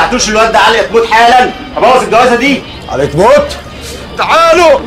بعتوش الواد ده علي تموت حالا ابوظ الجوازه دي عليك موت تعالوا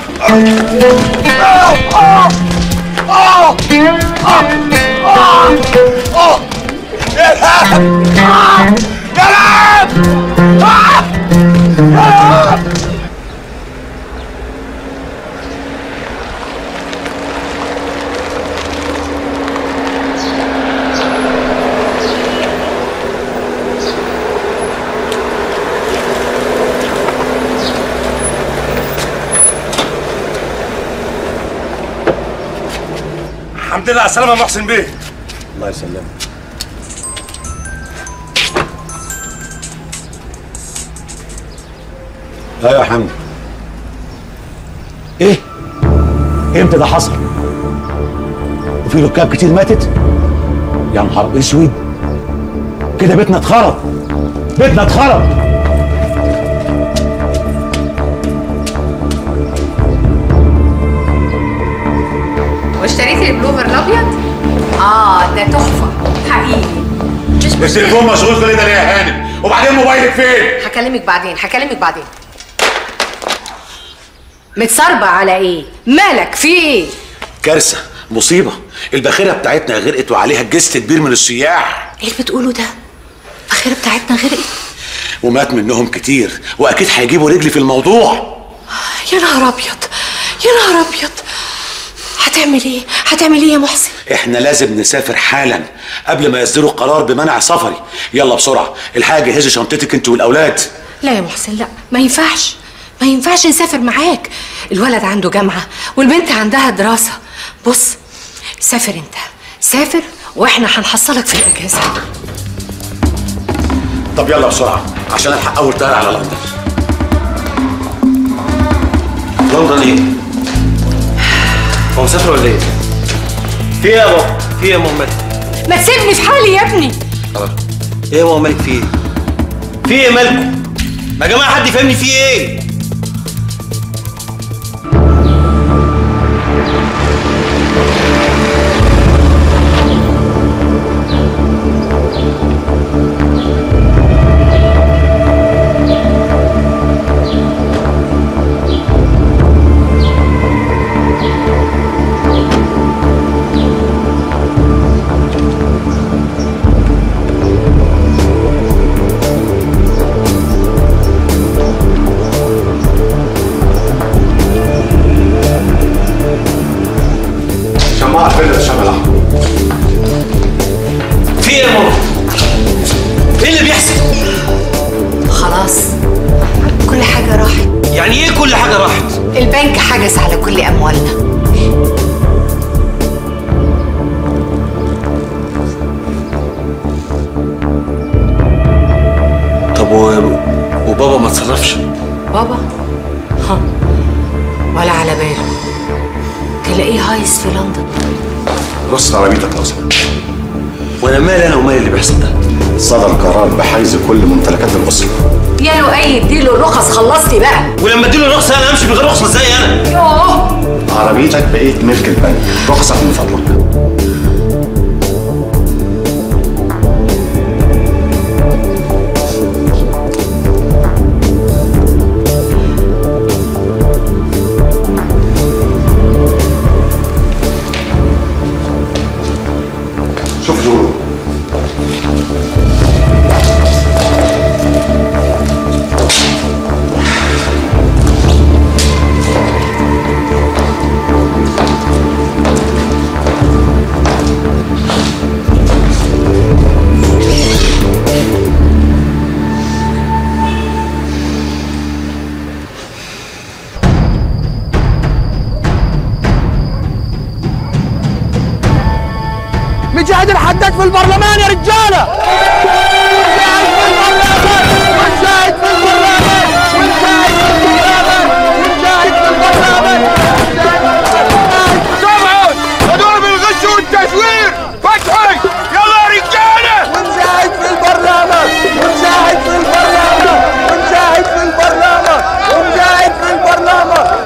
الحمد لله على السلامه يا محسن بيه الله يسلمك ايوه يا حمد ايه امتى ده حصل وفي ركاب كتير ماتت يا نهار اسود كده بيتنا اتخرب بيتنا اتخرب واشتريتي البلوفر الابيض اه ده تحفه حقيقي مش التليفون مشغول كل ده ليه يا هانم وبعدين موبايلك فين هكلمك بعدين هكلمك بعدين متصربع على ايه مالك في ايه كارثه مصيبه الباخره بتاعتنا غرقت وعليها جست كبير من السياح ايه اللي بتقوله ده اخيرا بتاعتنا غرقت ومات منهم كتير واكيد هيجيبوا رجلي في الموضوع يا نهار ابيض يا نهار ابيض هتعمل ايه هتعمل ايه يا محسن احنا لازم نسافر حالا قبل ما يصدروا قرار بمنع سفري يلا بسرعه الحاجه جهزي شنطتك انت والاولاد لا يا محسن لا ما ينفعش ما ينفعش نسافر معاك الولد عنده جامعة والبنت عندها دراسة بص سافر انت سافر واحنا هنحصلك في الأجازة طب يلا بسرعه عشان الحق اول طياره على لندن لندن ايه؟ هو مسافر ولا ايه؟ في ايه يا بابا؟ في ايه يا ماما مالك؟ ما تسيبني في حالي يا ابني ايه يا ماما مالك في ايه؟ في ايه مالكم؟ يا جماعه حد يفهمني في ايه؟ شماعة فين الشمال الاحمر في ايه يا ماما؟ ايه اللي بيحصل؟ خلاص كل حاجة راحت يعني ايه كل حاجه راحت؟ البنك حجز على كل أموالنا طب و... وبابا ما اتصرفش بابا ها ولا على باله تلاقيه هايس في لندن رص عربيتك لو سمحت وانا مالي انا ومالي اللي بيحصل ده؟ صدر قرار بحيز كل ممتلكات الاسره يا لؤي اديله الرخص خلصتي بقى ولما اديله رخصه انا امشي من غير رخصه ازاي انا؟ يوه عربيتك بقيت ملك البنك رخصك من فضلك شوف جورو مجاهد الحداد في البرلمان يا رجاله مجاهد في البرلمان ونجاهد في البرلمان ونجاهد في البرلمان ونجاهد في البرلمان سمعوا هدول بالغش والتزوير فتحي يلا يا رجاله ونجاهد في البرلمان ونجاهد في البرلمان ونجاهد في البرلمان ونجاهد في البرلمان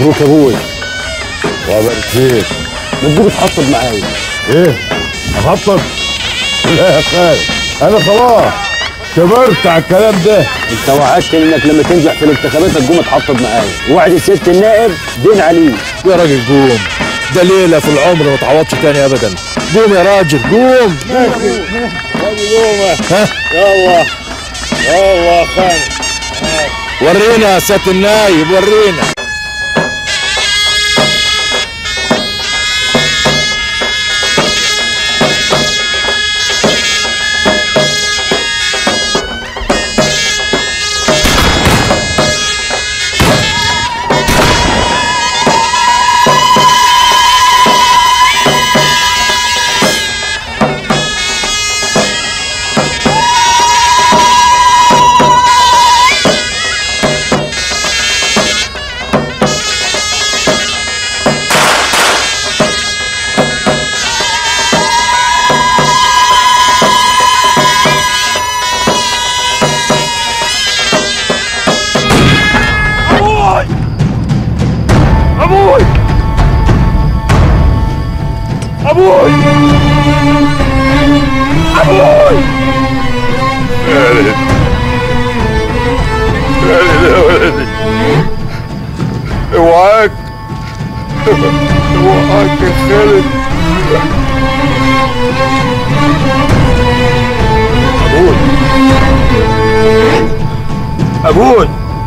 مبروك يا ابوي وبارك فيك بتجيب تحطب معايا ايه اخطب لا يا خالد انا خلاص كبرت على الكلام ده انت وعدتني انك لما تنجح في الانتخابات تقوم تحطب معايا وعد سياده النائب دين عليه يا راجل قوم ده ليله في العمر ما تعوضش تاني ابدا قوم يا راجل قوم ها يلا يلا خالد ورينا يا سياده النايب ورينا اوعاك اوعاك يا خالد ابوي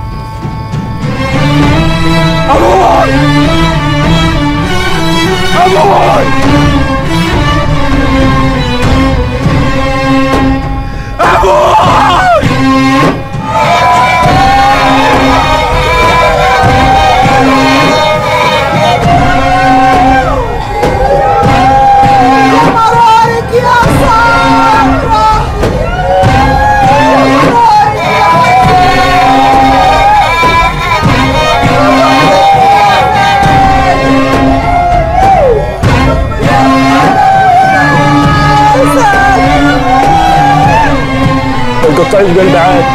القطاعي قلب عاد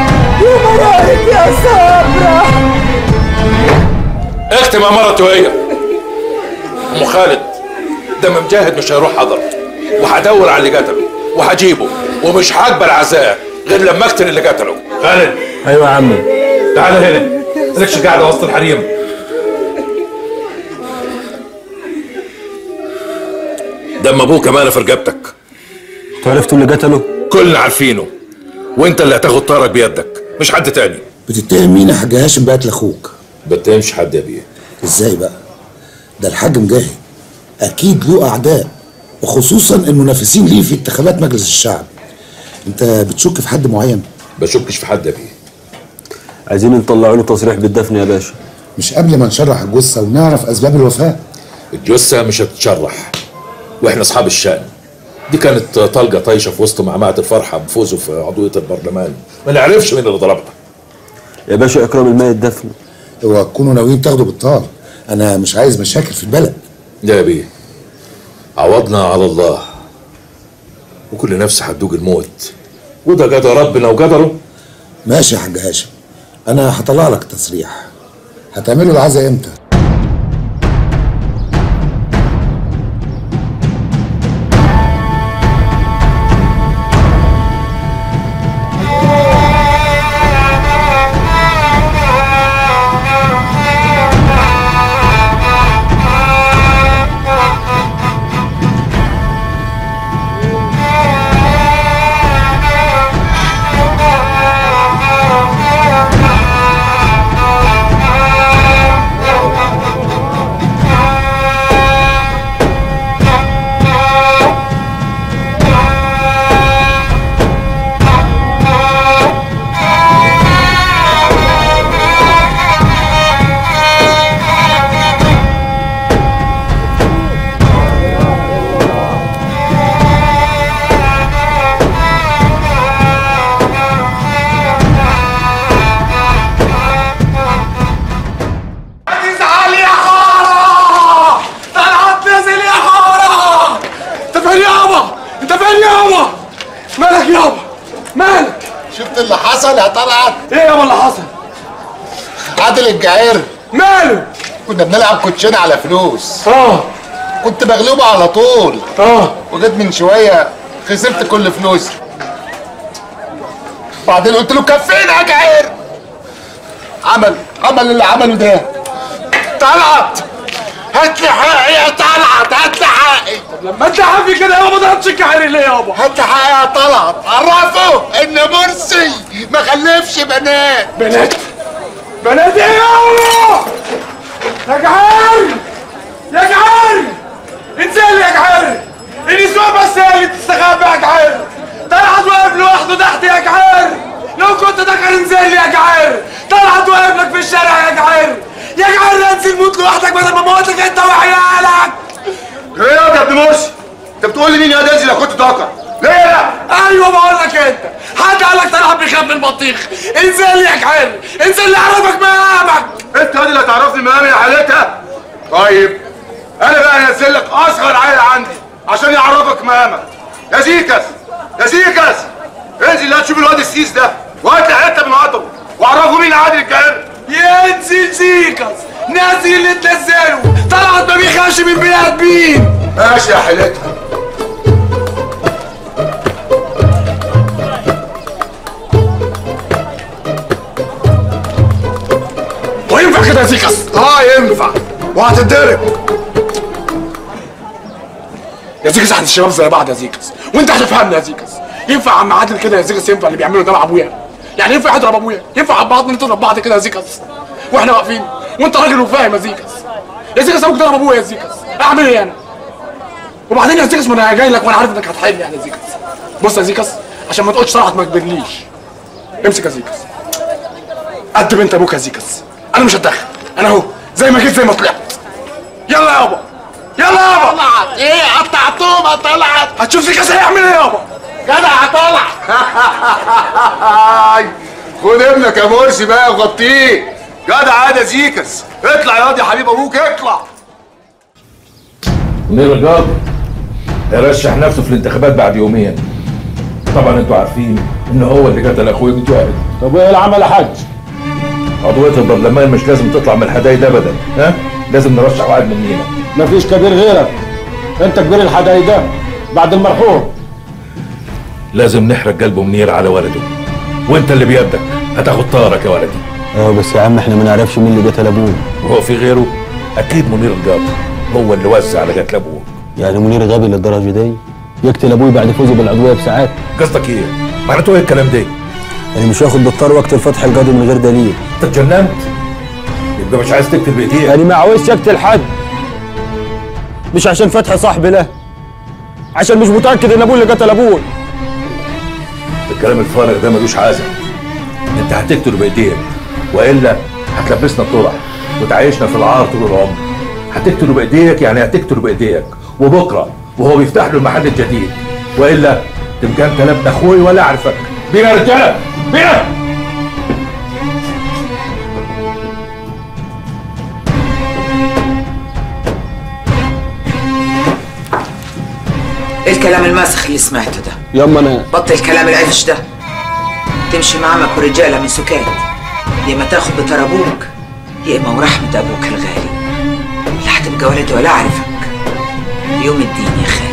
اختم يا مرتي وهي ام خالد ده مجاهد مش هيروح حضر وهدور على اللي قتله وهجيبه ومش هقبل عزاء غير لما اقتل اللي قتله خالد ايوه يا عمي تعال هنا مالكش قاعده وسط الحريم دم ابوك امانه في رقبتك عرفتوا اللي قتله كلنا عارفينه وانت اللي هتاخد طارك بيدك مش حد تاني بتتهم مين يا حاج هاشم بقت لاخوك بتهمش حد يا بيه ازاي بقى ده الحاج مجاهد اكيد له اعداء وخصوصا المنافسين ليه في انتخابات مجلس الشعب انت بتشك في حد معين بشكش في حد يا بيه عايزين نطلعوا له تصريح بالدفن يا باشا مش قبل ما نشرح الجثه ونعرف اسباب الوفاه الجثة مش هتتشرح واحنا اصحاب الشأن دي كانت طلقة طايشة في وسط معمعة الفرحة بفوزه في عضوية البرلمان ما نعرفش مين اللي ضربها يا باشا اكرم الميت دفن اوعى تكونوا ناويين تاخدوا بالطار انا مش عايز مشاكل في البلد ده يا بيه عوضنا على الله وكل نفس هتدوق الموت وده قدر ربنا وقدره ماشي يا حاج هاشم انا هطلع لك تصريح هتعملوا العزاء امتى تزعل يا حارة طلعت نزل يا حارة انت فين يابا انت فين يابا مالك يابا مالك شفت اللي حصل يا طلعت ايه يابا اللي حصل عادل الجعير ماله كنا بنلعب كوتشينه على فلوس اه كنت مغلوب على طول اه وجيت من شويه خسرت كل فلوسي بعدين قلت له كفينا يا جعير عمل عمل اللي عمله ده طلعت هات لي حقي يا طلعت هات لي حقي لما انت حافي كده يابا ما ضربتش الكحري ليه يابا هات لي حقي يا طلعت عرفه ان مرسي ما خلفش بنات بنات بنات ايه يابا يا جعار يا جعار انزل يا جعار النسوان بس هي اللي تستخبى يا جعار طلعت واقف لوحده تحت يا جعار لو كنت دخل انزل يا جعار طلعت واقف لك في الشارع يا جعار يا جعار انزل موت لوحدك بدل ما موتك انت وعيالك ايه يا ابن مرسي انت بتقول لي مين يا دازي لو كنت ذكر ليه لا ايوه بقول لك انت حد قال لك طلعت بيخاف من البطيخ انزل يا جعار انزل اللي يعرفك مقامك انت هذه اللي تعرفني مقامي يا حالتها طيب انا بقى انزل لك اصغر عيل عندي عشان يعرفك مقامك يا زيكس يا زيكس انزل لا تشوف الواد السيس ده وهات لي حته من عضله واعرفه مين عادل الجعير ينزل زيكس نازل اللي تنزله طلعت ما بيخافش من بني ادمين ماشي يا حالتها وينفع كده يا زيكس اه ينفع وهتتضرب يا زيكس احنا الشباب زي بعض يا زيكس وانت هتفهمني يا زيكس ينفع عم عادل كده يا زيكس ينفع اللي بيعمله ده مع ابويا يعني ينفع يضرب ابويا ينفع بعض نضرب بعض كده يا زيكس واحنا واقفين وانت راجل وفاهم يا زيكس يا زيكس ابوك ضرب ابويا يا زيكس اعمل ايه انا وبعدين يا زيكس ما انا جاي لك وانا عارف انك هتحل يعني يا زيكس بص يا زيكس عشان ما تقولش صراحه ما كبرليش امسك يا زيكس قد بنت ابوك يا زيكس انا مش هتدخل انا اهو زي ما جيت زي ما طلعت يلا يابا يلا يابا طلعت ايه قطعتهم طلعت هتشوف زيكس هيعمل ايه يابا جدع طلع خد ابنك يا مرسي بقى وغطيه جدع عادة زيكس اطلع يا واد يا حبيب ابوك اطلع منير الجار يرشح نفسه في الانتخابات بعد يومين طبعا انتوا عارفين ان هو اللي قتل اخويا متوائل طب وايه العمل يا حاج؟ عضوية البرلمان مش لازم تطلع من الحدايد ابدا ها لازم نرشح واحد مننا مفيش كبير غيرك انت كبير الحدايد ده بعد المرحوم لازم نحرق قلب منير على ولده وانت اللي بيدك هتاخد طارك يا ولدي اه بس يا عم احنا ما نعرفش مين اللي قتل ابوه وهو في غيره اكيد منير الجار هو اللي وزع على قتل ابوه يعني منير غبي للدرجه دي يقتل ابوي بعد فوزه بالعضويه بساعات قصدك ايه معناته ايه الكلام ده يعني مش واخد بالطار وقت الفتح القاضي من غير دليل انت اتجننت يبقى مش عايز تكتب بايديك يعني ما عاوزش اقتل حد مش عشان فتح صاحبي له عشان مش متاكد ان ابوه اللي قتل ابوه الكلام الفارغ ده ملوش عازة انت هتقتله بايديك والا هتلبسنا الطرح وتعيشنا في العار طول العمر هتقتله بايديك يعني هتقتله بايديك وبكره وهو بيفتح له المحل الجديد والا تبقى انت لا ابن اخوي ولا اعرفك بينا يا رجاله بينا ايه الكلام الماسخ اللي سمعته ده ياما انا بطل الكلام العفش ده تمشي معامك ورجاله من سكات يا اما تاخد بطار ابوك يا اما ورحمه ابوك الغالي لا هتبقى ولد ولا اعرفك يوم الدين يا خالد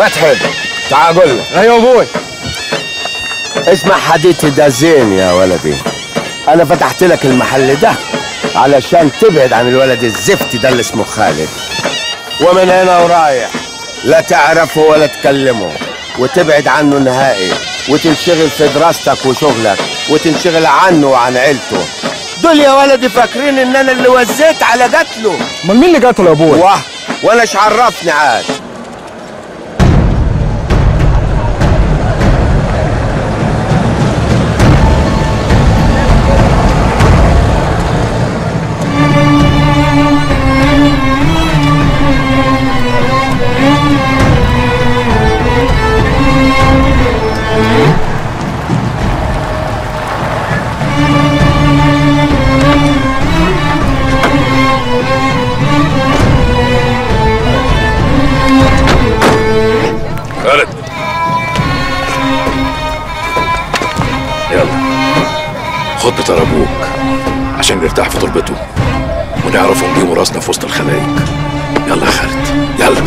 فتحي تعال اقول لك ايوه ابوي اسمع حديثي ده زين يا ولدي انا فتحت لك المحل ده علشان تبعد عن الولد الزفتي ده اللي اسمه خالد ومن هنا ورايح لا تعرفه ولا تكلمه وتبعد عنه نهائي وتنشغل في دراستك وشغلك وتنشغل عنه وعن عيلته دول يا ولدي فاكرين ان انا اللي وزيت على قتله امال مين اللي قتله يا ابوي واه وانا ايش عرفني عاد خالد يلا خد بطار ابوك عشان نرتاح في تربته ونعرف نجيبه راسنا في وسط الخلايق يلا يا خالد يلا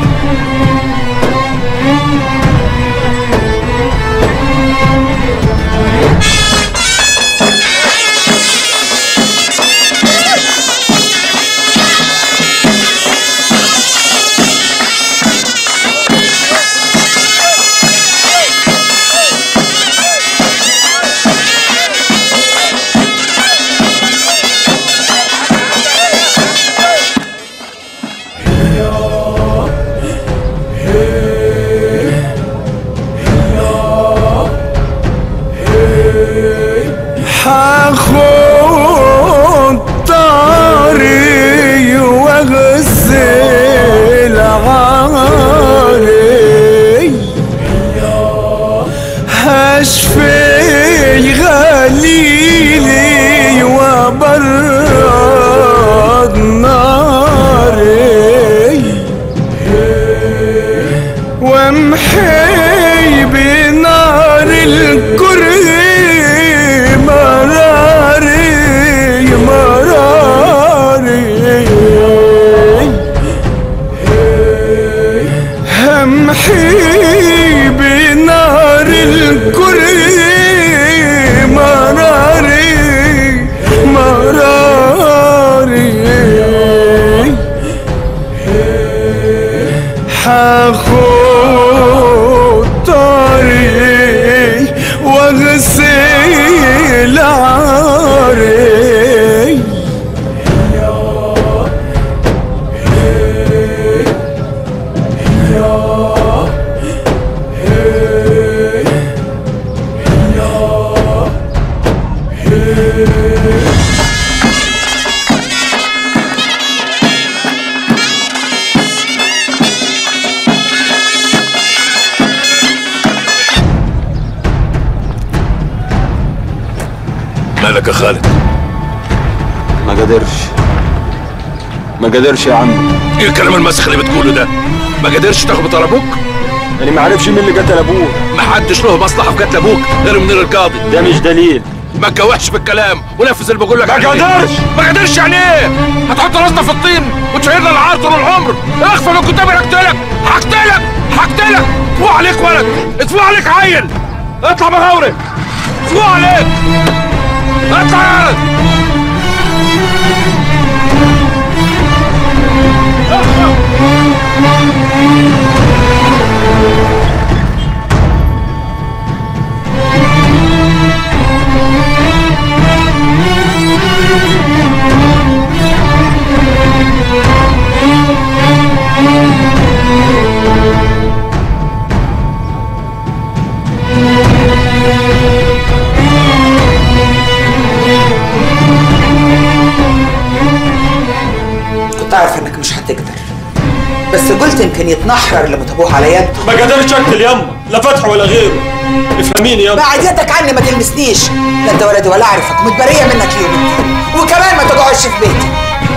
حاخد طاري واغسل عاري هشفي غليلي وبرد ناري وامحي بنار الكره مراري مراري امحي بنار الكره مراري مراري حاخد طاري واغسل عاري مالك يا خالد ما قدرش ما قدرش يا عم ايه الكلام المسخ اللي بتقوله ده ما قدرش تاخد بطار ابوك انا ما عارفش مين اللي قتل ابوه ما حدش له مصلحه في قتل ابوك غير منير القاضي ده مش دليل ما تجوحش بالكلام ونفذ اللي بقول لك ما عليه. قدرش. ما قدرش يعني ايه هتحط راسنا في الطين وتشيلنا العار طول العمر اخفى من قدامي هقتلك هقتلك هقتلك فوق عليك ولد اتفوق عليك عيل اطلع مغاوري فوق عليك اطلع يا ولد كنت عارفه انك مش هتقدر بس قلت يمكن يتنحر اللي متابوه على يده ما قدرش اقتل يما لا فتح ولا غيره افهميني يما بعد يدك عني ما تلمسنيش لا انت ولدي ولا اعرفك متبريه منك يوم وكمان ما تقعدش في بيتي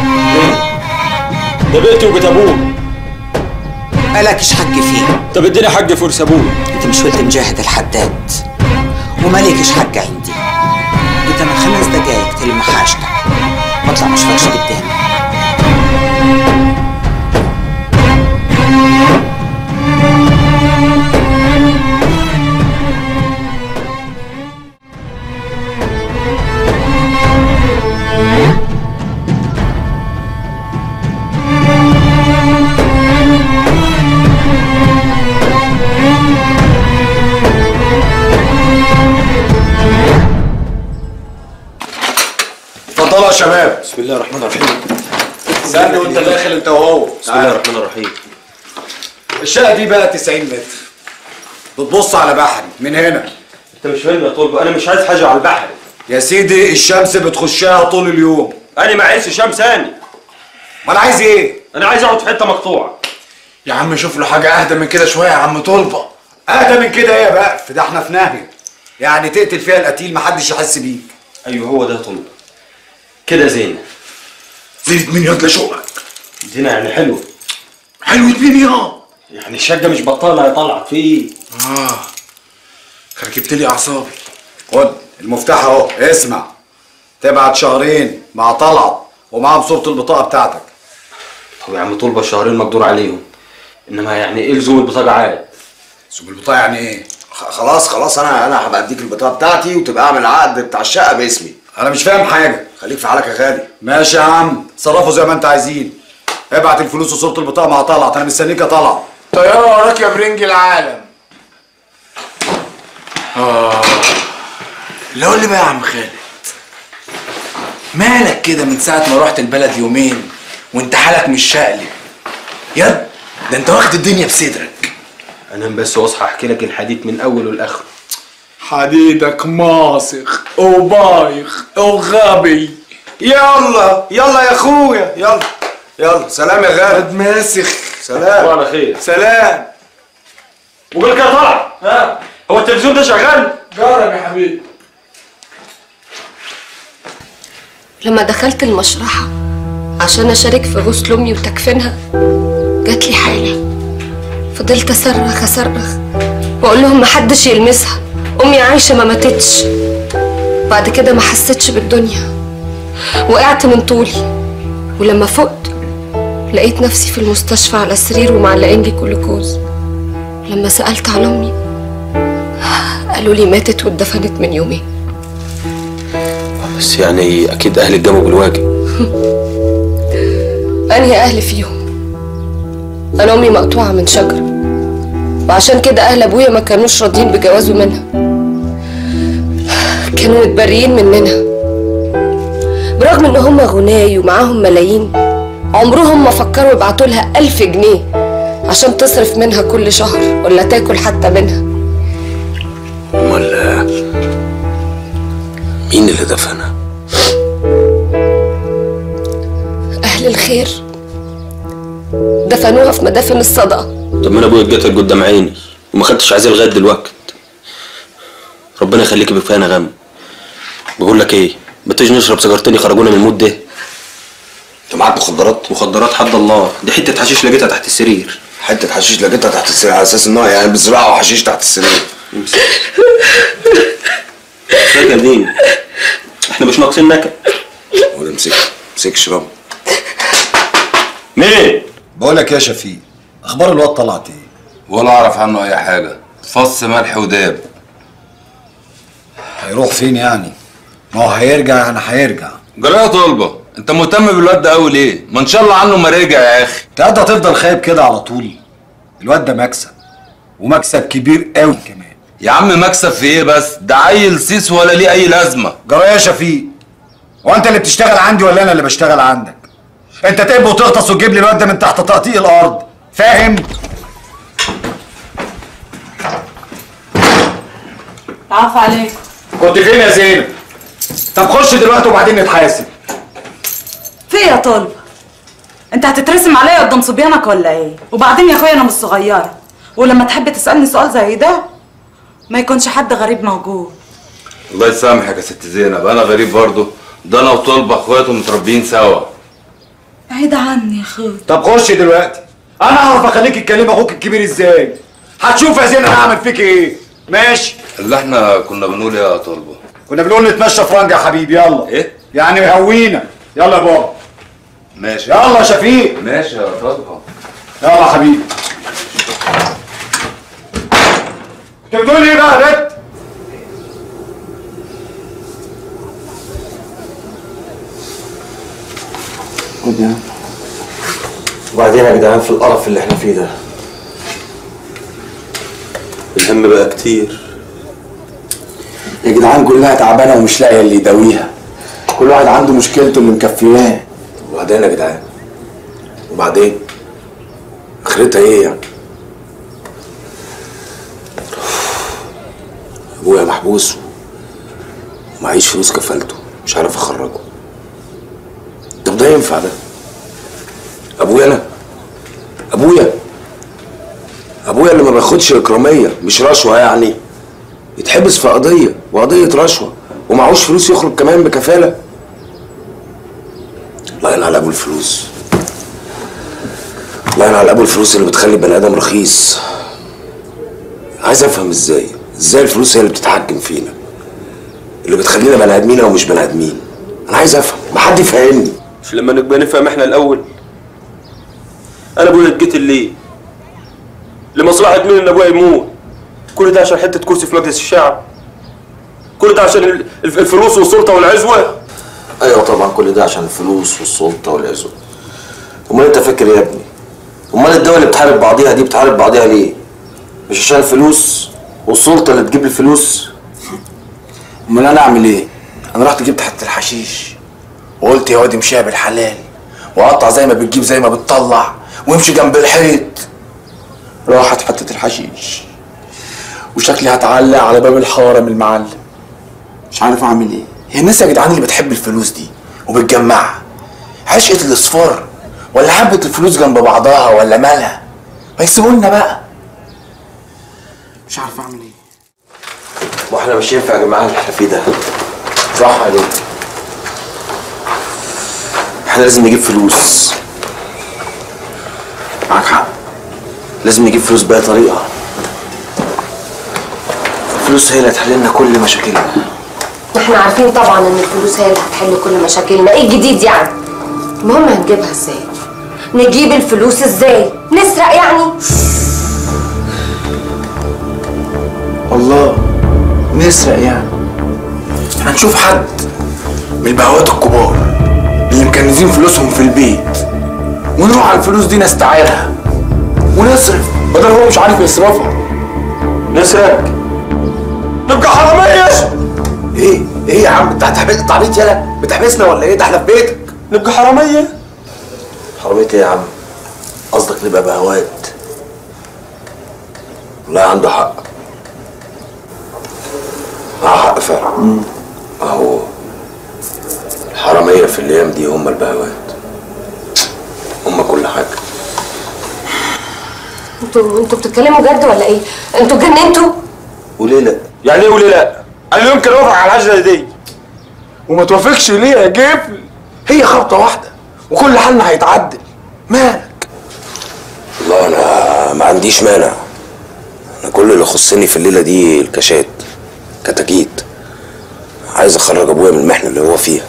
ده بيتي وبيت ابوه مالكش حق فيه طب اديني حق فرس ابوه انت مش ولد مجاهد الحداد ومالكش حق عندي انت من خمس دقايق تلم حاجتك واطلع ما اشوفكش قدامي بسم الله الرحمن الرحيم استنى وانت داخل انت وهو بسم الله الرحمن الرحيم الشقه دي بقى 90 متر بتبص على بحري من هنا انت مش فاهم يا طلب انا مش عايز حاجه على البحر يا سيدي الشمس بتخشها طول اليوم انا ما عايزش شمس ثاني ما انا عايز ايه انا عايز اقعد في حته مقطوعه يا عم شوف له حاجه اهدى من كده شويه يا عم طلبه اهدى من كده ايه يا بقى ده احنا في نهي يعني تقتل فيها القتيل محدش يحس بيك ايوه هو ده طلب كده زين زينة مين ياض شوقك زينة يعني حلوه حلوة مين يا يعني الشقه مش بطاله يا طلعت في ايه اه ركبت لي اعصابي خد المفتاح اهو اسمع تبعت شهرين مع طلعت ومعاهم صورة البطاقة بتاعتك طب يا عم طلبه شهرين مقدور عليهم انما يعني ايه لزوم البطاقه عاد لزوم البطاقة يعني ايه؟ خلاص خلاص انا انا هبقى اديك البطاقه بتاعتي وتبقى اعمل عقد بتاع الشقه باسمي انا مش فاهم حاجة خليك في حالك يا غالي ماشي يا عم تصرفوا زي ما انت عايزين ابعت الفلوس وصورة البطاقة مع طلعت انا مستنيك يا طلعت طيارة وراك يا برنج العالم اه لا قول لي بقى يا عم خالد مالك كده من ساعة ما رحت البلد يومين وانت حالك مش شقلب يد ده انت واخد الدنيا بصدرك انام بس واصحى احكي لك الحديث من اوله لاخره حديدك ماسخ وبايخ وغبي يلا يلا يا اخويا يلا يلا سلام يا غالي ماسخ سلام على خير سلام وقول كده طلع ها هو التلفزيون ده شغال جرب يا حبيبي لما دخلت المشرحة عشان أشارك في غسل أمي وتكفينها جات لي حالة فضلت أصرخ أصرخ وأقول لهم محدش يلمسها أمي عايشة ما ماتتش بعد كده ما حسيتش بالدنيا وقعت من طولي ولما فقت لقيت نفسي في المستشفى على سرير ومعلقين لي جلوكوز لما سألت على أمي قالوا لي ماتت واتدفنت من يومين بس يعني اكيد اهلك قاموا بالواجب أنهي أهل فيهم أنا أمي مقطوعة من شجرة وعشان كده أهل أبويا ما كانوش راضيين بجوازه منها كانوا متبريين مننا برغم إن هم غناي ومعاهم ملايين عمرهم ما فكروا يبعتوا لها ألف جنيه عشان تصرف منها كل شهر ولا تاكل حتى منها امال مين اللي دفنها أهل الخير دفنوها في مدافن الصدقة طب ما انا ابويا اتقتل قدام عيني وما خدتش عزيه لغايه دلوقتي ربنا يخليكي بكفايه غم بقول لك ايه ما تيجي نشرب سيجارتين يخرجونا من المود ده انت معاك مخدرات مخدرات حد الله دي حته حشيش لقيتها تحت السرير حته حشيش لقيتها تحت السرير على اساس ان هو يعني بيزرعوا حشيش تحت السرير نكدين احنا مش ناقصين نكد ولا امسك امسك اشرب مين بقول لك يا شفيق اخبار الواد طلعت ايه ولا اعرف عنه اي حاجه فص ملح وداب هيروح فين يعني ما هو هيرجع يعني هيرجع جرايه طلبه انت مهتم بالواد ده قوي ليه ما ان شاء الله عنه ما رجع يا اخي انت قاعد هتفضل خايب كده على طول الواد ده مكسب ومكسب كبير قوي كمان يا عم مكسب في ايه بس ده عيل سيس ولا ليه اي لازمه جرايه يا شفيق هو انت اللي بتشتغل عندي ولا انا اللي بشتغل عندك انت تقب وتغطس وتجيب لي الواد ده من تحت تقطيع الارض فاهم عفو عليك كنت فين يا زينب طب خش دلوقتي وبعدين نتحاسب في إيه يا طلب انت هتترسم عليا قدام صبيانك ولا ايه وبعدين يا اخويا انا مش صغيره ولما تحب تسالني سؤال زي ده ما يكونش حد غريب موجود الله يسامحك يا ست زينب انا غريب برضه ده انا وطلبه اخواته متربيين سوا بعيد عني يا اخويا طب خش دلوقتي انا اعرف اخليك تكلم اخوك الكبير ازاي هتشوف يا زينب انا هعمل فيك ايه ماشي اللي احنا كنا بنقول يا طلبه كنا بنقول نتمشى فرنجة يا حبيبي يلا ايه يعني هوينا يلا يا بابا ماشي يلا يا شفيق ماشي يا طلبه يلا يا حبيبي انت بتقول ايه بقى يا بت وبعدين يا جدعان في القرف اللي احنا فيه ده الهم بقى كتير يا جدعان كلها تعبانه ومش لاقيه اللي يداويها كل واحد عنده مشكلته اللي مكفياه وبعدين يا جدعان وبعدين اخرتها ايه يعني ابويا محبوس ومعيش فلوس كفالته مش عارف اخرجه طب ده ينفع ده ابويا انا ابويا ابويا اللي ما بياخدش اكراميه مش رشوه يعني يتحبس في قضيه وقضيه رشوه ومعهوش فلوس يخرج كمان بكفاله الله ينعل ابو الفلوس الله ينعل ابو الفلوس اللي بتخلي البني ادم رخيص عايز افهم ازاي ازاي الفلوس هي اللي بتتحكم فينا اللي بتخلينا بني ادمين او مش بني ادمين انا عايز افهم ما حد يفهمني مش لما نبقى نفهم احنا الاول انا ابويا اتقتل ليه لمصلحه مين ان ابويا يموت كل ده عشان حته كرسي في مجلس الشعب كل ده عشان ال- الف- الفلوس والسلطه والعزوه ايوه طبعا كل ده عشان الفلوس والسلطه والعزوه امال انت فاكر إيه يا ابني امال الدول اللي بتحارب بعضيها دي بتحارب بعضيها ليه مش عشان الفلوس والسلطه اللي تجيب الفلوس امال انا اعمل ايه انا رحت جبت حته الحشيش وقلت يا واد امشيها بالحلال وقطع زي ما بتجيب زي ما بتطلع وامشي جنب الحيط راحت حته الحشيش وشكلي هتعلق على باب الحارم المعلم مش عارف اعمل ايه هي الناس يا جدعان اللي بتحب الفلوس دي وبتجمعها عشقة الاصفار ولا حبة الفلوس جنب بعضها ولا مالها ما يسيبولنا بقى مش عارف اعمل ايه واحنا مش ينفع يا جماعه اللي احنا فيه ده صح عليك احنا لازم نجيب فلوس معاك حق لازم نجيب فلوس بأي طريقة الفلوس هي اللي هتحل لنا كل مشاكلنا احنا عارفين طبعا ان الفلوس هي اللي هتحل كل مشاكلنا ايه الجديد يعني المهم هنجيبها ازاي نجيب الفلوس ازاي نسرق يعني والله نسرق يعني هنشوف حد من البهوات الكبار اللي مكنزين فلوسهم في البيت ونروح على الفلوس دي نستعيرها ونصرف بدل هو مش عارف يصرفها نسرق نبقى حرامية ايه ايه يا عم انت هتحبس التعبيط يالا بتحبسنا ولا ايه ده احنا في بيتك نبقى حرامية حرامية ايه يا عم قصدك نبقى بهوات لا عنده حق معاه حق فعلا اهو الحرامية في الايام دي هم البهوات هم كل حاجة انتوا انتوا بتتكلموا جد ولا ايه انتوا اتجننتوا وليه لا يعني ايه وليه لا؟ انا يمكن اوافق على الحاجه دي وما توافقش ليه يا جبل؟ هي خبطة واحدة وكل حالنا هيتعدل مالك والله انا ما عنديش مانع انا كل اللي يخصني في الليله دي الكاشات كتاكيت عايز اخرج ابويا من المحنه اللي هو فيها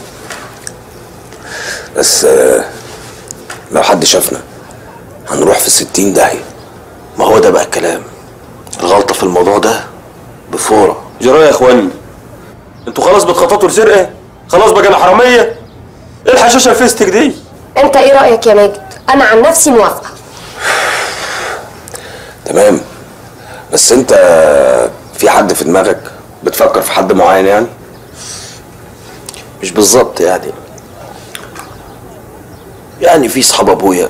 بس آه، لو حد شافنا هنروح في ستين داهية ما هو ده بقى الكلام الغلطة في الموضوع ده بفورة جرايه يا اخواني انتوا خلاص بتخططوا لسرقه خلاص بقى انا حراميه ايه الحشاشه الفيستك دي انت ايه رايك يا ماجد انا عن نفسي موافقه تمام بس انت في حد في دماغك بتفكر في حد معين يعني مش بالظبط يعني يعني في صحاب ابويا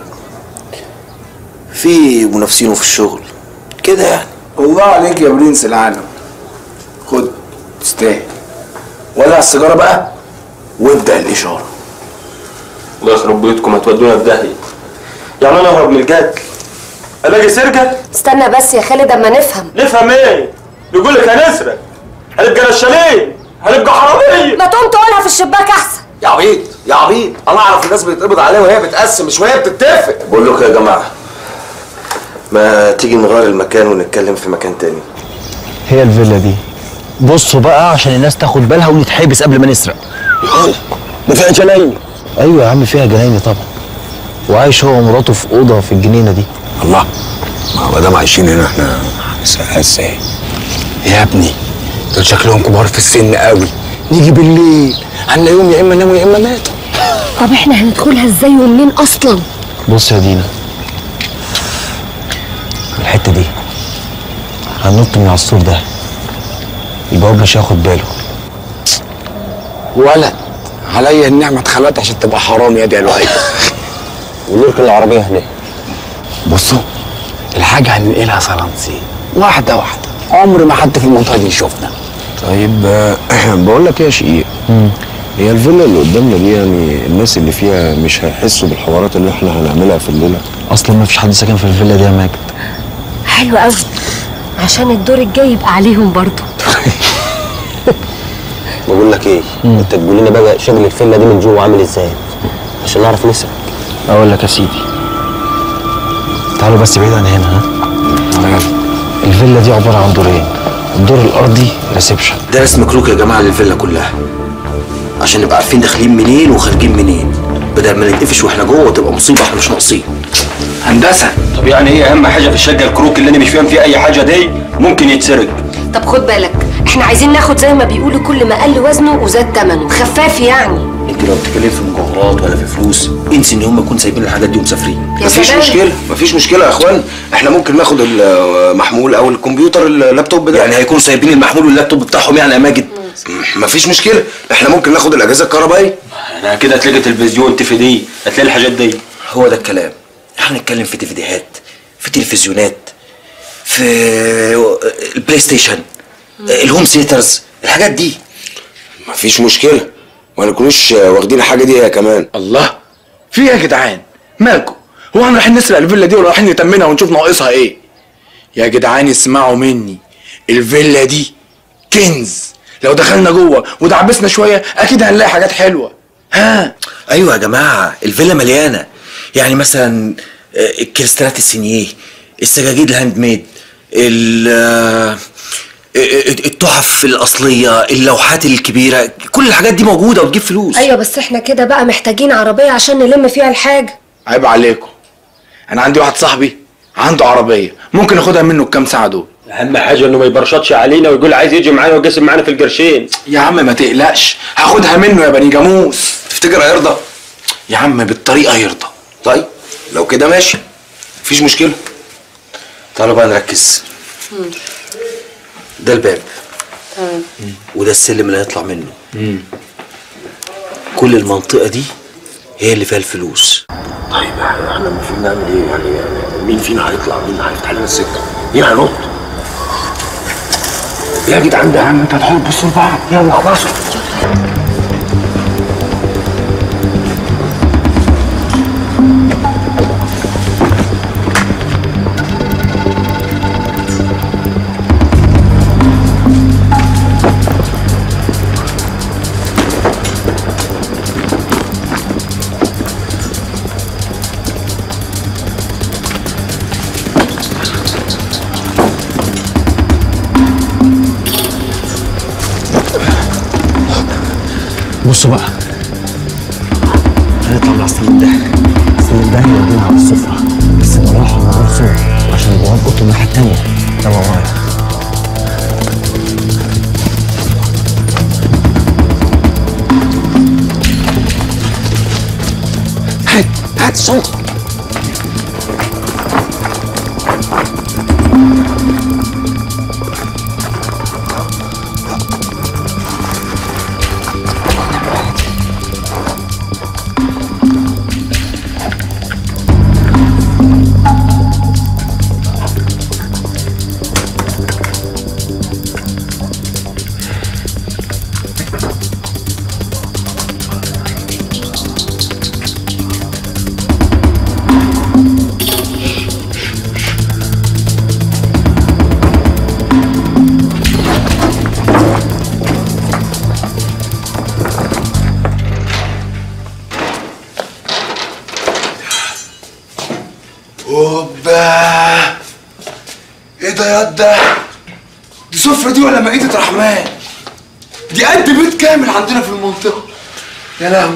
في منافسينه في الشغل كده يعني الله عليك يا برنس العالم خد تستاهل ولع السيجاره بقى وابدا الاشاره الله يخرب بيوتكم هتودونا في داهيه يعني انا اهرب من الجد الاقي سرقه استنى بس يا خالد اما نفهم نفهم ايه بيقول لك هنسرق هنبقى نشالين هنبقى حراميه ما تقوم تقولها في الشباك احسن يا عبيط يا عبيط انا اعرف الناس بيتقبض عليها وهي بتقسم مش وهي بتتفق بقول لكم يا جماعه ما تيجي نغير المكان ونتكلم في مكان تاني هي الفيلا دي بصوا بقى عشان الناس تاخد بالها ونتحبس قبل ما نسرق ده فيها جناين ايوه يا عم فيها جناين طبعا وعايش هو ومراته في اوضه في الجنينه دي الله ما دام عايشين هنا احنا هنسرقها ازاي يا ابني دول شكلهم كبار في السن قوي نيجي بالليل هنلاقيهم يا اما ناموا يا اما ماتوا طب احنا هندخلها ازاي ومنين اصلا بص يا دينا الحته دي هننط من على السور ده البواب مش هياخد باله ولد عليا النعمه اتخلقت عشان تبقى حرام يا دي الوهي ونركن العربيه هناك بصوا الحاجه هننقلها صلانسي واحده واحده عمر ما حد في المنطقه دي يشوفنا طيب آه، بقول لك ايه يا شقيق هي الفيلا اللي قدامنا دي يعني الناس اللي فيها مش هيحسوا بالحوارات اللي احنا هنعملها في الليله اصلا ما فيش حد ساكن في الفيلا دي يا ماجد حلو قوي عشان الدور الجاي يبقى عليهم برضو بقول لك ايه انت تقول لنا بقى شغل الفيلا دي من جوه عامل ازاي عشان نعرف نسرق اقول لك يا سيدي تعالوا بس بعيد عن هنا ها الفيلا دي عباره عن دورين الدور الارضي ريسبشن ده اسم مكروك يا جماعه للفيلا كلها عشان نبقى عارفين داخلين منين وخارجين منين بدل ما نتقفش واحنا جوه وتبقى مصيبه احنا مش ناقصين هندسه طب يعني ايه اهم حاجه في الشقه الكروك اللي انا مش فاهم فيه اي حاجه دي ممكن يتسرق طب خد بالك احنا عايزين ناخد زي ما بيقولوا كل ما قل وزنه وزاد ثمنه خفاف يعني انت لو بتتكلمي في مجوهرات ولا في فلوس انسي ان هم يكونوا سايبين الحاجات دي ومسافرين يا مفيش سلام. مشكله مفيش مشكله يا اخوان احنا ممكن ناخد المحمول او الكمبيوتر اللابتوب ده يعني هيكونوا سايبين المحمول واللابتوب بتاعهم يعني يا ماجد مفيش مشكله احنا ممكن ناخد الاجهزه الكهربائيه انا كده هتلاقي تلفزيون تي في دي هتلاقي الحاجات دي هو ده الكلام احنا نتكلم في ديفيديهات في تلفزيونات في البلاي ستيشن الهوم سيترز الحاجات دي مفيش مشكله ما نكونوش واخدين الحاجه دي هي كمان الله في ايه يا جدعان مالكم هو احنا رايحين نسرق الفيلا دي ولا رايحين نتمنها ونشوف ناقصها ايه يا جدعان اسمعوا مني الفيلا دي كنز لو دخلنا جوه ودعبسنا شويه اكيد هنلاقي حاجات حلوه ها ايوه يا جماعه الفيلا مليانه يعني مثلا آه، الكريستالات السينيه السجاجيد الهاند ميد ال- آه، آه، التحف الاصليه اللوحات الكبيره كل الحاجات دي موجوده وتجيب فلوس ايوه بس احنا كده بقى محتاجين عربيه عشان نلم فيها الحاجه عيب عليكم انا عندي واحد صاحبي عنده عربيه ممكن اخدها منه الكام ساعه دول اهم حاجه انه ما يبرشطش علينا ويقول عايز يجي معانا ويقسم معانا في القرشين يا عم ما تقلقش هاخدها منه يا بني جاموس تفتكر هيرضى يا عم بالطريقه يرضى طيب لو كده ماشي مفيش مشكله تعالوا بقى نركز ده الباب وده السلم اللي هيطلع منه كل المنطقه دي هي اللي فيها الفلوس طيب احنا المفروض نعمل ايه يعني, يعني مين فينا هيطلع مين هيفتح لنا السكه مين هينط يا جدعان ده يا عم انت هتحاول تبصوا لبعض يلا خلاص بصوا بقى هنطلع من على السلم ده السلم ده هيودينا على السفرة بس بالراحة من غير صوت عشان البواب اوضته الناحية التانية تابع ورايا هات هات الشنطه اوبا ايه ده يا ده دي سفرة دي ولا مائدة رحمن دي قد بيت كامل عندنا في المنطقة يا لهوي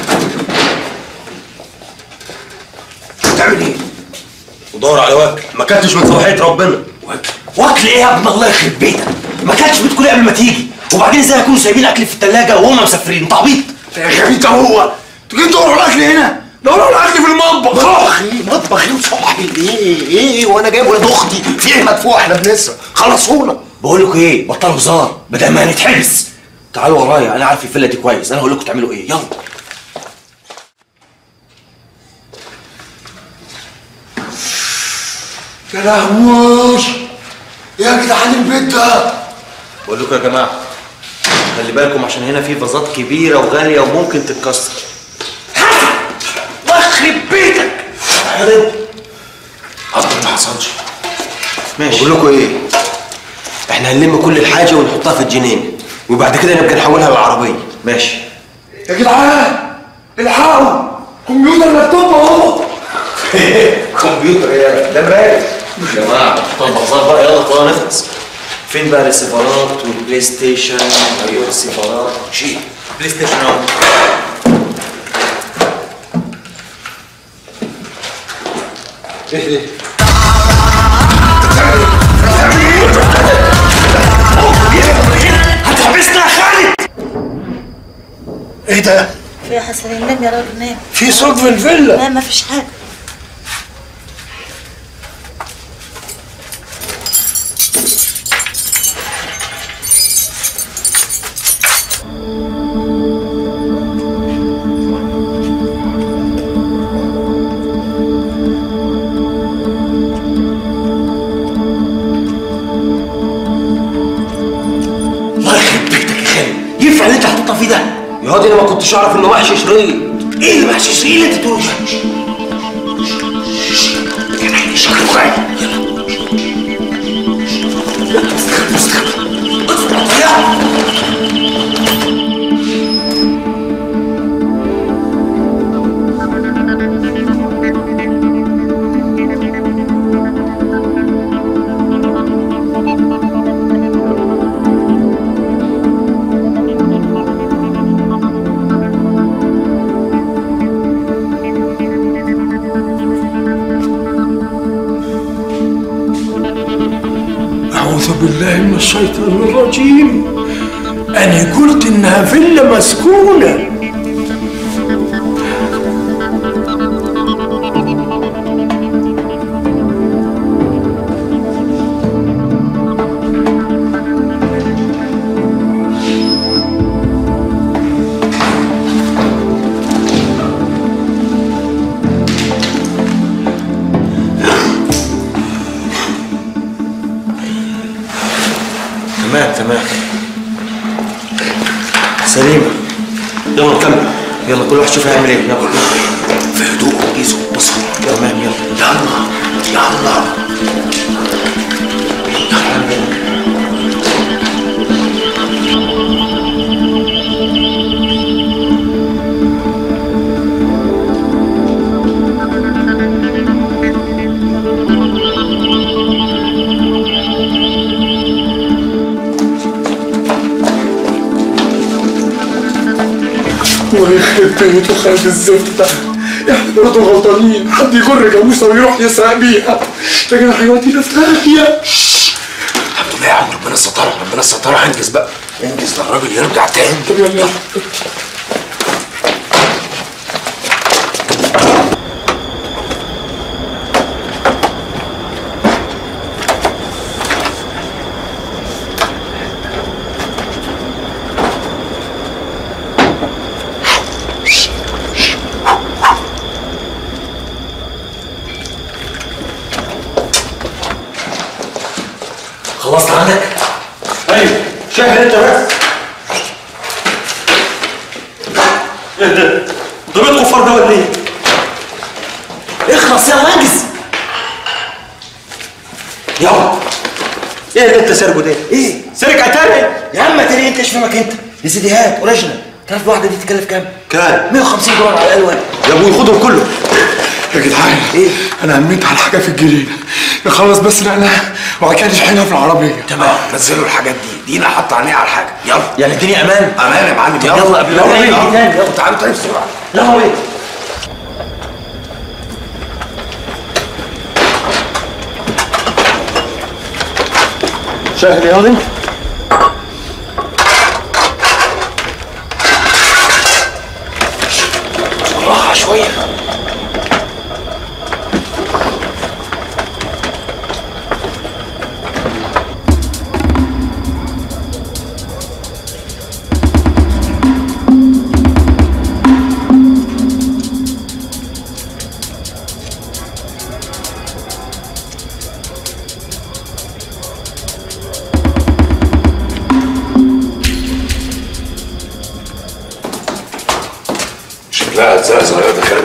بتعمل ايه؟ ودور على وكل ما كنتش من صلاحيه ربنا وكل ايه يا ابن الله يخرب بيتك ما كانش بتقول قبل ما تيجي وبعدين ازاي يكونوا سايبين اكل في الثلاجه وهم مسافرين انت عبيط يا غبي هو تيجي تدور على الاكل هنا دور على الاكل في المطبخ مطبخ ايه مطبخ ايه وصاحبي ايه ايه وانا جايب ولاد اختي في ايه مدفوع احنا بنسرق خلصونا بقول لكم ايه بطلوا هزار بدل ما هنتحبس تعالوا ورايا انا عارف الفيلا دي كويس انا هقول لكم تعملوا ايه يلا يا لهوي يا جدعان البيت ده بقول لكم يا جماعه خلي بالكم عشان هنا في فازات كبيره وغاليه وممكن تتكسر يخرب بيتك اصلا ما حصلش ماشي بقول لكم ايه احنا هنلم كل الحاجه ونحطها في الجنين وبعد كده نبقى نحولها للعربيه ماشي يا جدعان الحقوا كمبيوتر لابتوب اهو كمبيوتر يا ده مرايه يا جماعه طب بهزار بقى يلا طلع نخلص فين بقى الريسيفرات والبلاي ستيشن ايوه الريسيفرات شيل بلاي ستيشن اهو ايه ده هتحبسنا يا خالد ايه ده في يا حسن نام يا راجل نام في صوت في الفيلا لا ما فيش حاجه الله يخرب بيتك يا خالد ينفع اللي انت حاططها فيه ده يا هادي انا ما كنتش اعرف انه محشي شريط ايه اللي محشي شريط اللي انت بتقوله ده كان شكله غايب يلا استخبى استخبى استخبى أعوذ بالله من الشيطان الرجيم أنا قلت إنها فيلا مسكونة تمام تمام سليمة يلا نكمل يلا كل واحد شوف هيعمل ايه يلا في هدوء وركيز وبصر تمام يلا يلا يلا ويخرب بيته خالد الزفت ده احنا برضه غلطانين حد يجر جاموسه ويروح يسرق بيها لكن هيودينا في داهيه الحمد لله يا عم ربنا سترها ربنا سترها انجز بقى انجز ده الراجل يرجع تاني طب يلا خلصت عندك؟ ايوه شاهد انت بس ايه ده؟ ضربت كفار ده ولا ايه؟ اخلص يلا انجز يلا ايه اللي انت سارقه ده؟ ايه؟ سرقة تاني؟ يا عم تاني انت ايش فهمك انت؟ دي سيديهات اوريجينال تعرف الواحدة دي تتكلف كام؟ كام؟ 150 دولار على الالوان يا ابوي خدهم كله يا جدعان ايه انا امنت على حاجه في الجنينه نخلص بس نقلها وبعد كده نشحنها في العربيه تمام نزلوا الحاجات دي دينا حط عينيها على الحاجه يلا يعني الدنيا امان امان يا معلم طب يلا يلا قبل ما يلا نيجي يلا تاني، يلا تعالوا تاني بسرعه يلا بينا شاهد يا هادي بالراحه شويه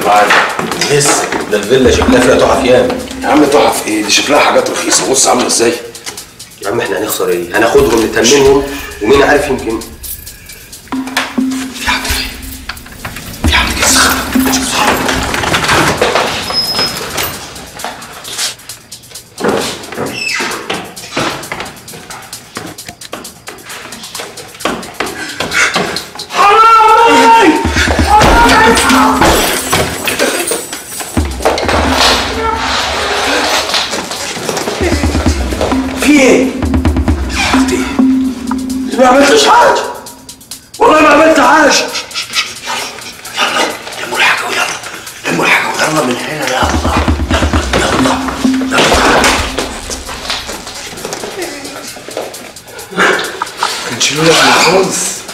عادي لسه ده الفيلا شكلها فيها تحف ياما يا عم تحف ايه دي شكلها حاجات رخيصه بص عامله ازاي يا عم احنا هنخسر ايه؟ هناخدهم نتمنهم ومين عارف يمكن في ايه؟ ما عملتش حاجة والله ما عملت حاجة لموا الحاجه ويلا لموا الحاجه ويلا من هنا يلا نشيلوا لك من خالص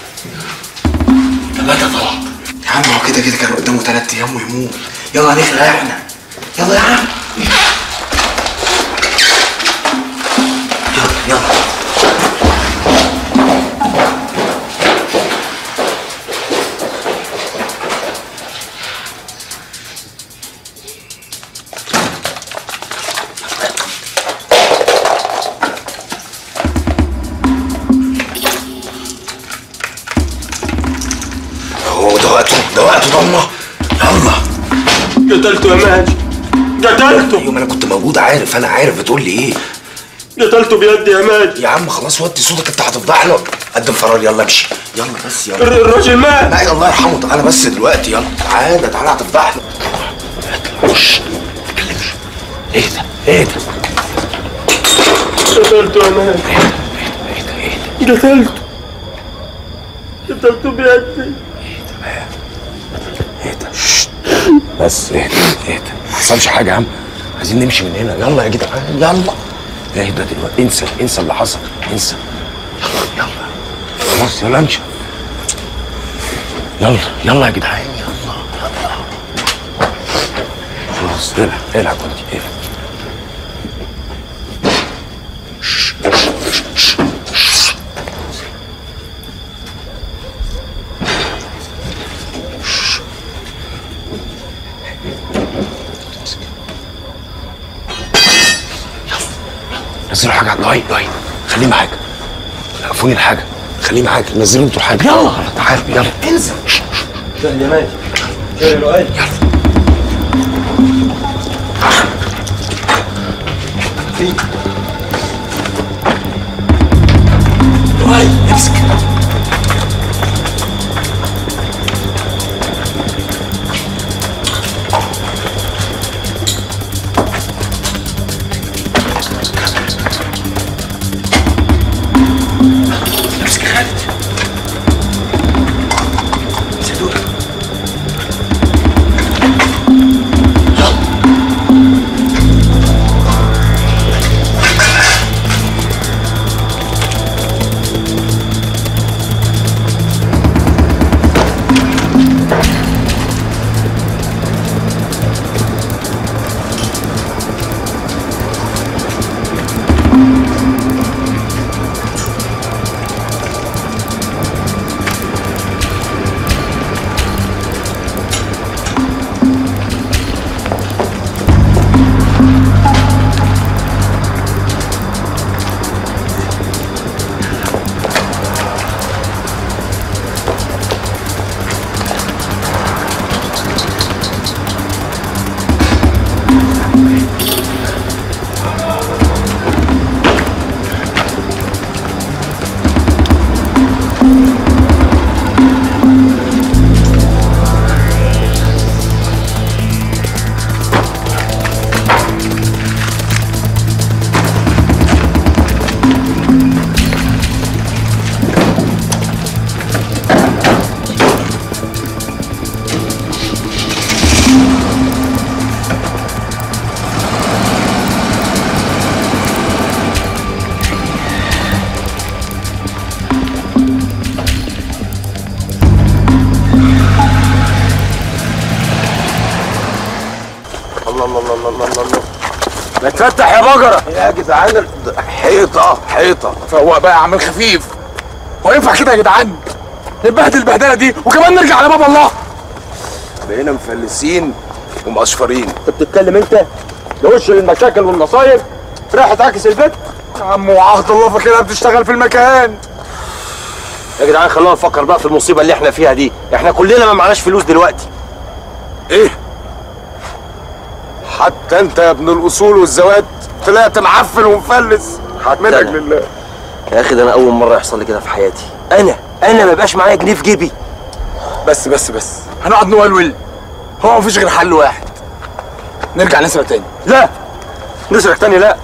ثلاثة طبعا يا عم هو كده كده كان قدامه ثلاث ايام ويموت يلا نخلع احنا يلا يا عم يلا هو ده وقته ده وقته ضلمه يلا قتلته يا ماجد قتلته ايوه ما انا كنت موجود عارف انا عارف بتقول لي ايه قتلته بيدي يا ماجد يا عم خلاص وطي صوتك انت هتفضح له قدم فرار يلا امشي يلا بس يلا الر- الراجل مات لا الله يرحمه تعالى بس دلوقتي يلا تعالى تعالى هتفضح له خش ما تتكلمش اهدى اهدى قتلته يا ماجد قتلته قتلته بيدي بس اهدى اهدى ما حصلش حاجه يا عم عايزين نمشي من هنا يلا يا جدعان يلا اهدى دلوقتي انسى انسى اللي حصل انسى يلا يلا خلاص يلا امشي يلا يلا يا جدعان يلا يلا خلاص العب العب وانت العب نزلوا حاجه على لؤي لؤي خليه معاك وقفوني الحاجه خليه معاك نزلوا انتوا الحاجه يلا تعالوا يلا انزل سهل يا ماجد سهل يا لؤي لؤي امسك امسك يا خالد سيدونا الله الله الله الله الله الله الله ما تفتح يا بجره يا جدعان حيطه حيطه فوق بقى يا عم الخفيف هو ينفع كده يا جدعان نبهدل البهدله دي وكمان نرجع لباب الله بقينا مفلسين ومقشفرين انت بتتكلم انت ده وش للمشاكل والمصايب رايح تعكس البيت يا عم وعهد الله فاكرها بتشتغل في المكان يا جدعان خلونا نفكر بقى في المصيبه اللي احنا فيها دي احنا كلنا ما معناش فلوس دلوقتي ايه حتى انت يا ابن الاصول والزوات طلعت معفن ومفلس منك أنا. لله يا اخي ده انا اول مره يحصل لي كده في حياتي انا انا ما يبقاش معايا جنيه في جيبي بس بس بس هنقعد نولول هو مفيش غير حل واحد نرجع نسرق تاني لا نسرق تاني لا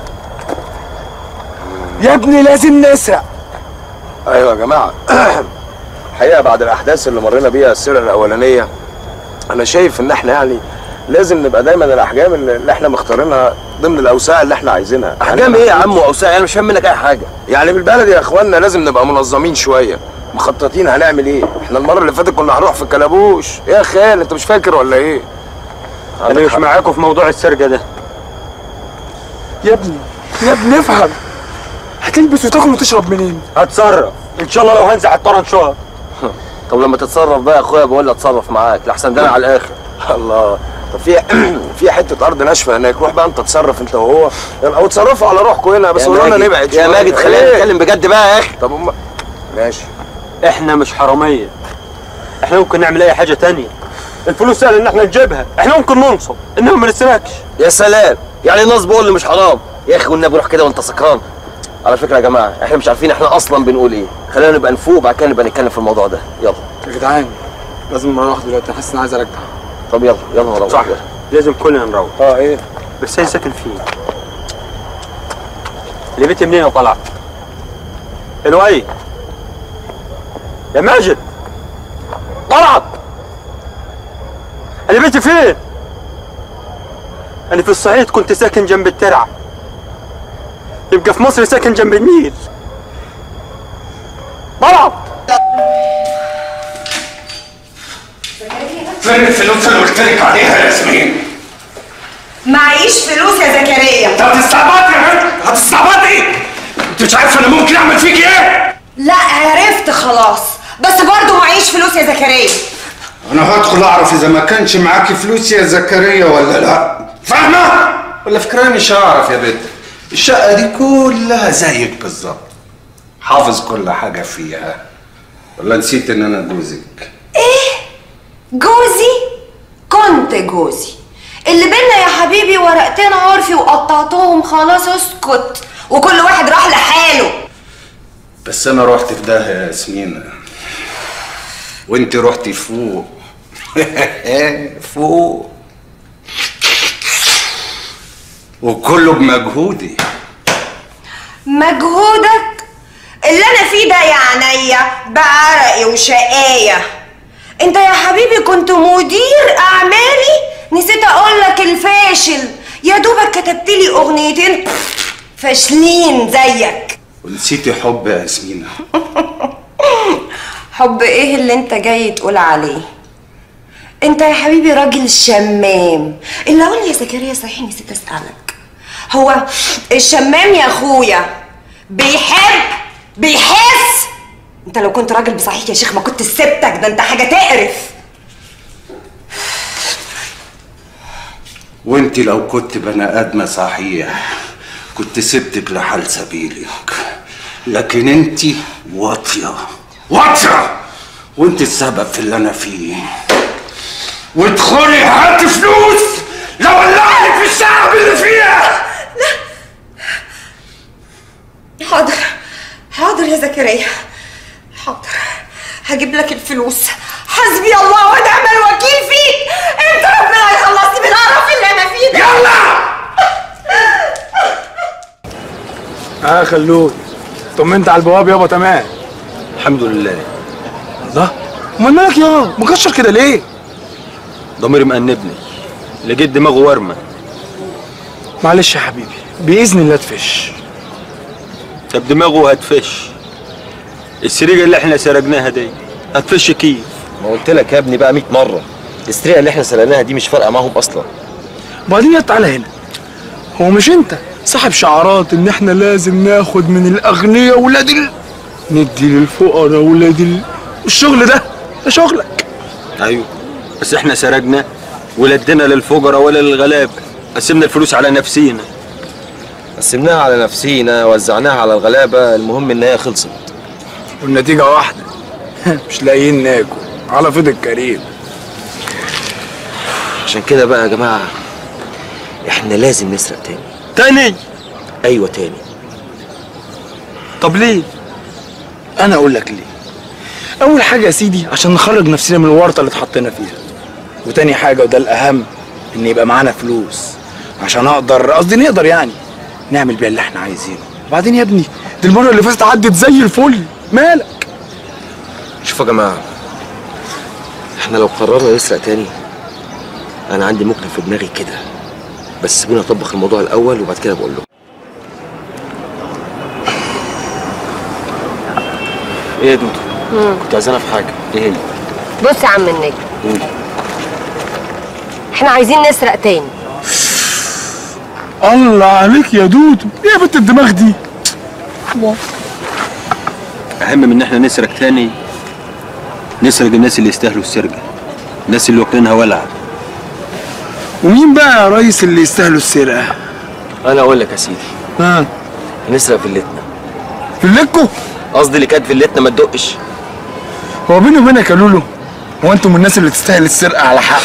يا ابني لازم نسرق ايوه يا جماعه الحقيقه بعد الاحداث اللي مرينا بيها السيره الاولانيه انا شايف ان احنا يعني لازم نبقى دايما الاحجام اللي اللي احنا مختارينها ضمن الاوساع اللي احنا عايزينها احجام ايه يا عم واوساع انا مش فاهم منك اي حاجه يعني بالبلدي يا اخوانا لازم نبقى منظمين شويه مخططين هنعمل ايه احنا المره اللي فاتت كنا هنروح في الكلابوش ايه يا خال انت مش فاكر ولا ايه انا مش معاكم في موضوع السرقه ده يا ابني يا ابني افهم هتلبس وتاكل وتشرب منين هتصرف ان شاء الله لو هنزع الطرن شهر طب لما تتصرف بقى يا اخويا بقول لك اتصرف معاك لحسن ده أنا على الاخر الله طب في في حته ارض ناشفه هناك روح بقى انت تتصرف انت وهو او تصرفوا على روحكم هنا بس يا قولوا لنا ماجد- نبعد يا شوية. ماجد خلينا إيه؟ نتكلم بجد بقى يا اخي طب أم... ماشي احنا مش حراميه احنا ممكن نعمل اي حاجه تانية الفلوس سهل ان احنا نجيبها احنا ممكن ننصب انما ما نسرقش يا سلام يعني الناس بيقول لي مش حرام يا اخي والنبي روح كده وانت سكران على فكره يا جماعه احنا مش عارفين احنا اصلا بنقول ايه خلينا نبقى نفوق وبعد كده نبقى نتكلم في الموضوع ده يلا يا جدعان لازم نروح دلوقتي حاسس اني عايز ارجع طب يلا يلا نروح صح لازم كلنا نروح اه ايه بس هي ساكن فين اللي بيتي منين يا طلعت الوي يا ماجد طلعت اللي بيتي فين انا في الصعيد كنت ساكن جنب الترعه يبقى في مصر ساكن جنب النيل طلعت فين الفلوس اللي قلت لك عليها يا ياسمين؟ معيش فلوس يا زكريا انت هتستعبطي يا بنت هتستعبطي انت مش عارفه انا ممكن اعمل فيك ايه؟ لا عرفت خلاص بس برضه معيش فلوس يا زكريا انا هدخل اعرف اذا ما كانش معاكي فلوس يا زكريا ولا لا فاهمه ولا فكراني مش هعرف يا بنت الشقه دي كلها زيك بالظبط حافظ كل حاجه فيها ولا نسيت ان انا جوزك جوزي كنت جوزي اللي بينا يا حبيبي ورقتين عرفي وقطعتهم خلاص اسكت وكل واحد راح لحاله بس انا رحت في ده يا ياسمين وانت رحتي فوق فوق وكله بمجهودي مجهودك اللي انا فيه ده يا عينيا بعرقي وشقاية انت يا حبيبي كنت مدير اعمالي نسيت اقول لك الفاشل يا دوبك كتبت لي اغنيتين فاشلين زيك ونسيتي حب يا ياسمين حب ايه اللي انت جاي تقول عليه انت يا حبيبي راجل شمام اللي اقول يا زكريا صحيح نسيت اسالك هو الشمام يا اخويا بيحب بيحس انت لو كنت راجل بصحيح يا شيخ ما كنت سبتك ده انت حاجه تقرف وانت لو كنت بني ادمه صحيح كنت سبتك لحال سبيلك لكن انت واطيه واطيه وانت السبب في اللي انا فيه وادخلي هات فلوس لو ولعني في الشعب اللي فيها حاضر حاضر يا زكريا حاضر هجيب لك الفلوس حسبي الله ونعم الوكيل فيك انت ربنا هيخلصني من القرف اللي انا فيه ده يلا اه خلود طمنت على البواب يابا تمام الحمد لله الله امال مالك يا مكشر كده ليه ضميري مأنبني لقيت دماغه ورمه معلش يا حبيبي باذن الله تفش طب دماغه هتفش السريجه اللي احنا سرقناها دي هتفش كيف ما قلت لك يا ابني بقى 100 مره السرقه اللي احنا سرقناها دي مش فارقه معاهم اصلا وبعدين يا تعالى هنا هو مش انت صاحب شعارات ان احنا لازم ناخد من الاغنياء ولاد ال... ندي للفقراء ولاد ال... الشغل ده ده شغلك ايوه بس احنا سرقنا ولا ادينا للفقراء ولا للغلابه قسمنا الفلوس على نفسينا قسمناها على نفسينا وزعناها على الغلابه المهم ان هي خلصت والنتيجة واحدة مش لاقيين ناكل على فيض الكريم عشان كده بقى يا جماعه احنا لازم نسرق تاني تاني ايوه تاني طب ليه؟ أنا أقول لك ليه أول حاجة يا سيدي عشان نخرج نفسنا من الورطة اللي اتحطينا فيها وتاني حاجة وده الأهم إن يبقى معانا فلوس عشان أقدر قصدي نقدر يعني نعمل بيها اللي إحنا عايزينه وبعدين يا ابني دي المرة اللي فاتت عدت زي الفل مالك شوفوا يا جماعه احنا لو قررنا نسرق تاني انا عندي ممكن في دماغي كده بس سيبوني اطبق الموضوع الاول وبعد كده بقول له ايه يا دودو كنت عايزانا في حاجه ايه هي بص يا عم النجم احنا عايزين نسرق تاني الله عليك يا دودو ايه يا بنت الدماغ دي اهم من ان احنا نسرق تاني نسرق الناس اللي يستاهلوا السرقه الناس اللي واكلينها ولع ومين بقى يا ريس اللي يستاهلوا السرقة انا اقول لك يا سيدي ها هنسرق فيلتنا فيلتكو قصدي اللي كانت فيلتنا ما تدقش هو بيني وبينك يا لولو هو انتم من الناس اللي تستاهل السرقة على حق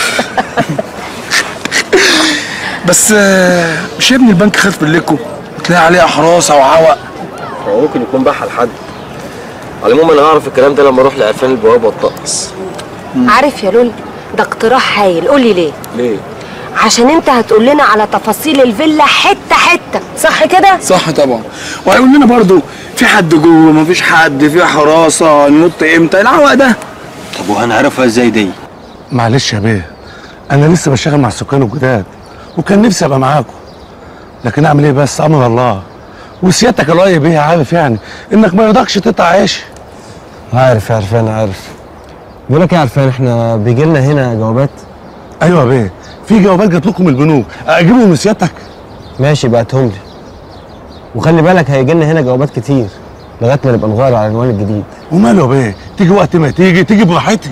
بس آه، مش يا ابني البنك خد فيلتكو وتلاقي عليها حراسة وعوق هو ممكن يكون بحى لحد على العموم انا هعرف الكلام ده لما اروح لعرفان البواب واتطقس عارف يا لول ده اقتراح هايل قولي ليه ليه؟ عشان انت هتقول لنا على تفاصيل الفيلا حته حته صح كده صح طبعا وهيقول لنا برضو في حد جوه مفيش حد في حراسة ننط امتى العوق ده طب وهنعرفها ازاي دي معلش يا بيه انا لسه بشتغل مع السكان الجداد وكان نفسي ابقى معاكم لكن اعمل ايه بس امر الله وسيادتك الراي بيه عارف يعني انك ما يرضكش تقطع عيش عارف يا عرفان عارف بقول لك يا عرفان احنا بيجي لنا هنا جوابات ايوه يا بيه في جوابات جات لكم من البنوك اجيبهم من سيادتك ماشي بعتهم لي وخلي بالك هيجي لنا هنا جوابات كتير لغايه ما نبقى نغير على العنوان الجديد وماله يا بيه تيجي وقت ما تيجي تيجي براحتي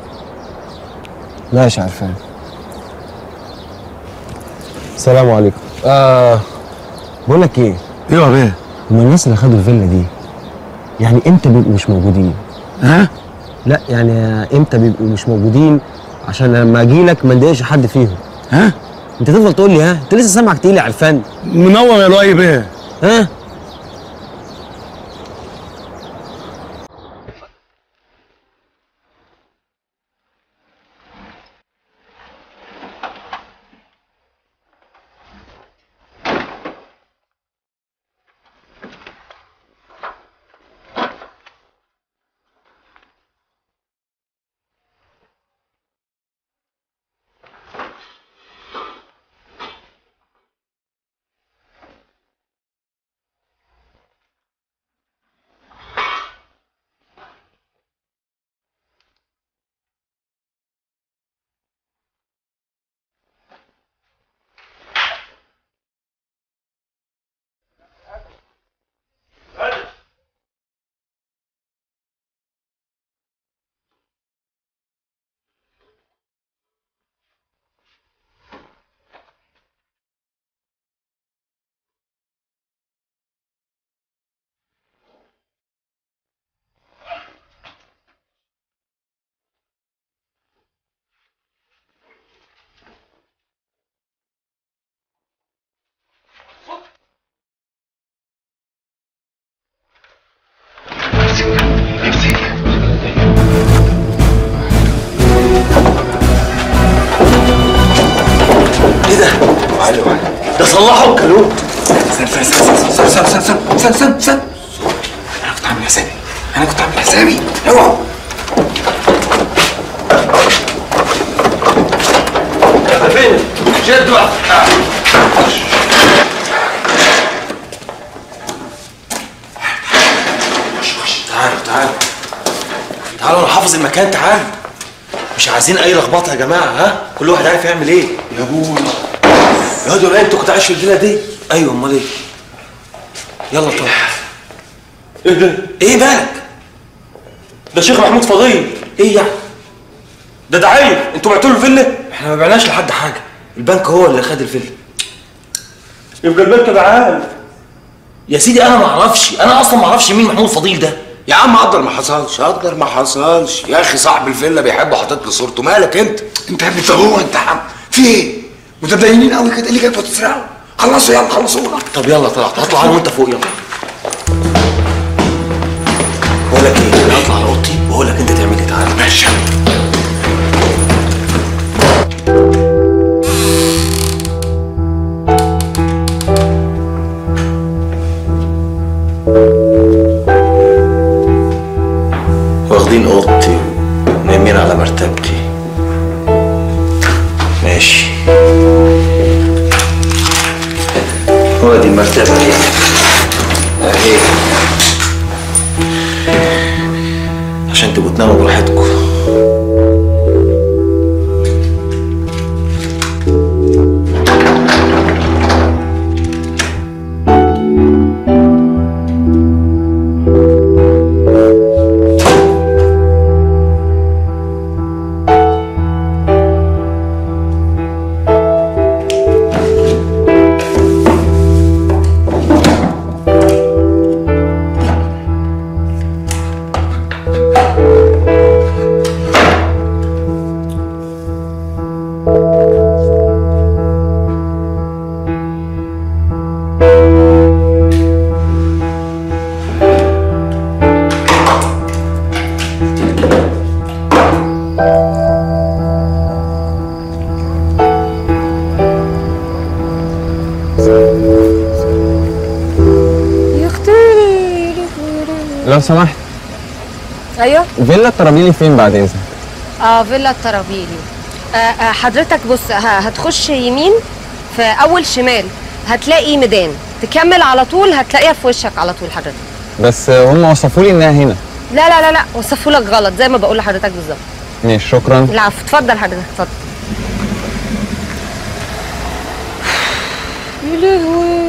ماشي يا عرفان السلام عليكم آه بقول لك ايه ايوه يا بيه هما الناس اللي خدوا الفيلا دي يعني امتى بيبقوا مش موجودين ها لا يعني امتى بيبقوا مش موجودين عشان لما اجي لك ما نضايقش حد فيهم ها انت تفضل تقول لي ها انت لسه سامعك تقيل يا عرفان منور يا لؤي بيه ها ايه ده؟ ده صلحوا الكالون استنى استنى استنى استنى استنى استنى استنى استنى استنى انا كنت عامل حسابي انا كنت عامل حسابي اوعى فين؟ شد بقى تعالوا تعالوا تعالوا انا حافظ المكان تعالوا مش عايزين اي لخبطه يا جماعه ها كل واحد عارف يعمل ايه يا ابوي يا دول انت كنت عايش في الفيلا دي ايوه امال ايه يلا طب ايه ده؟ ايه مالك ده شيخ محمود فضيل ايه يعني ده ده عيل انتوا بعتوا له الفيلا احنا ما بعناش لحد حاجه البنك هو اللي خد الفيلا يبقى البنك بعان يا سيدي انا ما اعرفش انا اصلا ما اعرفش مين محمود فضيل ده يا عم قدر ما حصلش قدر ما حصلش يا اخي صاحب الفيلا بيحب حاطط له صورته مالك انت انت يا ابني انت هو انت يا عم في ايه؟ متدينين قوي كده إيه اللي جايبكم تسرقوا خلصوا يلا خلصونا طب يلا طلعت هطلع انا وانت فوق يلا بقول لك ايه انا هطلع على اوضتي واقول لك انت تعمل ايه تعالى ماشي واخدين اوضتي ونايمين على مرتبتي ماشي هو دي المرتبة دي اهي عشان تبقوا تناموا براحتكم يا اختي لو سمحت ايوه فيلا الترابيلي فين بعد اذنك اه فيلا الترابيلي آه آه حضرتك بص ه- هتخش يمين في اول شمال هتلاقي ميدان تكمل على طول هتلاقيها في وشك على طول حضرتك بس هم وصفوا لي انها هنا لا لا لا لا وصفوا لك غلط زي ما بقول لحضرتك بالظبط ماشي شكرا العفو اتفضل حضرتك اتفضل يا لهوي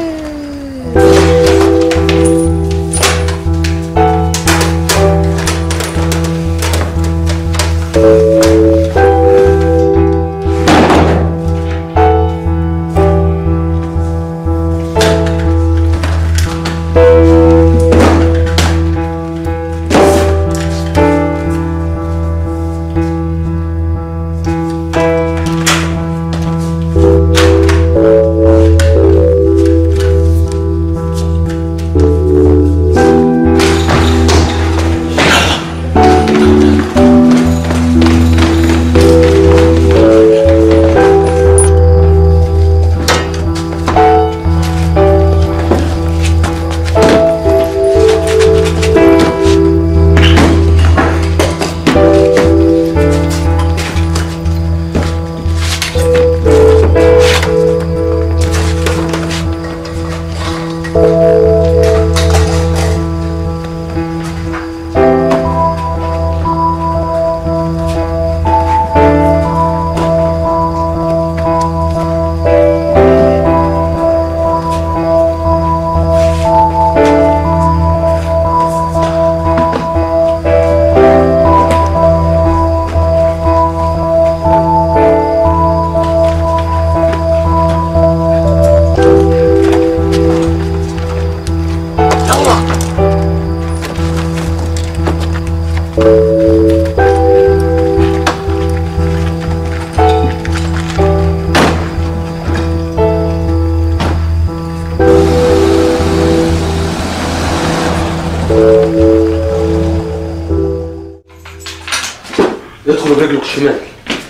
يدخل برجله الشمال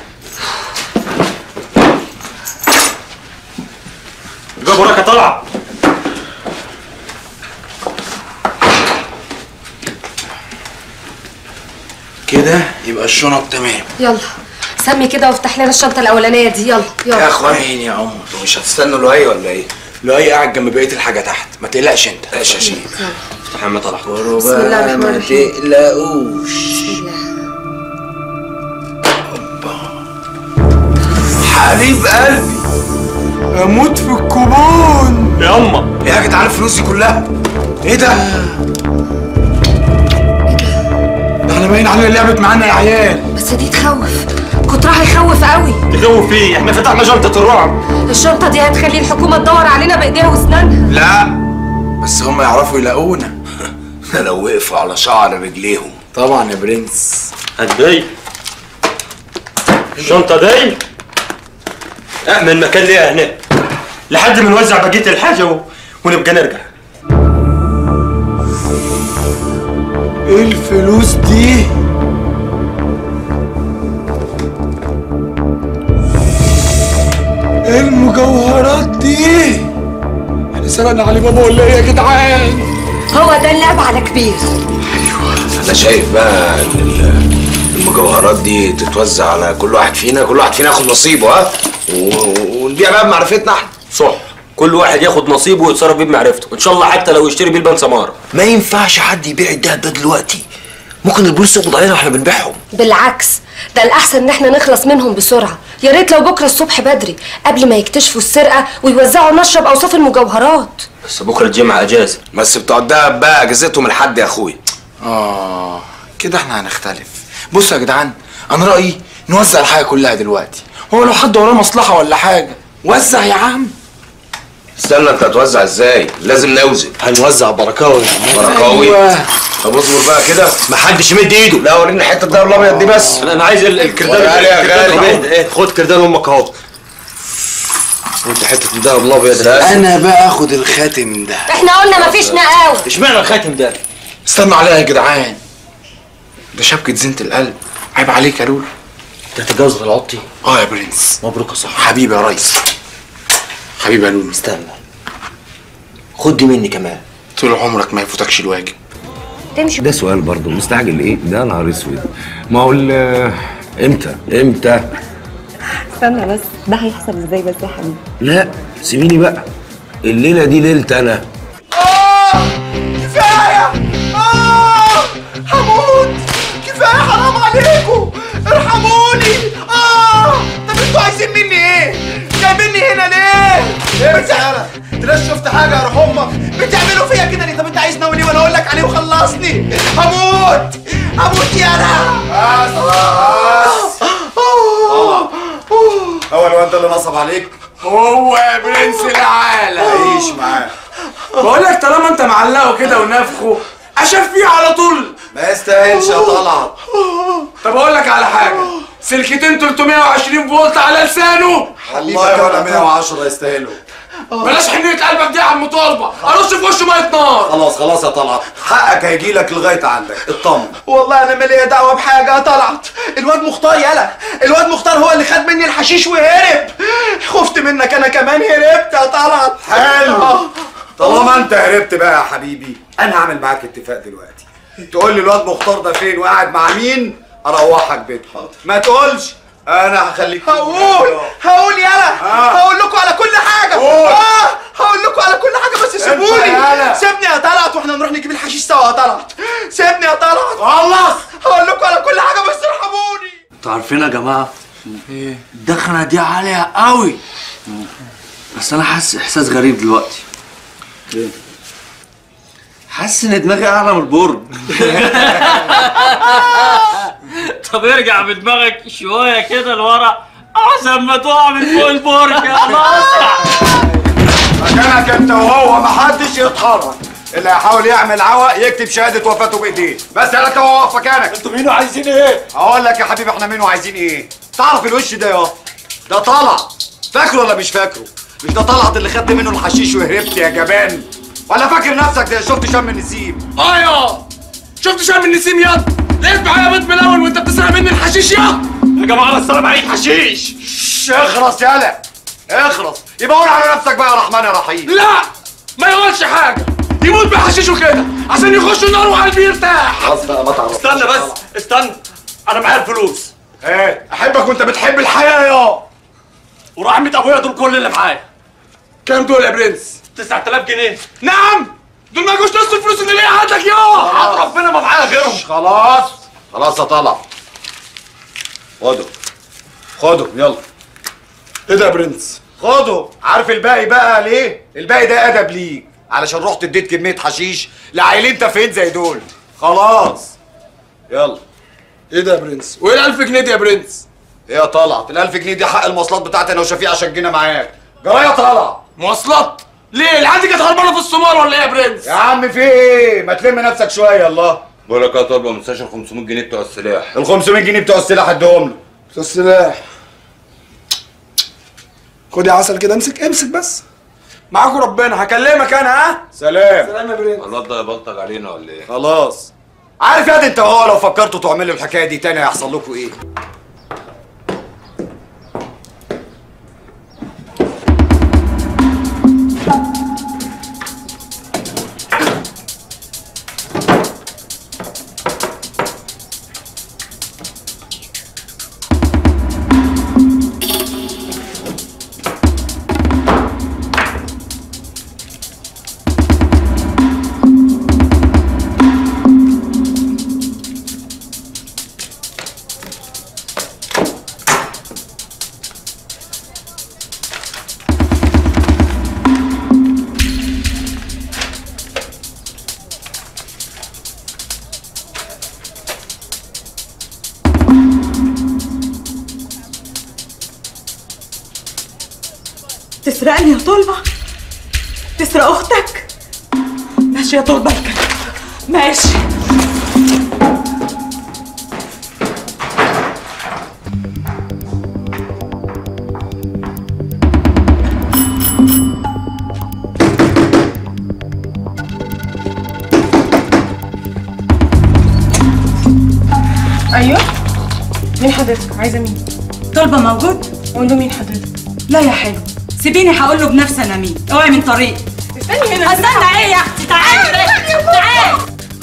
جاب وراك يا طلعت كده يبقى الشنط تمام يلا سمي كده وافتح لنا الشنطه الاولانيه دي يلا يلا يا اخوين يا عمر مش هتستنوا لؤي ولا ايه؟ لؤي قاعد جنب بقيه الحاجه تحت ما تقلقش انت ماشي يا شيخ افتح يا عم طلعت بسم الله الرحمن ما الرحيم. تقلقوش حبيب قلبي اموت في الكوبون يا اما يا جدعان الفلوس دي كلها ايه ده؟ ده احنا باين علينا لعبت معانا يا عيال بس دي تخوف كترها يخوف قوي تخوف فيه احنا فتحنا جنطة الرعب الشنطه دي هتخلي الحكومه تدور علينا بايديها واسنانها لا بس هم يعرفوا يلاقونا لو وقفوا على شعر رجليهم طبعا يا برنس هتضايق الشنطة دي أأمن مكان ليها هناك لحد ما نوزع بقية الحاجة و... ونبقى نرجع ايه الفلوس دي ايه المجوهرات دي احنا سرقنا علي بابا ولا ايه يا جدعان هو ده اللعب على كبير انا شايف بقى ان ال- المجوهرات دي تتوزع على كل واحد فينا كل واحد فينا ياخد نصيبه ها و- ونبيع بقى بمعرفتنا احنا صح كل واحد ياخد نصيبه ويتصرف بيه بمعرفته ان شاء الله حتى لو يشتري بيه البان سمارة ما ينفعش حد يبيع الدهب ده دلوقتي ممكن البوليس يقبض علينا واحنا بنبيعهم بالعكس ده الاحسن ان احنا نخلص منهم بسرعه يا ريت لو بكره الصبح بدري قبل ما يكتشفوا السرقه ويوزعوا نشر باوصاف المجوهرات بس بكرة الجمعة أجازة بس بتوع الدهب بقى اجازتهم الحد يا اخويا اه كده احنا هنختلف بصوا يا جدعان انا رايي نوزع الحاجه كلها دلوقتي هو لو حد وراه مصلحه ولا حاجه وزع يا عم استنى انت هتوزع ازاي لازم نوزن هنوزع بركاوي بركاوي أيوة. طب اصبر بقى كده محدش يمد ايده لا وريني حته الدهب الابيض دي بس انا عايز ال- الكردان غالي يا الكردان غالي. الأبيض. إيه، خد كردان امك اهو انت حته الدهب الابيض ده انا بقى اخد الخاتم ده احنا قلنا مفيش نقاوه اشمعنى الخاتم ده استنوا عليها يا جدعان ده شبكه زينه القلب عيب عليك يا لولو انت هتتجوز غلطتي اه يا برنس مبروك يا صاحبي حبيبي يا ريس حبيبي يا لولو استنى خد دي مني كمان طول عمرك ما يفوتكش الواجب تمشي ده سؤال برضه مستعجل ايه؟ ده نهار اسود ما هو ال- امتى؟ امتى؟ استنى بس ده هيحصل ازاي بس يا حبيبي لا سيبيني بقى الليله دي ليلتي انا كفاية آه هموت كفاية حرام عليكم ارحموني آه طب انتوا عايزين مني ايه؟ جايبيني هنا ليه؟ ايه بتعمل؟ انت لسه شفت حاجة يا روح امك؟ بتعملوا فيا كده ليه؟ طب انت عايز ناوي ليه وانا اقول لك عليه وخلصني؟ هموت هموت يا انا هو الواد ده اللي نصب عليك؟ هو يا برنس العالم عيش معاه بقول لك طالما انت معلقه كده ونافخه اشاف فيه على طول ما يستاهلش يا طلعت طب اقول لك على حاجه سلكتين 320 فولت على لسانه والله ولا 110 يستاهلوا بلاش حنيه قلبك دي يا عم طالبه ارش في وشه ميه نار خلاص خلاص يا طلعت حقك هيجي لك لغايه عندك اطمن والله انا مالي دعوه بحاجه يا طلعت الواد مختار يلا الواد مختار هو اللي خد مني الحشيش وهرب خفت منك انا كمان هربت يا طلعت حلو طالما انت هربت بقى يا حبيبي انا هعمل معاك اتفاق دلوقتي تقول لي الواد مختار ده فين وقاعد مع مين اروحك بيتك ما تقولش انا هخليك هقول هقول يلا هقول لكم على كل حاجه قول. اه هقول لكم على كل حاجه بس سيبوني يلا. سيبني يا طلعت واحنا نروح نجيب الحشيش سوا يا طلعت سيبني يا طلعت خلص هقول لكم على كل حاجه بس ارحموني انتوا عارفين يا جماعه ايه الدخنه دي عاليه قوي بس انا حاسس احساس غريب دلوقتي حاسس ان دماغي اعلى من البرج طب ارجع بدماغك شويه كده لورا احسن ما تقع من فوق البرج يا الله اسرع مكانك انت وهو محدش يتحرك اللي هيحاول يعمل عوق يكتب شهاده وفاته بايديه بس انا انت واقف مكانك انتوا مين وعايزين ايه اقول لك يا حبيبي احنا مين وعايزين ايه تعرف الوش ده يا ده طلع فاكره ولا مش فاكره مش ده طلعت اللي خدت منه الحشيش وهربت يا جبان ولا فاكر نفسك ده شفت شم النسيم ايوه شفت شام النسيم ياض لقيت معايا بيت ملون وانت بتسرق مني الحشيش يا يا جماعة بس أنا معيش حشيش شش، اخرس يالا اخرس يبقى قول على نفسك بقى يا رحمن يا رحيم لا ما يقولش حاجه يموت بحشيشه كده عشان يخش النار وقلبي يرتاح خلاص بقى ما تعرفش استنى بس استنى أنا معايا الفلوس ايه احبك وانت بتحب الحياه يا ورحمة أبويا دول كل اللي معايا كام دول يا برنس 9000 جنيه نعم دول ما جوش نص الفلوس اللي ليا عندك يا حق ربنا ما معايا غيرهم خلاص خلاص يا طلع خده خده يلا ايه ده يا برنس خده عارف الباقي بقى ليه الباقي ده ادب ليك علشان رحت اديت كميه حشيش لعيلين تافهين زي دول خلاص يلا ايه ده يا برنس وايه ال 1000 جنيه دي يا برنس ايه يا طلعت ال 1000 جنيه دي حق المواصلات بتاعتي انا وشفيق عشان جينا معاك جرايه يا طلعت مواصلات ليه العيال دي كانت هربانه في الصومال ولا ايه يا برنس يا عم في ايه ما تلم نفسك شويه الله بقول لك يا طلبه ما تنساش ال 500 جنيه بتوع السلاح ال 500 جنيه بتوع السلاح اديهم له بتوع السلاح خد يا عسل كده امسك امسك بس معاكم ربنا هكلمك انا ها سلام سلام يا برنس الله ده يبلطج علينا ولا ايه خلاص عارف يا دي انت وهو لو فكرتوا تعملوا الحكايه دي تاني هيحصل لكم ايه تسرقني يا طلبة تسرق أختك ماشي يا طلبة الكلام ماشي ايوه مين حضرتك عايزه مين طلبة موجود؟ قول له مين حضرتك لا يا حلو سيبيني هقول له بنفسي انا مين اوعي من طريق استني هنا استنى ايه يا اختي تعالي تعالي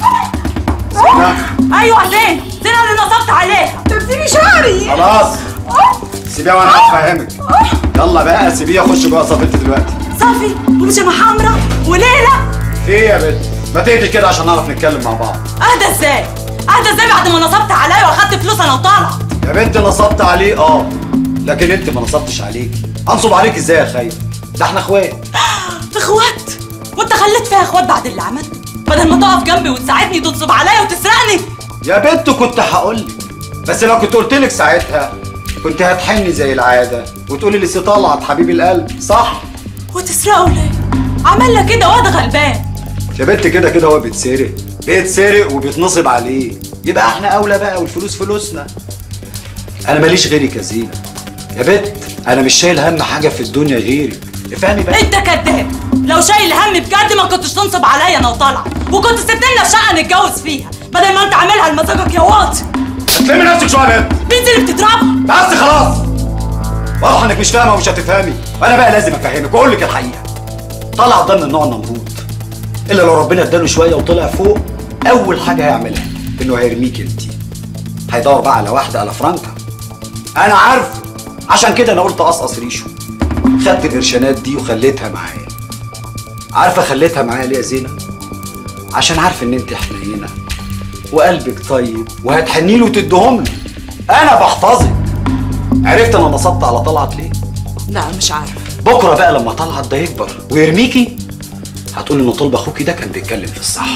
ايوه زين زين انا اللي نصبت عليها تبتدي شعري خلاص سيبيها وانا هفهمك يلا بقى سيبيها خش جوه صفيتي دلوقتي صافي وبيجامه حمرا وليله ايه يا بنت ما تهدي كده عشان نعرف نتكلم مع بعض اهدى ازاي اهدى ازاي بعد ما نصبت عليا واخدت فلوس انا وطالعه يا بنت نصبت عليه اه لكن انت ما نصبتش عليكي انصب عليك ازاي يا خايف ده احنا اخوات اخوات وانت خليت فيها اخوات بعد اللي عملته بدل ما تقف جنبي وتساعدني تنصب عليا وتسرقني يا بنت كنت هقول لك بس لو كنت قلت لك ساعتها كنت هتحني زي العاده وتقولي لي سي طلعت حبيب القلب صح وتسرقه ليه عمل لك كده واد غلبان يا بنت كده كده هو بيتسرق بيتسرق وبيتنصب عليه يبقى احنا اولى بقى والفلوس فلوسنا انا ماليش غيرك يا زينه يا بنت انا مش شايل هم حاجه في الدنيا غيرك افهمي بقى انت كداب لو شايل هم بجد ما كنتش تنصب عليا انا وطالعه وكنت سبت لنا في شقه نتجوز فيها بدل ما انت عاملها لمزاجك يا واطي هتلمي نفسك شويه يا بنت بنت اللي بتضربها بس خلاص واضح انك مش فاهمه ومش هتفهمي وانا بقى لازم افهمك واقول لك الحقيقه طلع ده من النوع النمرود الا لو ربنا اداله شويه وطلع فوق اول حاجه هيعملها انه هيرميك انت هيدور بقى على واحده على فرانكا انا عارف عشان كده انا قلت اقصقص ريشه خدت القرشانات دي وخليتها معايا عارفه خليتها معايا ليه يا زينه عشان عارف ان انت حنينه وقلبك طيب وهتحني له وتديهم له انا بحفظك عرفت انا نصبت على طلعت ليه لا مش عارف بكره بقى لما طلعت ده يكبر ويرميكي هتقول ان طلب اخوكي ده كان بيتكلم في الصح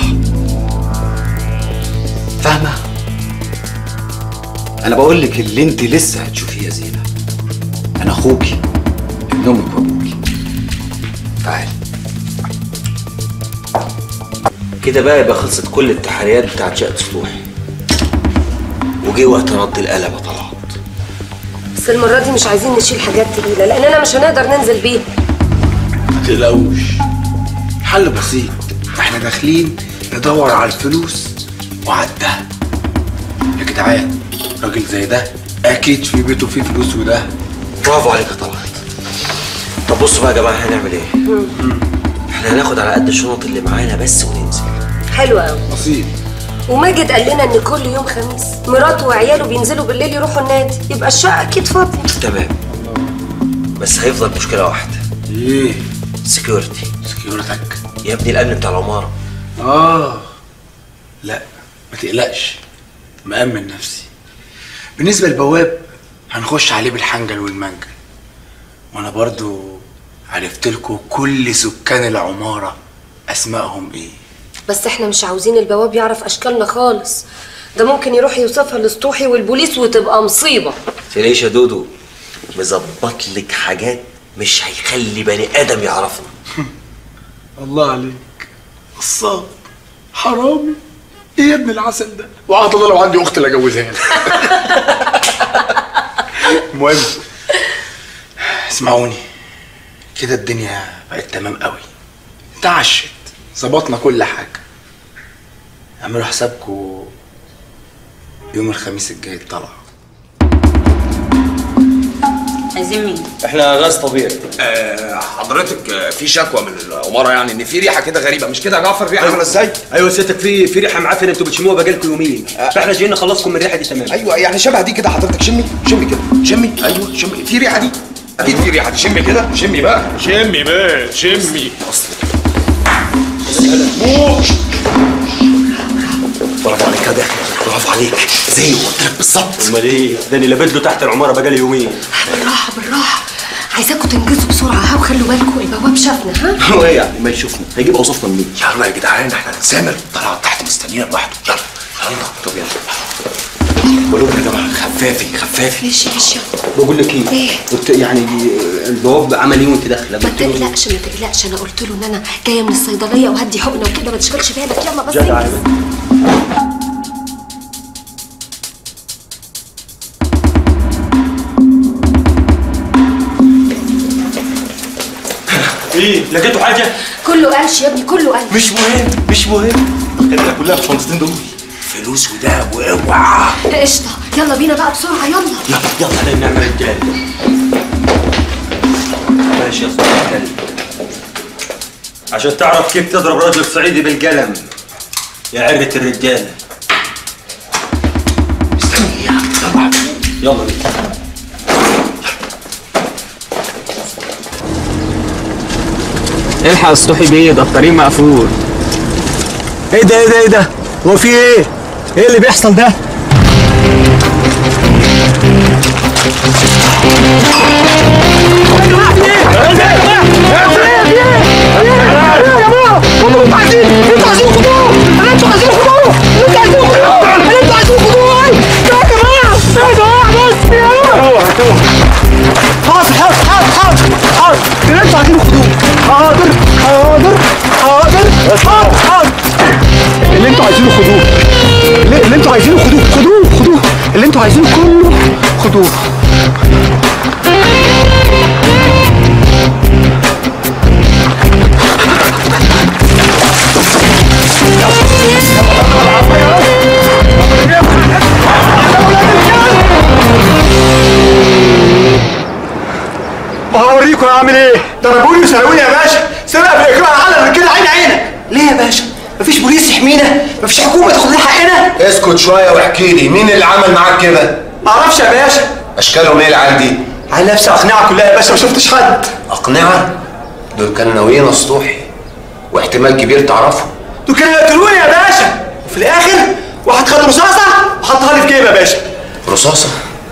فاهمه انا بقول لك اللي انت لسه هتشوفيه يا زينه انا اخوكي ابن امك وابوكي تعالي كده بقى يبقى خلصت كل التحريات بتاعت شقة سطوحي وجه وقت رد القلم يا طلعت بس المرة دي مش عايزين نشيل حاجات تقيلة لأننا مش هنقدر ننزل بيها ما تقلقوش حل بسيط احنا داخلين ندور على الفلوس وعلى الدهب يا جدعان راجل زي ده اكيد في بيته فيه فلوس وده برافو عليك يا طلعت طب بصوا بقى يا جماعة هنعمل ايه؟ احنا هناخد على قد الشنط اللي معانا بس وننزل حلو قوي بسيط وماجد قال لنا ان كل يوم خميس مراته وعياله بينزلوا بالليل يروحوا النادي يبقى الشقه اكيد فاضيه تمام بس هيفضل مشكلة واحدة ايه؟ سكيورتي سكيورتك يا ابني الأمن بتاع العمارة اه لا ما تقلقش مأمن نفسي بالنسبة للبواب هنخش عليه بالحنجل والمنجل وانا برضو عرفت لكم كل سكان العمارة اسمائهم ايه بس احنا مش عاوزين البواب يعرف اشكالنا خالص ده ممكن يروح يوصفها لسطوحي والبوليس وتبقى مصيبه تلاقيش يا دودو مظبط لك حاجات مش هيخلي بني ادم يعرفنا الله عليك قصاب حرامي ايه يا ابن العسل ده وقعد الله لو عندي اخت اللي اجوزها لك المهم اسمعوني كده الدنيا بقت تمام قوي اتعشت ظبطنا كل حاجه اعملوا حسابكم يوم الخميس الجاي الطلعه عايزين مين؟ احنا غاز طبيعي آه حضرتك آه، في شكوى من العماره يعني ان في ريحه كده غريبه مش كده يا جعفر ريحه عامله ازاي؟ ايوه سيادتك في في ريحه معفنه انتوا بتشموها بقالكم يومين فاحنا جايين نخلصكم من الريحه دي تمام ايوه يعني شبه دي كده حضرتك شمي شمي كده شمي ايوه شمي في ريحه دي اكيد في ريحه دي شمي كده شمي بقى شمي بقى شمي اصل برافو عليك يا داخل برافو عليك زي ما قلت لك بالظبط امال ايه ده انا لابد له تحت العماره بقالي يومين بالراحه بالراحه عايزاكم تنجزوا بسرعه ها وخلوا بالكم البواب شافنا ها هو ايه يعني ما يشوفنا هيجيب اوصافنا منين يلا يا جدعان احنا هنسامر طلع تحت مستنينا لوحده يلا يلا طب يلا بقول لكم يا جماعه خفافي خفافي ماشي ماشي بقول لك ايه ايه قلت يعني البواب عمل ايه وانت داخله ما تقلقش ما تقلقش انا قلت له ان انا جايه من الصيدليه وهدي حقنه وكده ما تشغلش بالك يلا بس جدع انجز. ايه لقيتوا حاجه كله قالش يا ابني كله قالش مش مهم مش مهم الخدمه كلها في الشنطتين دول فلوس ودهب واوعى قشطه يلا بينا بقى بسرعه يلا يلا يلا خلينا نعمل رجال ماشي يا صاحبي عشان تعرف كيف تضرب رجل صعيدي بالقلم يا عرة الرجالة يلا بينا الحق اسطوحي بيه ده الطريق مقفول ايه ده ايه ده ايه ده هو في ايه ايه اللي بيحصل ده خلاص حاضر حاضر حاضر حاضر اللي انتوا عايزينه خدوه حاضر حاضر حاضر حاضر حاضر اللي انتوا عايزينه خدوه اللي اللي انتوا عايزينه خدوه خدوه خدوه اللي انتوا عايزينه كله خدوه وهوريكم هعمل ايه ضربوني وسرقوني يا باشا سرقه بالاجراء على الرجاله عين عينك ليه يا باشا مفيش بوليس يحمينا مفيش حكومه تاخد لنا حقنا اسكت شويه واحكي لي مين اللي عمل معاك كده معرفش يا باشا اشكالهم ايه العيال دي على نفسي اقنعه كلها يا باشا ما شفتش حد اقنعه دول كانوا ناويين اسطوحي واحتمال كبير تعرفهم دول كانوا يقتلوني يا باشا وفي الاخر واحد خد رصاصه وحطها لي في جيبي يا باشا رصاصه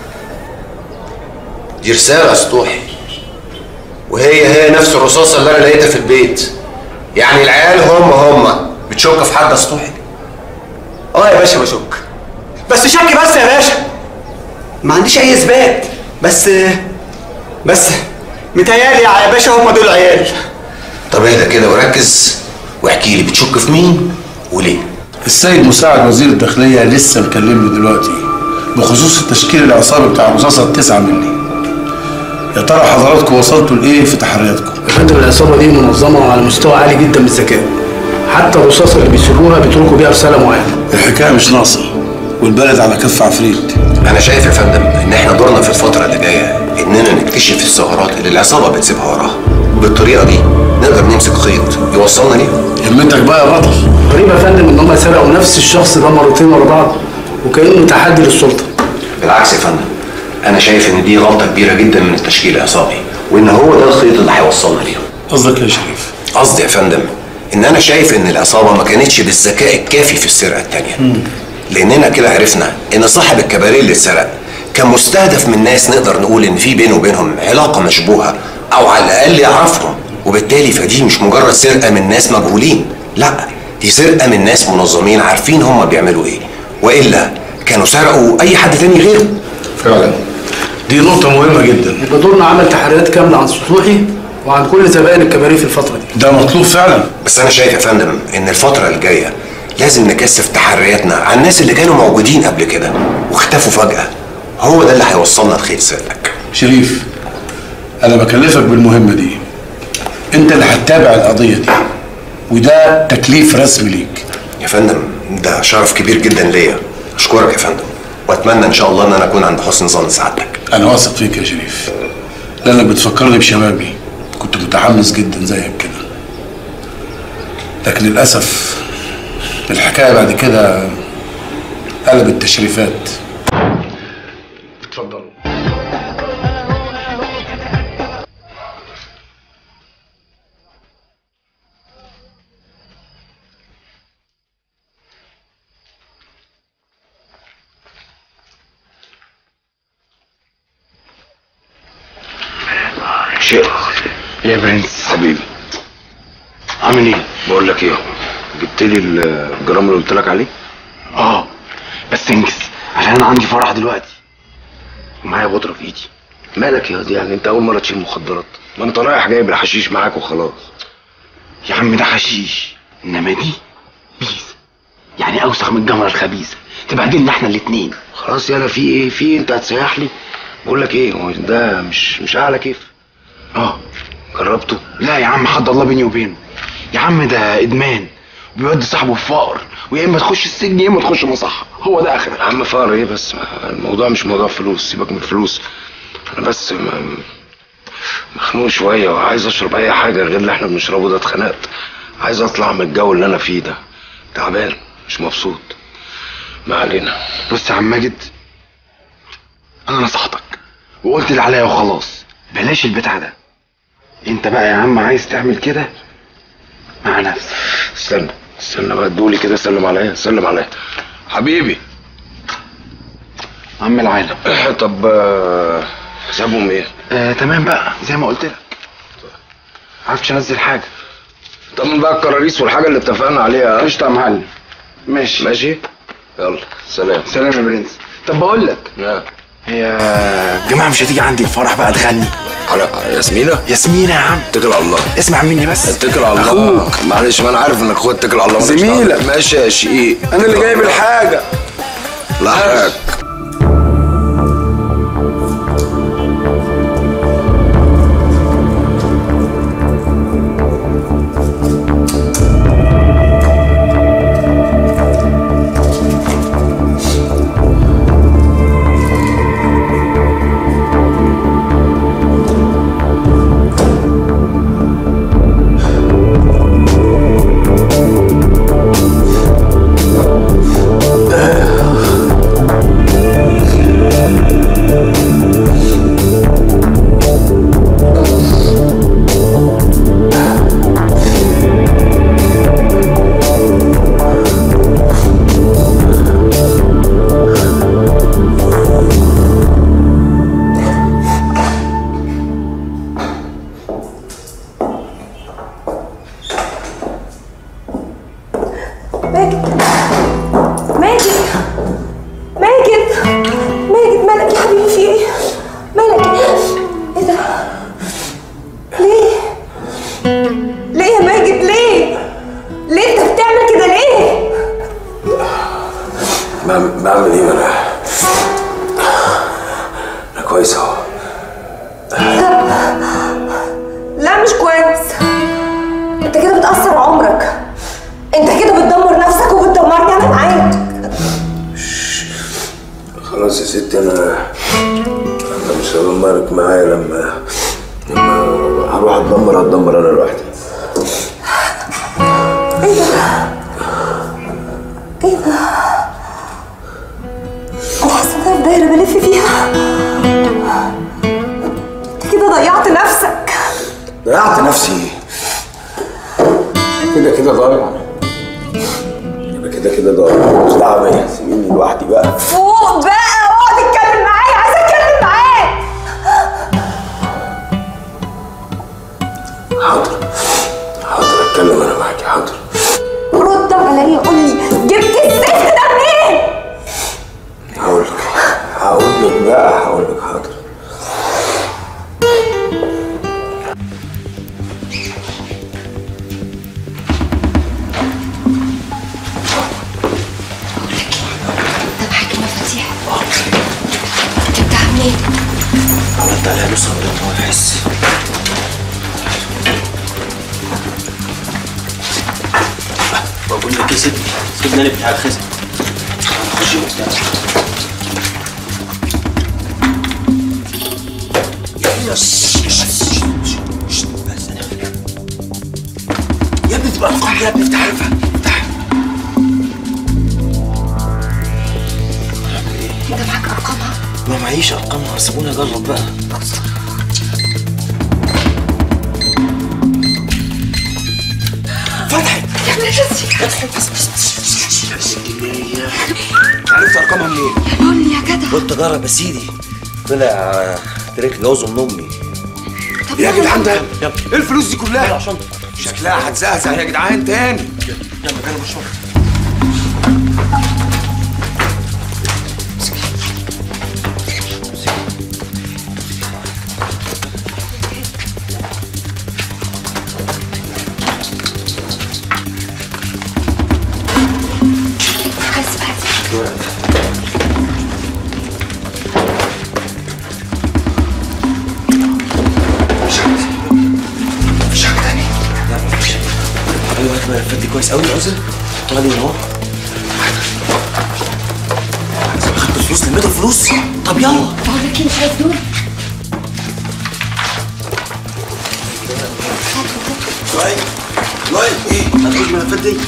دي رساله اسطوحي وهي هي نفس الرصاصه اللي انا لقيتها في البيت يعني العيال هم هم بتشك في حد اسطوحي اه يا باشا بشك بس شك بس يا باشا ما عنديش اي اثبات بس بس متهيالي يا باشا هم دول عيال طب اهدى كده وركز واحكي لي بتشك في مين وليه السيد مساعد وزير الداخلية لسه مكلمني دلوقتي بخصوص التشكيل العصابي بتاع الرصاصة التسعة مني يا ترى حضراتكم وصلتوا لإيه في تحرياتكم؟ يا فندم العصابه دي منظمه وعلى مستوى عالي جدا من الذكاء حتى الرصاصه اللي بيسيبوها بيتركوا بيها رساله معينه الحكاية مش ناقصة والبلد على كف عفريت انا شايف يا فندم ان احنا دورنا في الفتره اللي جايه اننا نكتشف الثغرات اللي العصابه بتسيبها وراها وبالطريقه دي نقدر نمسك خيط يوصلنا ليها يمتك بقى يا بطل غريبه يا فندم ان هم سرقوا نفس الشخص ده مرتين ورا بعض وكانه تحدي للسلطه بالعكس يا فندم انا شايف ان دي غلطه كبيره جدا من التشكيل العصابي وان هو ده الخيط اللي هيوصلنا ليهم قصدك يا شريف؟ قصدي يا فندم ان انا شايف ان العصابه ما كانتش بالذكاء الكافي في السرقه التانيه لاننا كده عرفنا ان صاحب الكباريه اللي اتسرق كان مستهدف من ناس نقدر نقول ان في بينه وبينهم علاقه مشبوهه او على الاقل يعرفهم وبالتالي فدي مش مجرد سرقه من ناس مجهولين لا دي سرقه من ناس منظمين عارفين هم بيعملوا ايه والا كانوا سرقوا اي حد تاني غيره فعلا دي نقطة مهمة جدا يبقى دورنا عمل تحريات كاملة عن سطوحي وعن كل زبائن الكباريه في الفترة دي ده مطلوب فعلا بس انا شايف يا فندم ان الفتره الجايه لازم نكثف تحرياتنا عن الناس اللي كانوا موجودين قبل كده واختفوا فجاه هو ده اللي هيوصلنا لخير سرك شريف انا بكلفك بالمهمة دي انت اللي هتتابع القضية دي وده تكليف رسمي ليك يا فندم ده شرف كبير جدا ليا اشكرك يا فندم واتمنى ان شاء الله ان انا اكون عند حسن ظن سعادتك انا واثق فيك يا شريف لانك بتفكرني بشبابي كنت متحمس جدا زيك كده لكن للاسف الحكايه بعد كده قلبت تشريفات اتفضلوا شيء يا برنس حبيبي عامل ايه؟ بقول لك ايه جبت لي الجرام اللي قلت لك عليه؟ اه بس انجز عشان انا عندي فرح دلوقتي ومعايا بودره في ايدي مالك يا دي يعني انت اول مره تشيل مخدرات ما انت رايح جايب الحشيش معاك وخلاص يا عم ده حشيش انما دي بيس يعني اوسخ من الجمره الخبيثه تبهدلنا احنا الاتنين خلاص يالا في ايه في إيه؟ انت هتسيح لي بقول لك ايه هو ده مش مش اعلى كيف اه جربته لا يا عم حد الله بيني وبينه يا عم ده ادمان بيودي صاحبه في فقر ويا اما تخش السجن يا اما تخش مصحه هو ده اخر يا عم فقر ايه بس ما- الموضوع مش موضوع فلوس سيبك من الفلوس انا بس م- مخنوق شويه وعايز اشرب اي حاجه غير اللي احنا بنشربه ده اتخنقت عايز اطلع من الجو اللي انا فيه ده تعبان مش مبسوط ما علينا بص يا عم ماجد انا نصحتك وقلت اللي عليا وخلاص بلاش البتاع ده انت بقى يا عم عايز تعمل كده مع نفسك استنى استنى بقى ادولي كده سلم عليا سلم عليا حبيبي عم العالم طب آه، حسابهم ايه؟ آه تمام بقى زي ما قلت لك عرفتش انزل حاجه طمن بقى الكراريس والحاجه اللي اتفقنا عليها قشطه يا معلم ماشي ماشي يلا سلام سلام يا برنس طب بقول لك هي الجماعه مش هتيجي عندي الفرح بقى تغني على ياسمينة ياسمينة يا عم اتكل على الله اسمع مني بس اتكل على الله اخوك معلش ما انا عارف انك اخوك اتكل على الله مالكش زميلك. دعوة. ماشي يا شقيق انا اللي جايب الحاجه لحقك ماجد ماجد ماجد ماجد مالك يا حبيبي في ايه؟ مالك ايه ده؟ ليه؟ ليه يا ماجد ليه؟ ليه انت بتعمل كده ليه؟ بعمل بعمل ايه انا انا كويس اهو لا مش كويس انت كده بتأثر عمرك انت كده بتدمر نفسك وبتدمرني انا معاك خلاص يا ستي انا انا مش هدمرك معايا لما لما هروح اتدمر هتدمر انا لوحدي ايه ده؟ ايه ده؟ انا حاسه ان انا في دايره بلف فيها انت كده ضيعت نفسك ضيعت نفسي كده كده ضايع يبقى كده كده ضايع اطلع بيا سيبيني لوحدي بقى فوق بقى اقعد اتكلم معايا عايزه اتكلم معاك حاضر حاضر اتكلم انا معاكي حاضر رد عليا قول لي جبت الزفت ده منين؟ هقول لك هقول لك بقى هقول لك حاضر معاك يا ستي سيبنا انا بتاع الخزن خش يا ابني تبقى ارقام يا ابني افتح عارفها انت معاك ارقامها ما معيش ارقامها سيبوني اجرب بقى فتحت يا ابني فتحت عرفت ارقامها منين؟ قول لي يا جدع قلت اجرب يا سيدي طلع آه، تريك جوزه من امي طب يا يلا. جدعان ده ايه الفلوس دي كلها شكلها هتزهزه يا جدعان تاني يلا جرب الشغل بس بس مفيش حاجه تاني لا مفيش ايوه هات الملفات دي كويس قوي عاوزها حطها لي هنا اهو خدت الفلوس لميت الفلوس طب يلا بقول لك ايه مش عايز دول لؤي لؤي ايه هتقول الملفات دي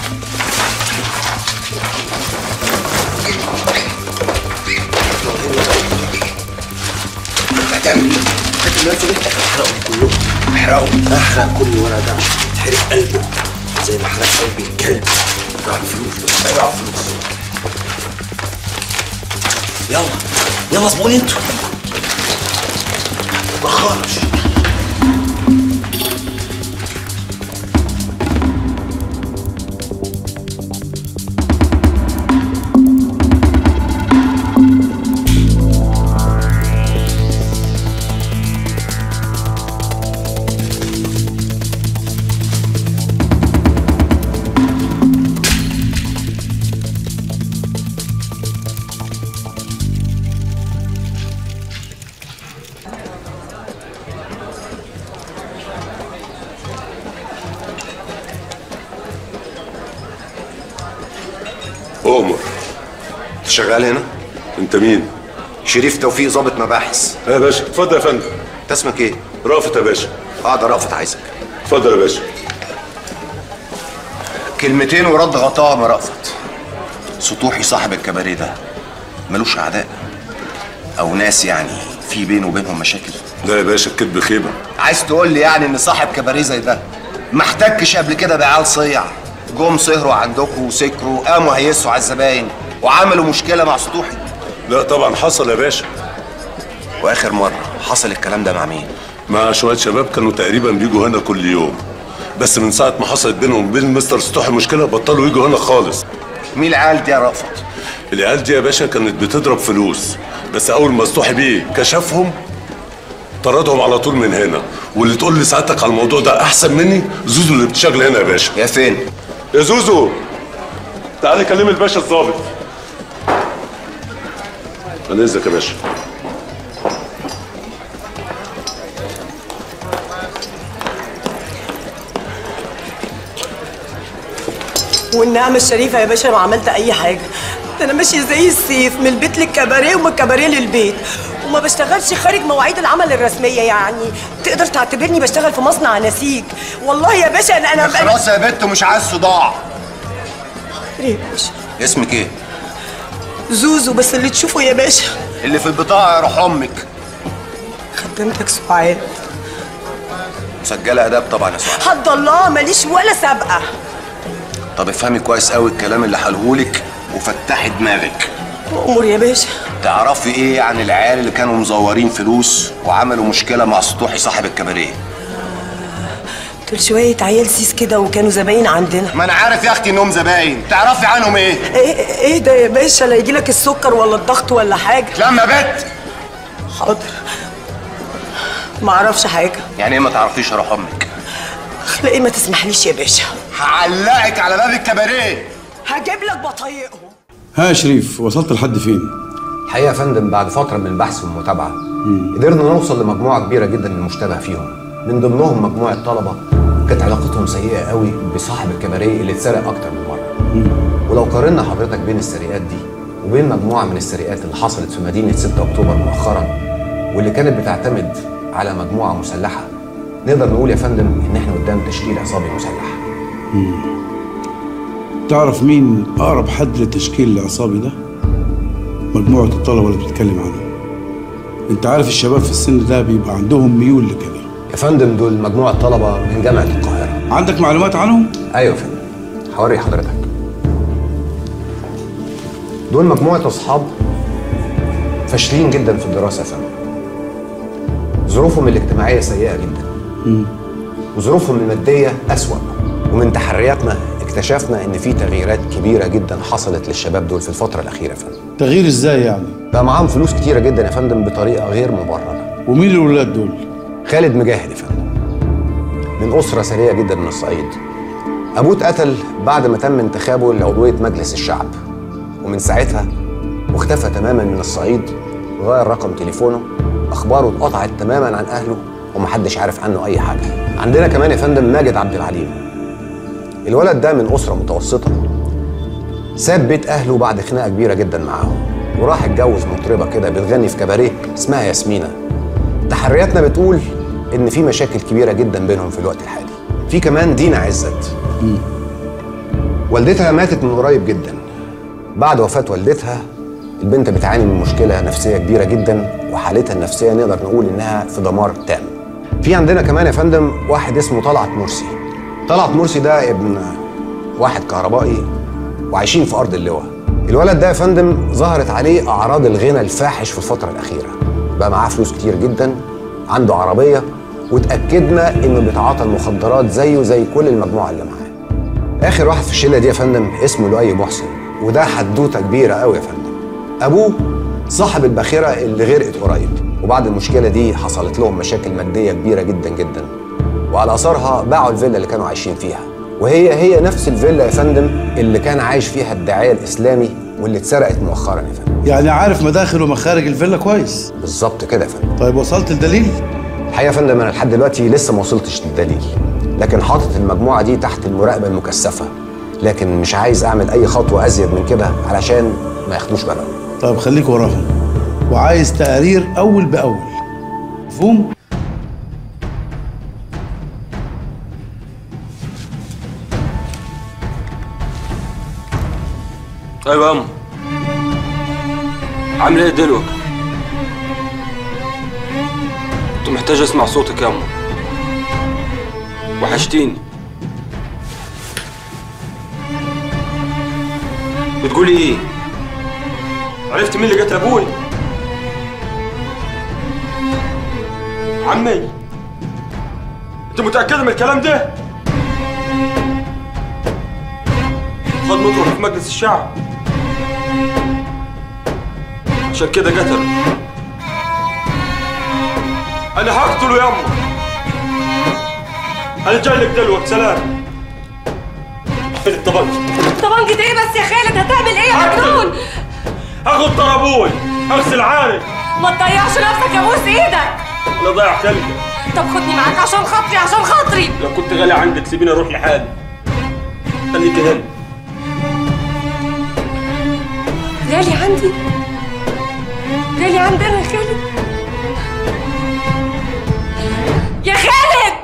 هتعمل ايه؟ هات الملف ده احرقهم كلهم احرقهم احرق كل ورقه ده عشان يتحرق قلبه زي ما حرق قلبي الكلب ضاع الفلوس ضاع الفلوس يلا يلا زبوني انتوا متأخرش أؤمر أنت شغال هنا؟ أنت مين؟ شريف توفيق ضابط مباحث يا باشا اتفضل يا فندم انت اسمك ايه؟ رافت يا باشا اقعد رافت عايزك اتفضل يا باشا كلمتين ورد غطاهم يا رأفت سطوحي صاحب الكباريه ده ملوش اعداء او ناس يعني في بينه وبينهم مشاكل لا يا باشا الكذب خيبه عايز تقول لي يعني ان صاحب كباريه زي ده ما احتكش قبل كده بعيال صيع جم سهروا عندكم وسكروا قاموا هيسوا على الزباين وعملوا مشكله مع سطوحي لا طبعا حصل يا باشا واخر مره حصل الكلام ده مع مين مع شويه شباب كانوا تقريبا بيجوا هنا كل يوم بس من ساعه ما حصلت بينهم وبين مستر سطوحي مشكله بطلوا يجوا هنا خالص مين العيال دي يا رأفت العيال دي يا باشا كانت بتضرب فلوس بس اول ما سطوحي بيه كشفهم طردهم على طول من هنا واللي تقول لي ساعتك على الموضوع ده احسن مني زوزو اللي بتشتغل هنا يا باشا يا فين يا زوزو تعالى كلم الباشا الظابط انا اذنك يا باشا والنعمة الشريفة يا باشا ما عملت أي حاجة ده أنا ماشية زي السيف من البيت للكباريه ومن الكباريه للبيت وما بشتغلش خارج مواعيد العمل الرسمية يعني تقدر تعتبرني بشتغل في مصنع نسيج والله يا باشا أنا أنا خلاص يا بت مش عايز صداع يا باشا اسمك ايه زوزو بس اللي تشوفه يا باشا اللي في البطاقه يا روح امك خدمتك سعاد مسجله اداب طبعا يا سعاد حد الله ماليش ولا سابقة طب افهمي كويس قوي الكلام اللي هقولهولك وفتحي دماغك أمور يا باشا تعرفي ايه عن العيال اللي كانوا مزورين فلوس وعملوا مشكله مع سطوحي صاحب الكباريه دول شوية عيال سيس كده وكانوا زباين عندنا ما انا عارف يا اختي انهم زباين تعرفي عنهم ايه ايه ايه ده يا باشا لا يجيلك السكر ولا الضغط ولا حاجة لما بت حاضر ما اعرفش حاجة يعني ايه ما تعرفيش يا روح امك اخلاقي ما تسمحليش يا باشا هعلقك على باب الكباريه هجيب لك بطايقهم ها يا شريف وصلت لحد فين؟ الحقيقه يا فندم بعد فتره من البحث والمتابعه قدرنا نوصل لمجموعه كبيره جدا من المشتبه فيهم من ضمنهم مجموعه طلبه كانت علاقتهم سيئه قوي بصاحب الكباريه اللي اتسرق اكتر من مره ولو قارنا حضرتك بين السرقات دي وبين مجموعه من السرقات اللي حصلت في مدينه 6 اكتوبر مؤخرا واللي كانت بتعتمد على مجموعه مسلحه نقدر نقول يا فندم ان احنا قدام تشكيل عصابي مسلح مم. تعرف مين اقرب حد للتشكيل العصابي ده مجموعه الطلبه اللي بتتكلم عنهم انت عارف الشباب في السن ده بيبقى عندهم ميول لكده يا فندم دول مجموعه طلبه من جامعه القاهره عندك معلومات عنهم ايوه يا فندم هوري حضرتك دول مجموعه اصحاب فاشلين جدا في الدراسه يا فندم ظروفهم الاجتماعيه سيئه جدا وظروفهم الماديه اسوا ومن تحرياتنا اكتشفنا ان في تغييرات كبيره جدا حصلت للشباب دول في الفتره الاخيره يا فندم تغيير ازاي يعني بقى معاهم فلوس كتيره جدا يا فندم بطريقه غير مبرره ومين الولاد دول خالد مجاهد يا فندم من اسره ثريه جدا من الصعيد ابوه اتقتل بعد ما تم انتخابه لعضويه مجلس الشعب ومن ساعتها واختفى تماما من الصعيد غير رقم تليفونه اخباره اتقطعت تماما عن اهله ومحدش عارف عنه اي حاجه عندنا كمان يا فندم ماجد عبد العليم الولد ده من اسره متوسطه ساب بيت اهله بعد خناقه كبيره جدا معاهم وراح اتجوز مطربه كده بتغني في كباريه اسمها ياسمينه تحرياتنا بتقول ان في مشاكل كبيره جدا بينهم في الوقت الحالي في كمان دينا عزت والدتها ماتت من قريب جدا بعد وفاه والدتها البنت بتعاني من مشكله نفسيه كبيره جدا وحالتها النفسيه نقدر نقول انها في دمار تام في عندنا كمان يا فندم واحد اسمه طلعت مرسي طلعت مرسي ده ابن واحد كهربائي وعايشين في ارض اللواء الولد ده يا فندم ظهرت عليه اعراض الغنى الفاحش في الفتره الاخيره بقى معاه فلوس كتير جدا عنده عربيه وتاكدنا انه بيتعاطى المخدرات زيه زي كل المجموعه اللي معاه اخر واحد في الشله دي يا فندم اسمه لؤي محسن وده حدوته كبيره قوي يا فندم ابوه صاحب الباخره اللي غرقت قريب وبعد المشكله دي حصلت لهم مشاكل ماديه كبيره جدا جدا وعلى اثرها باعوا الفيلا اللي كانوا عايشين فيها وهي هي نفس الفيلا يا فندم اللي كان عايش فيها الداعيه الاسلامي واللي اتسرقت مؤخرا يا فندم يعني عارف مداخل ومخارج الفيلا كويس بالظبط كده يا فندم طيب وصلت الدليل الحقيقه يا فندم انا لحد دلوقتي لسه ما وصلتش للدليل لكن حاطط المجموعه دي تحت المراقبه المكثفه لكن مش عايز اعمل اي خطوه ازيد من كده علشان ما ياخدوش بالهم طيب خليك وراهم وعايز تقارير اول باول مفهوم ايوه يا أم. عامل ايه دلوقتي؟ كنت محتاج اسمع صوتك يا أم وحشتيني بتقولي ايه؟ عرفت مين اللي قتل ابوي؟ عمي انت متأكدة من الكلام ده؟ خد نطرق في مجلس الشعب عشان كده قتل انا هقتله يا امه انا جاي لك دلوقتي سلام فين الطبنجة طبنجة ايه بس يا خالد هتعمل ايه يا مجنون هاخد طار ابوي اغسل عاري ما تضيعش نفسك يا بوس ايدك انا ضايع كلمة طب خدني معاك عشان خاطري عشان خاطري لو كنت غالي عندك سيبيني اروح لحالي خليك هنا غالي عندي غالي عندنا يا خالد يا خالد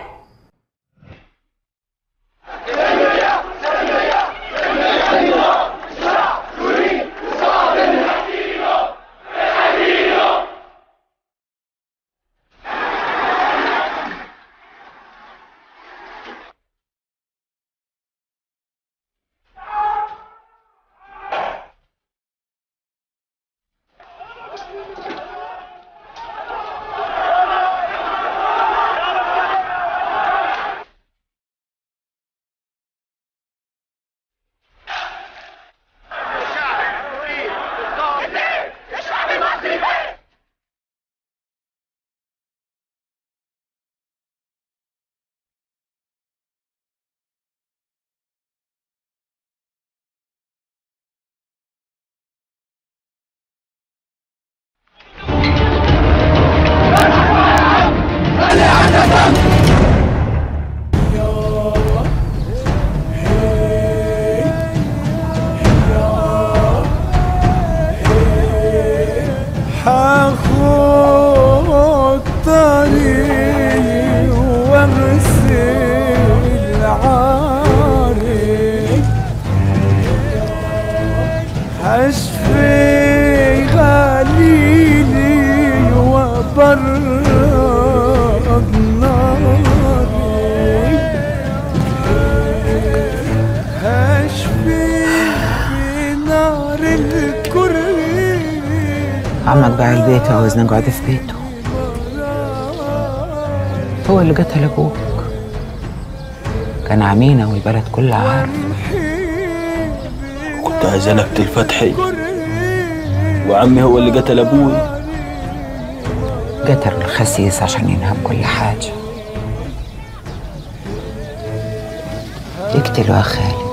عمك باع البيت وعاوزنا نقعد في بيته هو اللي قتل ابوك كان عمينا والبلد كلها عارفه كنت عايز انا اقتل فتحي وعمي هو اللي قتل ابوي قتلوا الخسيس عشان ينهب كل حاجة يقتلوا يا خالد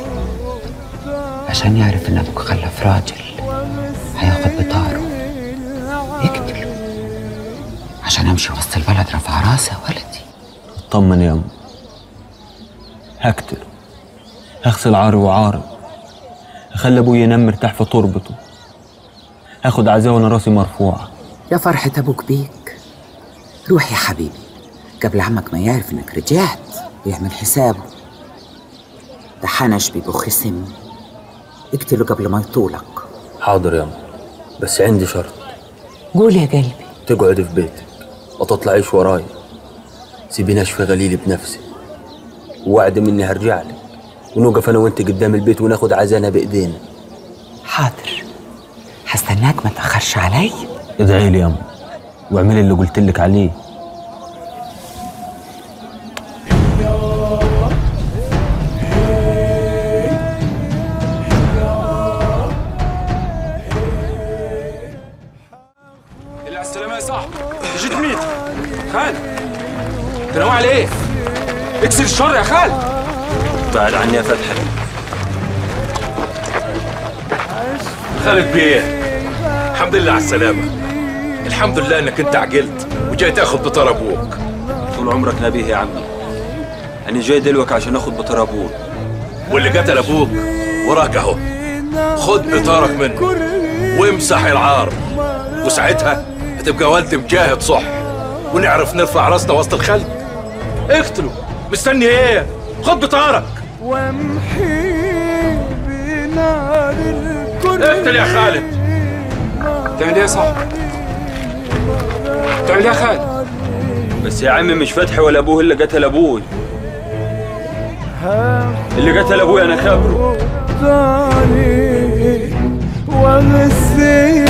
عشان يعرف ان ابوك خلف راجل هياخد بطاره يقتلوا عشان امشي وسط البلد رفع راسي يا ولدي اطمن يا ام هقتله هغسل عاري وعاري هخلي ابوي ينام مرتاح في تربته هاخد عزاه وانا راسي مرفوعه يا فرحة ابوك بيك روح يا حبيبي قبل عمك ما يعرف انك رجعت يعمل حسابه ده حنش بيبو خصم اقتله قبل ما يطولك حاضر يا ام بس عندي شرط قول يا قلبي تقعد في بيتك وتطلعيش وراي سيبيني اشفي غليلي بنفسي ووعد مني هرجع لك ونوقف انا وانت قدام البيت وناخد عزانا بايدينا حاضر هستناك ما تاخرش علي ادعي لي يا ام واعملي اللي قلت لك عليه اللي على السلامة يا صاحبي جيت مين؟ خالد انت ناوي على ايه؟ اكسر الشر يا خالد بعد عني يا فتحي خالد بيه الحمد لله على السلامة الحمد لله انك انت عقلت وجاي تاخد بطار ابوك طول عمرك نبيه يا عمي انا جاي دلوك عشان اخد بطار ابوك واللي قتل ابوك وراك اهو خد بطارك منه وامسح العار وساعتها هتبقى والد مجاهد صح ونعرف نرفع راسنا وسط الخلق اقتله مستني ايه خد بطارك وامحي بنار الكل اقتل يا خالد تعمل ايه يا صاحبي؟ تعمل ايه يا خالد؟ بس يا عمي مش فتحي ولا ابوه اللي قتل ابوي اللي قتل ابوي انا خبره ضالي وغسل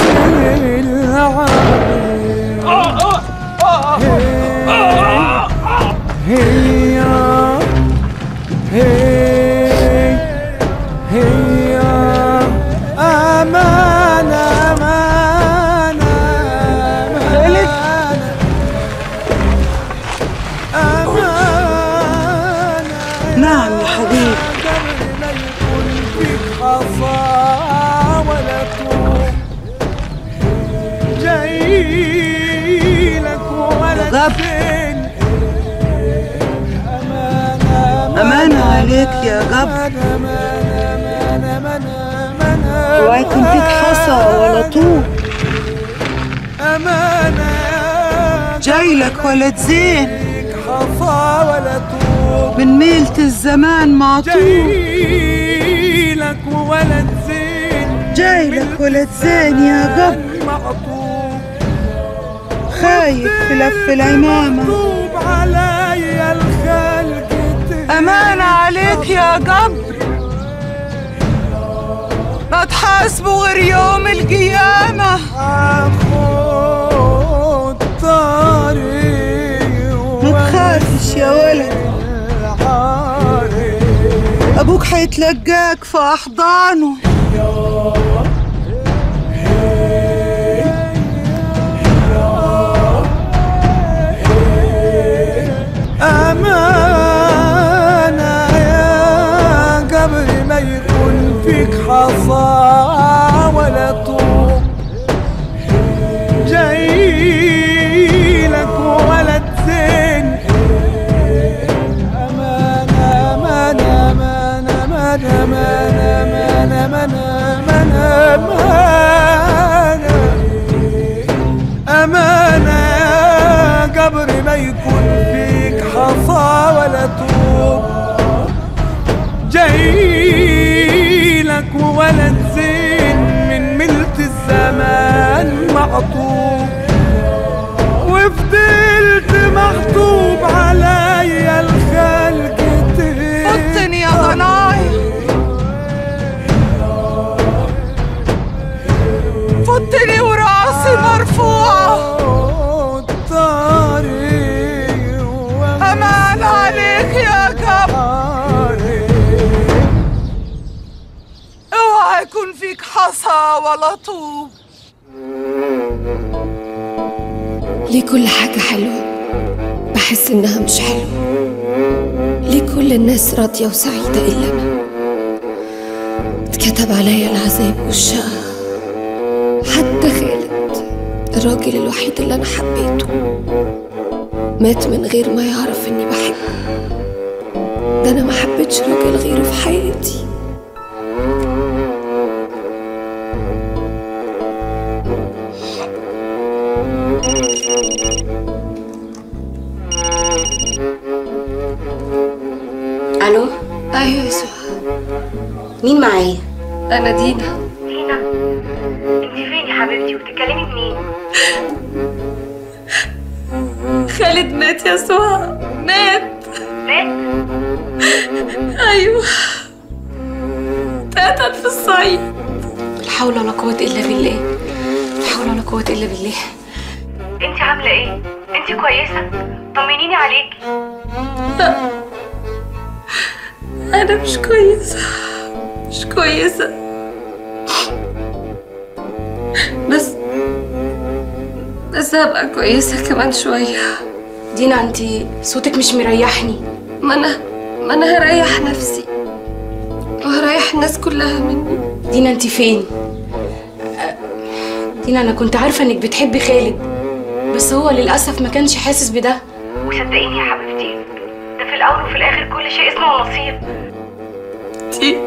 هي هي هي أمان أمان أمان أمان نعم يا حبيبي جاي لك ولد فين أمان عليك يا جبر اوعى يكون فيك حصى ولا طوب أمانة جاي لك ولد زين حصى ولا طوب من ميلة الزمان معطوب جاي لك ولد زين جاي لك ولد زين يا جبر معطوب خايف في لف العمامة مكتوب عليا الخلق أمان عليك يا جبر ما تحاسبوا غير يوم القيامة خد طريق ما تخافش يا ولد أبوك حيتلقاك في أحضانه أمانة يا قبل ما يكون فيك حصى ولا طوب جاي لك ولد زين أمانة أمانة أمانة أمانة أمانة أمانة أمانة أمانة أمانة يا قبر ما يكون فيك حصى ولا طوب جاي لك ولد زين من ملت الزمان معطوب وفضلت محطوب عليا الخلق فطني يا ضنايا فطني وراسي عصا ولا طوب ليه كل حاجة حلوة بحس إنها مش حلوة ليه كل الناس راضية وسعيدة إلا أنا اتكتب عليا العذاب والشقى حتى خالد الراجل الوحيد اللي أنا حبيته مات من غير ما يعرف إني بحبه ده أنا ما حبيتش راجل غيره في حياتي الو أيوة يا سهى مين معايا أنا دينا دينا انت فين يا حبيبتي وبتتكلمي منين خالد مات يا سهى مات مات أيوة اتقتل في الصعيد لا حول ولا قوة إلا بالله لا حول ولا قوة إلا بالله انت عامله ايه انت كويسه طمنيني عليكي أنا مش كويسة مش كويسة بس بس هبقى كويسة كمان شوية دينا انت صوتك مش مريحني ما أنا ما أنا هريح نفسي وهريح الناس كلها مني دينا انت فين دينا انا كنت عارفه انك بتحبي خالد بس هو للاسف ما كانش حاسس بده وصدقيني يا حبيبتي ده في الاول وفي الاخر كل شيء اسمه نصيب انتي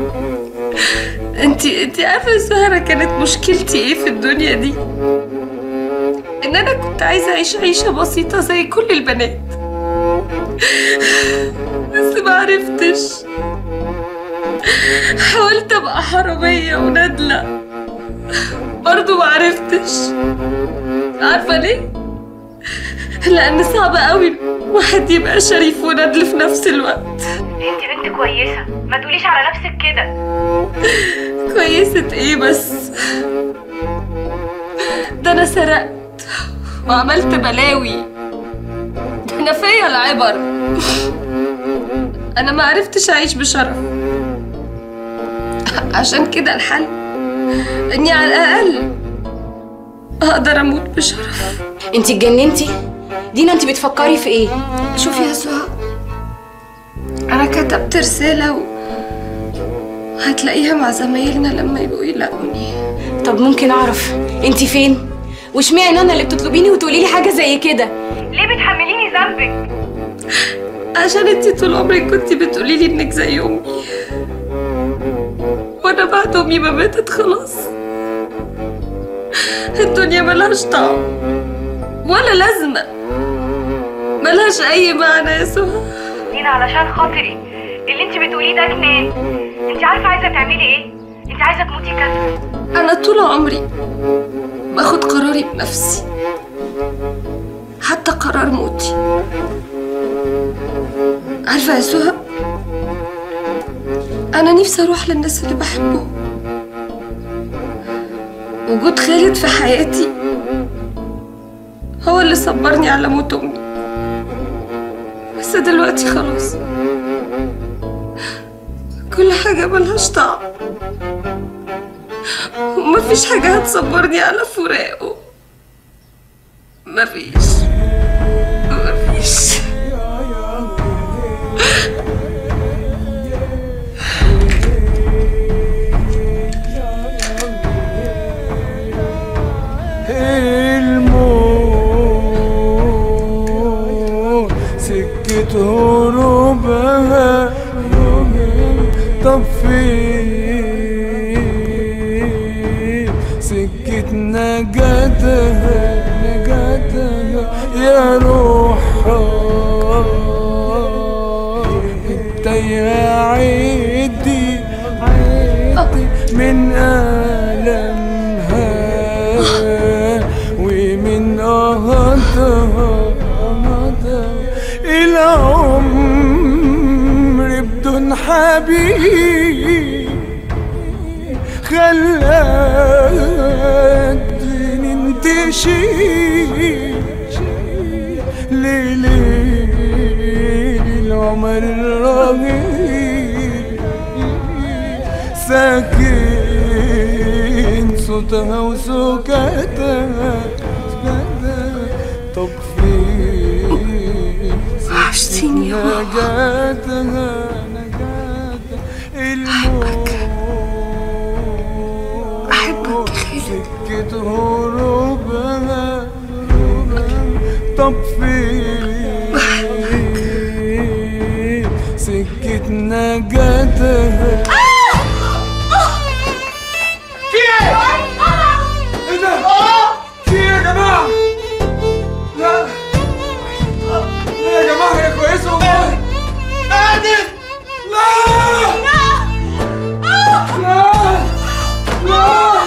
انتي انتي عارفة يا سهرة كانت مشكلتي ايه في الدنيا دي ان انا كنت عايزة اعيش عيشة بسيطة زي كل البنات بس ما عرفتش حاولت ابقى حرامية وندلة برضو ما عرفتش عارفة ليه؟ لأن صعب قوي واحد يبقى شريف وندل في نفس الوقت انت بنت كويسه ما تقوليش على نفسك كده كويسة ايه بس ده انا سرقت وعملت بلاوي ده انا فيا العبر انا ما عرفتش اعيش بشرف عشان كده الحل اني على الاقل اقدر اموت بشرف انت اتجننتي دينا انت بتفكري في ايه شوفي يا سهى انا كتبت رسالة و... هتلاقيها مع زمايلنا لما يبقوا يلاقوني طب ممكن اعرف انت فين واشمعنى انا اللي بتطلبيني وتقولي لي حاجه زي كده ليه بتحمليني ذنبك عشان انتي طول عمرك كنتي بتقولي لي انك زي امي وانا بعد امي ما ماتت خلاص الدنيا ملهاش طعم ولا لازمة ملهاش أي معنى يا سهى دينا علشان خاطري اللي انت بتقوليه ده جنان انت عارفه عايزه تعملي ايه انت عايزه تموتي كسر أنا طول عمري باخد قراري بنفسي حتى قرار موتي عارفة يا سهى أنا نفسي أروح للناس اللي بحبهم وجود خالد في حياتي هو اللي صبرني على موت أمي بس دلوقتي خلاص كل حاجة ملهاش طعم ومفيش حاجة هتصبرني على فراقه مفيش مفيش الموت سكة هروبها طب فين سكة نجاتها نجاتها يا روحها انت يا عيدي عيدي من ألمها ومن أهتها العمر بدون حبيب خلات ننتشي ليلي العمر الرهيب ساكت صوتها وسكاتها طب فين وحشتيني يا ماما. نجاتها نجاتها الموت أحبك يا خالد سكة هروبها طب فين سكة نجاتها في ايه؟ ايه ده؟ في ايه يا جماعة؟ لا لا يا جماعة هي كويسة والله قادر لا لا لا لا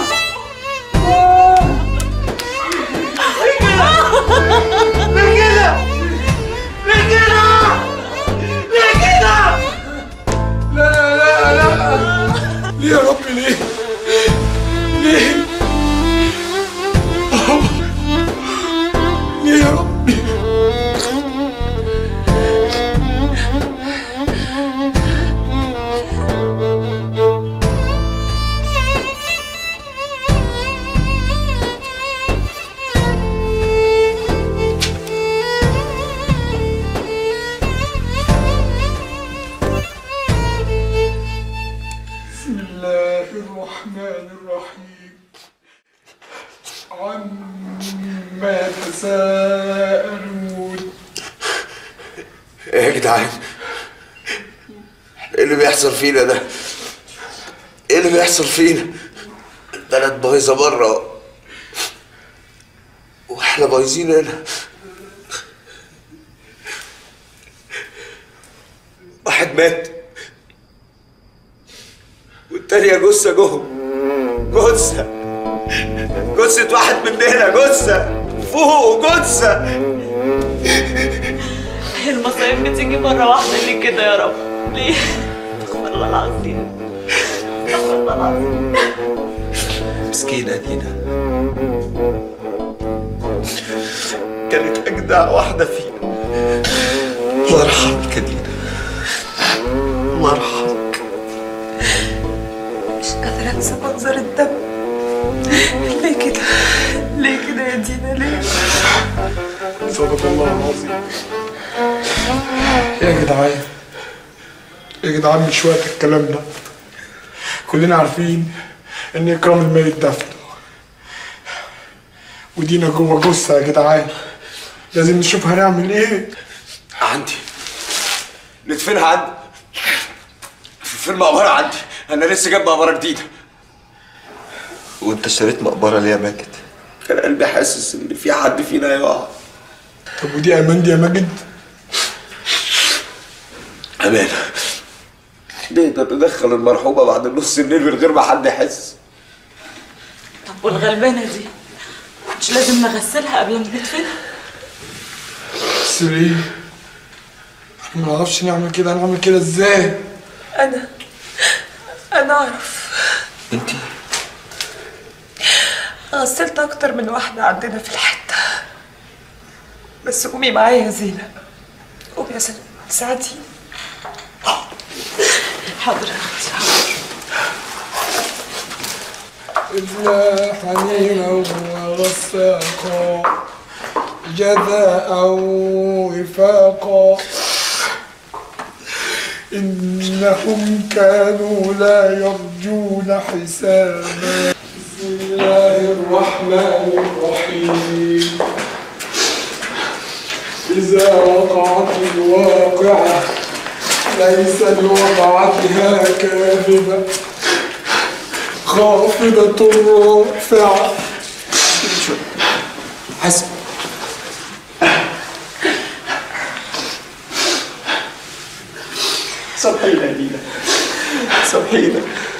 ليه كده؟ ليه كده؟ ليه كده؟ لا لا لا ليه يا رب ليه؟ ليه؟ ليه يا ربي؟ بسم الله الرحمن الرحيم عما يتساءلون ايه يا جدعان ايه اللي بيحصل فينا ده ايه اللي بيحصل فينا البلد بايظه بره واحنا بايظين هنا واحد مات والتانية جثة جوه جثة جثة واحد مننا جثة فوق جثة المصايب بتيجي مرة واحدة ليه كده يا رب؟ ليه؟ استغفر الله العظيم استغفر الله العظيم مسكينة دينا كانت أجدع واحدة فينا الله يرحمك يا دينا الله يرحمك مش قادرة انسى منظر الدم ليه كده؟ ليه كده يا دينا ليه؟ صدق الله العظيم يا جدعان يا جدعان مش وقت الكلام ده كلنا عارفين ان اكرام الميت دفن ودينا جوه جثه يا جدعان لازم نشوف هنعمل ايه عندي ندفنها عندي في المقبرة عندي أنا لسه جايب مقبرة جديدة وأنت اشتريت مقبرة ليه يا ماجد؟ كان قلبي حاسس إن في حد فينا هيقع طب ودي امان دي يا ماجد أمان نقدر ندخل المرحومة بعد نص الليل من غير ما حد يحس طب والغلبانة دي مش لازم نغسلها قبل ما ندفنها؟ بس ليه؟ احنا ما نعرفش نعمل كده هنعمل كده ازاي؟ أنا أنا أعرف أنتي غسلت أكتر من واحدة عندنا في الحتة بس قومي معايا يا زينة قومي يا سلمى ساعديني حاضر يا أختي حاضر إلا حميما وغساقا جزاء وفاقا إنهم كانوا لا يرجون حسابا بسم الله الرحمن الرحيم إذا وقعت الواقعة ليس لوقعتها كاذبة خافضة رافعة حسب صحينا دينا صحينا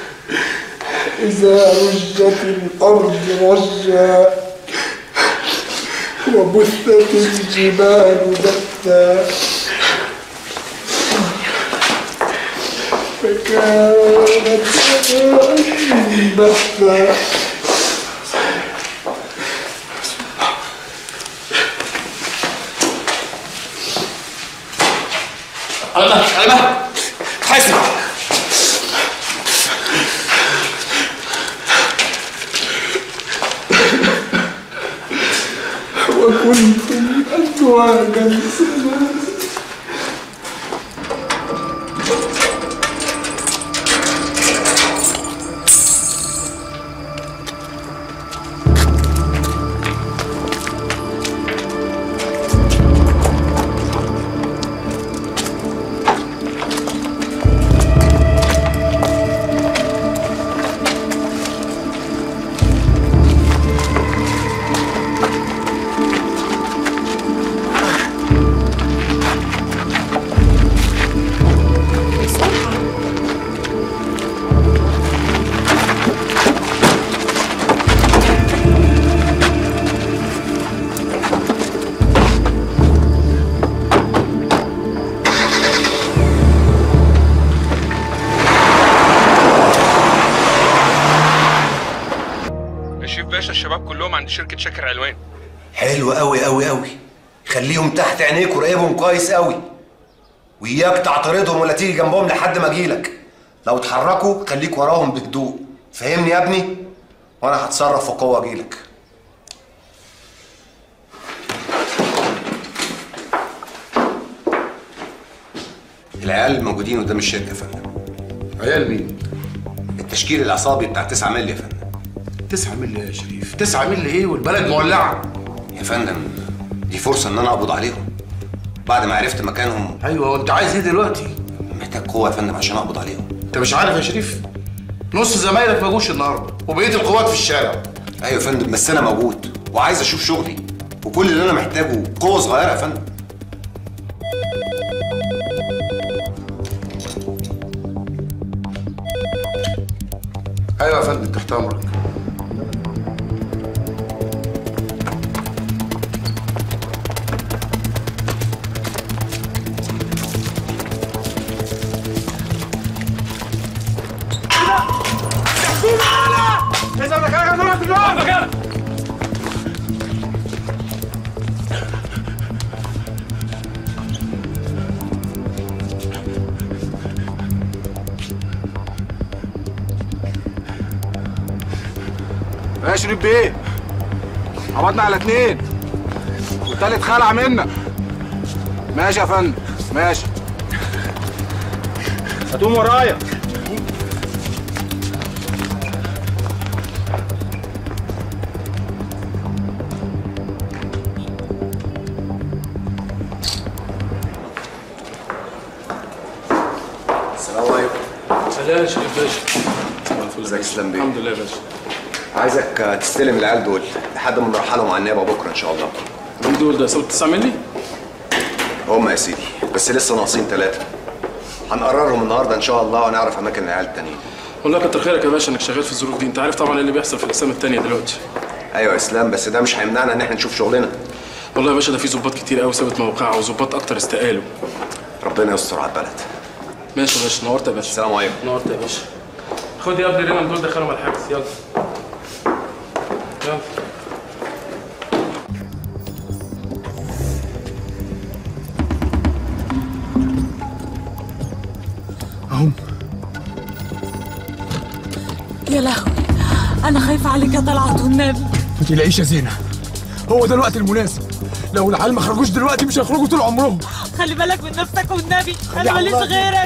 إذا رجت الأرض رجا وبثت الجبال بثا فكانت بثا على على مهلك حاسب يا شيف باشا الشباب كلهم عند شركه شاكر علوان حلو قوي قوي قوي خليهم تحت عينيك وراقبهم كويس قوي وإياك تعترضهم ولا تيجي جنبهم لحد ما اجيلك لو اتحركوا خليك وراهم بهدوء فهمني يا ابني وانا هتصرف في قوه اجيلك العيال موجودين قدام الشركه يا فندم عيال مين؟ التشكيل العصابي بتاع 9 مللي يا فندم 9 مللي يا شريف 9 مللي ايه والبلد مولعه يا فندم دي فرصه ان انا اقبض عليهم بعد ما عرفت مكانهم ايوه وانت عايز ايه دلوقتي؟ محتاج قوه يا فندم عشان اقبض عليهم انت مش عارف يا شريف نص زمايلك ما جوش النهارده وبقيه القوات في الشارع ايوه يا فندم بس انا موجود وعايز اشوف شغلي وكل اللي انا محتاجه قوه صغيره يا فندم ايوه يا فندم تحت امرك إذا مكانك هتروح في الوقت مكانك يا شريف بيه قبضنا على اتنين والتالت خلع منا ماشي يا فندم ماشي هتقوم ورايا السلام عليكم سلام يا شريف باشا ازيك اسلام بيه الحمد لله يا باشا عايزك آه، تستلم العيال دول لحد ما نرحلهم على النيابه بكره ان شاء الله مين دول ده صوت 9 مللي هم يا سيدي بس لسه ناقصين ثلاثه هنقررهم النهارده ان شاء الله ونعرف اماكن العيال التانيين والله كتر خيرك يا باشا انك شغال في الظروف دي انت عارف طبعا ايه اللي بيحصل في الاقسام التانية دلوقتي ايوه يا اسلام بس ده مش هيمنعنا ان احنا نشوف شغلنا والله يا باشا ده في ظباط كتير قوي سابت موقعها وظباط اكتر استقالوا ربنا يستر على البلد ماشي يا باشا نورت يا باشا السلام عليكم نورت يا باشا خد يا ابني رينا دول دخلهم على الحجز يلا يلا اهم يا لهوي انا خايفه عليك يا طلعت والنبي ما تقلقيش يا زينة هو ده الوقت المناسب لو العيال ما خرجوش دلوقتي مش هيخرجوا طول عمرهم خلي بالك من نفسك والنبي انا يا ماليش الله. غيرك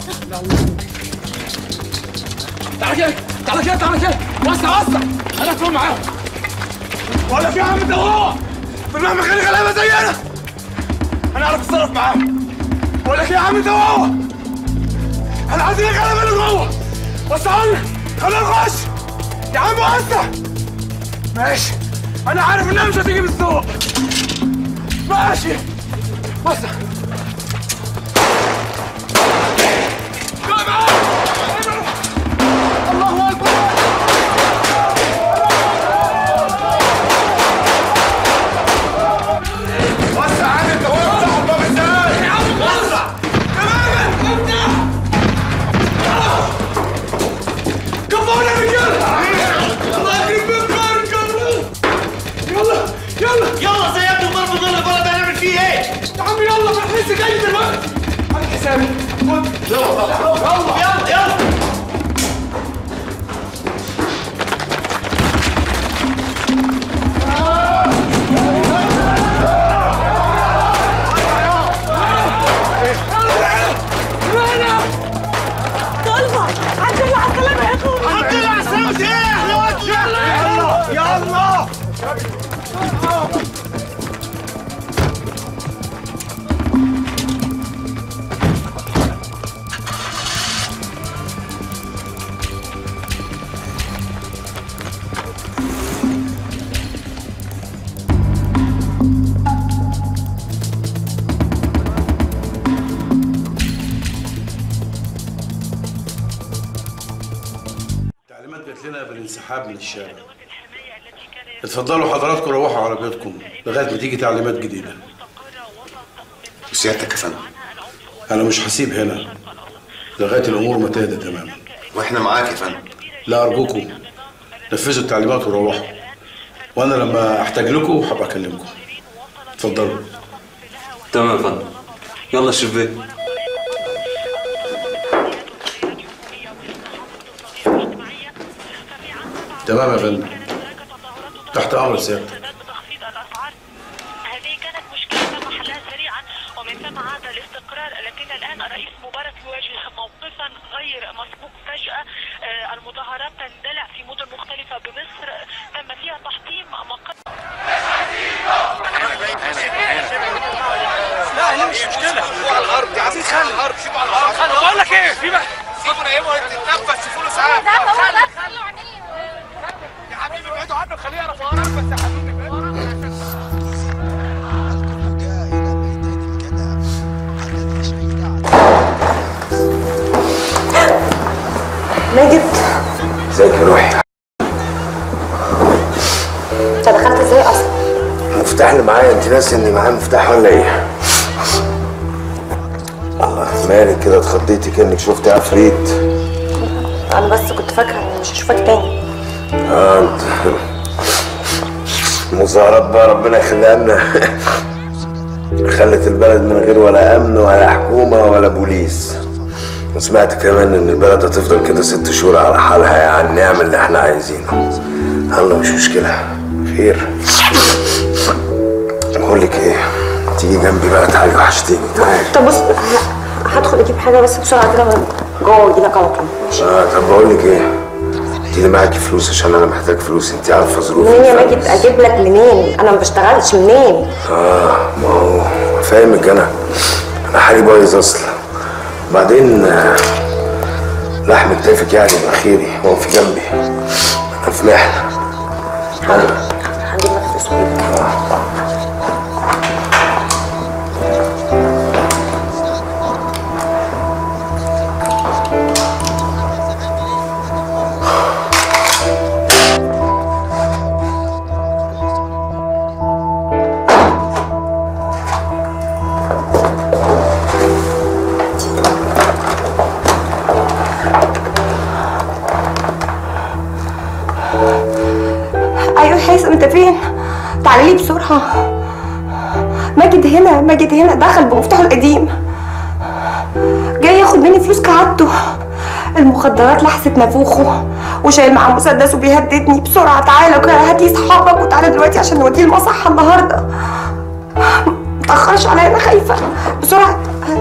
تعالى كده تعالى كده تعالى كده وسع وسع انا ادخل معاهم ولا في عم ده هو بالمهما كان غلابه زينا انا اعرف اتصرف معاهم بقول لك إيه يا عم ده هو انا عايزين الغلابه اللي جوه وسعوا لنا خلينا نخش يا عم وسع ماشي انا عارف انها مش هتيجي بالذوق ماشي وسع الله اكبر وسع عن انت وسع الباب ازاي يا عم وسع تماما افتح كفونا يا رجاله الله يخرب بيت دارك يلا يلا يلا سيبني ضرب ظل البلد هنعمل فيه ايه؟ يا عم يلا ما احنا لسه جاي دلوقتي عامل حسابي خد يلا يلا يلا يلا تعليمات جات لنا بالانسحاب من الشارع اتفضلوا حضراتكم روحوا على بيوتكم لغايه ما تيجي تعليمات جديده وسيادتك يا فندم انا مش هسيب هنا لغايه الامور ما تهدى تماما واحنا معاك يا فندم لا ارجوكم نفذوا التعليمات وروحوا وانا لما احتاج لكم هبقى اكلمكم اتفضلوا تمام يا فندم يلا شوف تمام يا فندم تحت امر سيادتك هذه كانت مشكلة محلها سريعا ومن ثم عاد الاستقرار لكن الآن الرئيس مبارك يواجه موقفا غير مسبوق فجأة آه، المظاهرات تندلع في مدن مختلفة بمصر تم فيها تحطيم مقر لا هنا مش مشكلة شوفوا على الأرض يا عزيز خلي الأرض شوفوا على الأرض خلي بقول لك إيه في بقى سيبوا نايمه يتنفس شوفوا له ساعة يا حبيبي ابعدوا عنه خليه يعرف وراك بس يا حبيبي ماجد ازيك يا روحي انت دخلت ازاي اصلا المفتاح اللي معايا انت ناسي اني معايا مفتاح ولا ايه؟ الله مالك كده اتخضيتي كانك شفتي عفريت انا بس كنت فاكره اني مش هشوفك تاني اه انت المظاهرات بقى ربنا يخليها لنا خلت البلد من غير ولا امن ولا حكومه ولا بوليس وسمعت كمان ان البلد هتفضل كده ست شهور على حالها يعني نعمل اللي احنا عايزينه يلا مش مشكله خير بقول لك ايه تيجي جنبي بقى تعالي وحشتيني تعالي طب بص أنا هدخل اجيب حاجه بس بسرعه كده من جوه واجي لك على طول اه طب بقول لك ايه انت اللي معاكي فلوس عشان انا محتاج فلوس انت عارفه ظروفي منين يا ماجد اجيب لك منين انا ما بشتغلش منين اه ما هو فاهمك انا انا حالي بايظ اصلا بعدين آه، لحم كتافك يعني يبقى خيري هو في جنبي انا في محنه هجيب لك فلوس واجيب ايوه حاسم انت فين تعالي لي بسرعه ماجد هنا ماجد هنا دخل بمفتاحه القديم جاي ياخد مني فلوس كعادته المخدرات لحست نافوخه وشايل معاه مسدس وبيهددني بسرعه تعالى كده هات لي صحابك وتعالى دلوقتي عشان نوديه المصحه النهارده متأخرش عليا انا خايفه بسرعه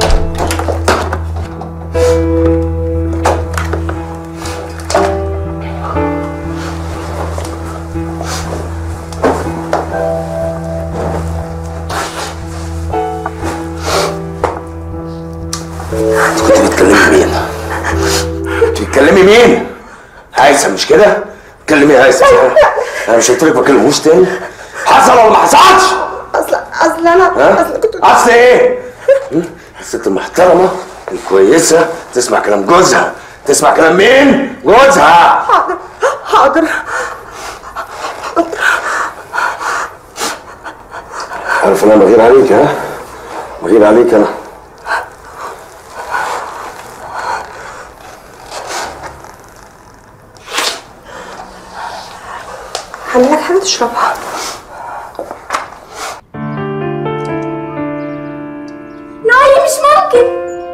كنت بتكلمي مين؟ كنت بتكلمي مين؟ هيثم مش كده؟ بتكلمي هيثم انا مش قلت لك ما تكلموش تاني؟ حصل ولا ما حصلش؟ اصل اصل انا ها؟ اصل كنت اصل ايه؟ م? الست المحترمة الكويسة تسمع كلام جوزها تسمع كلام مين؟ جوزها حاضر حاضر عارف ان انا بغير عليك ها؟ بغير عليك انا هعمل لك حاجه تشربها نايل مش ممكن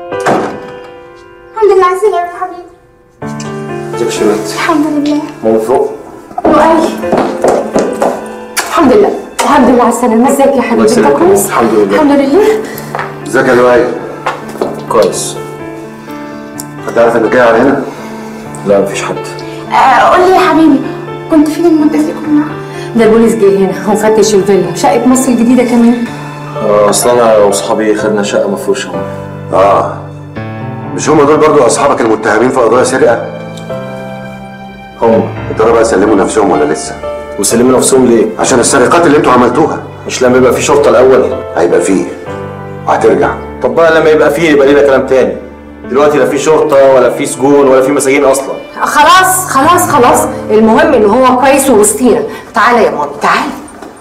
الحمد لله على السلامة يا حبيبي جيب شنط الحمد لله من فوق لؤي الحمد لله الحمد لله على السلامة ازيك يا حبيبي انت كويس؟ الحمد لله الحمد لله ازيك يا لؤي كويس حد عارف انك جاي على هنا؟ لا مفيش حد آه قول لي يا حبيبي كنت فين المدة دي كلها؟ ده البوليس جه هنا وفتش الفيلا شقة مصر الجديدة كمان اصل انا واصحابي خدنا شقه مفروشه اه مش هم دول برضو اصحابك المتهمين في قضايا سرقه هم يا ترى بقى سلموا نفسهم ولا لسه وسلموا نفسهم ليه عشان السرقات اللي انتوا عملتوها مش لما يبقى في شرطه الاول هيبقى فيه وهترجع طب بقى لما يبقى فيه يبقى لينا كلام تاني دلوقتي لا في شرطه ولا في سجون ولا في مساجين اصلا خلاص خلاص خلاص المهم ان هو كويس ووسطينا تعالى يا مامي تعالى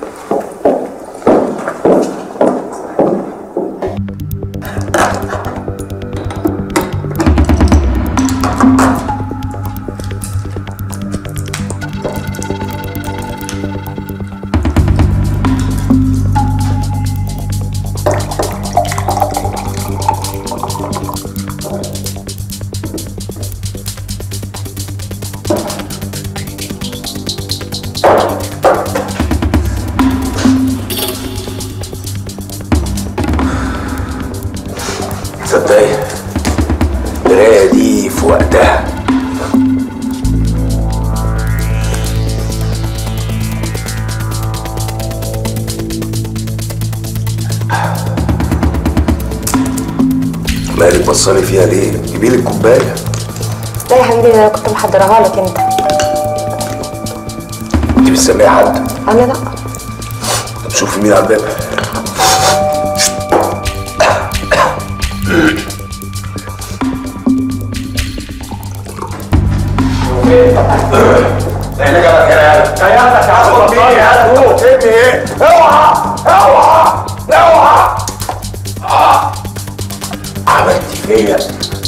تصدقي القرايه دي في وقتها مالك بصاني فيها ليه؟ جيبي لي الكوبايه لا يا حبيبي ده انا كنت محضرها لك انت انت بتسميها حد انا لا طب شوفي مين على الباب احنا جابك هنا يالا كيانك يا عم ربنا يالا فوق ابني ايه اوعى اوعى اوعى آه. عملت فيا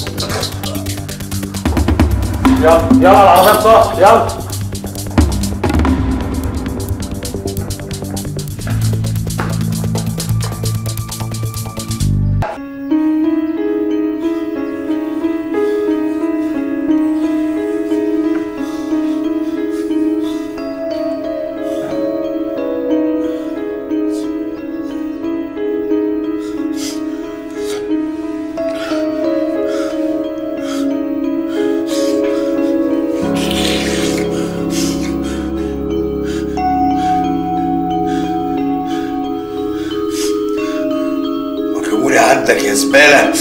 يلا يلا العربية صح يلا جيبولي عندك يا زباله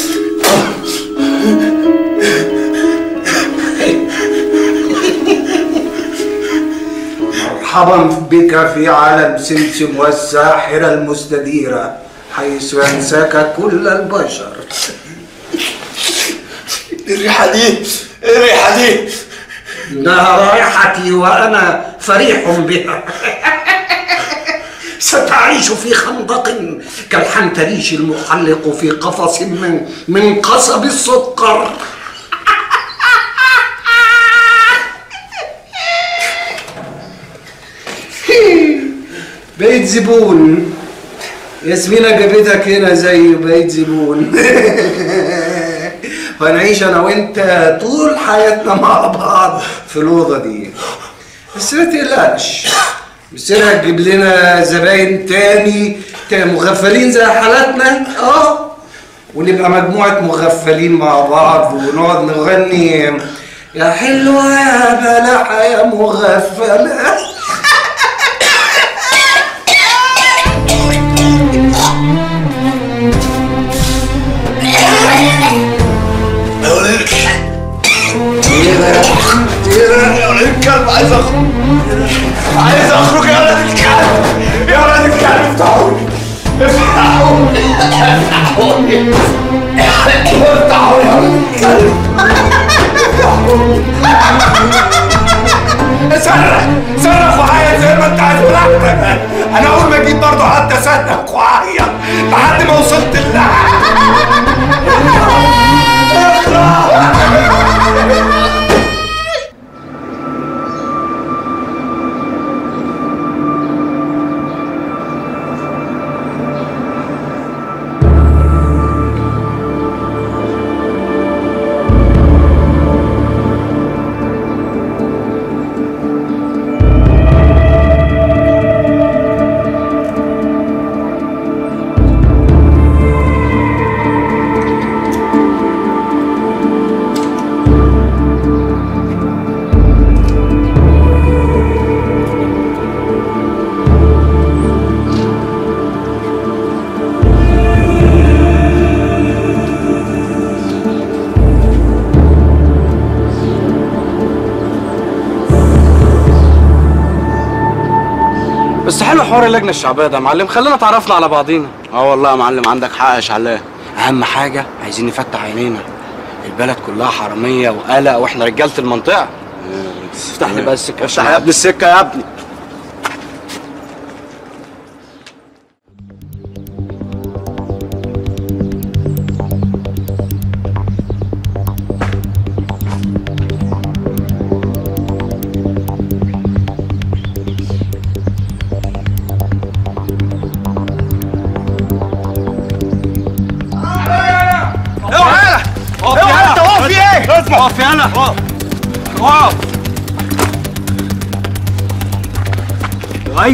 مرحبا بك في عالم سمسم والساحرة المستديرة حيث ينساك كل البشر الريحه دي ايه الريحه دي إنها رائحتي وأنا فريح بها ستعيش في خندق كالحنتريش المحلق في قفص من من قصب السكر بقيت زبون ياسمينة جابتك هنا زي بقيت زبون وهنعيش انا وانت طول حياتنا مع بعض في الاوضه دي بس ما تقلقش مصيرها تجيب لنا زباين تاني تا- مغفلين زي حالاتنا اه ونبقى مجموعة مغفلين مع بعض ونقعد نغني يا حلوة يا بلحة يا مغفلة يا ولد الكلب عايز اخرج عايز اخرج يا ولد الكلب يا ولد الكلب افتحوني افتحوني افتحوني افتحوني يا ولد الكلب افتحوني صرخ صرخ وعيط زي ما انت عايز براحتك انا اول ما جيت برضه قعدت اصدق وعيط لحد ما وصلت لها بس حلو حوار اللجنه الشعبيه ده يا معلم خلينا اتعرفنا على بعضينا اه والله يا معلم عندك حق يا شعلان اهم حاجه عايزين نفتح عينينا البلد كلها حراميه وقلق واحنا رجاله المنطقه افتح لي بقى السكه افتح يا ابني السكه يا ابني اوعى اوعى انت واقف في ايه؟ اسمع اقف يلا اقف اقف لؤي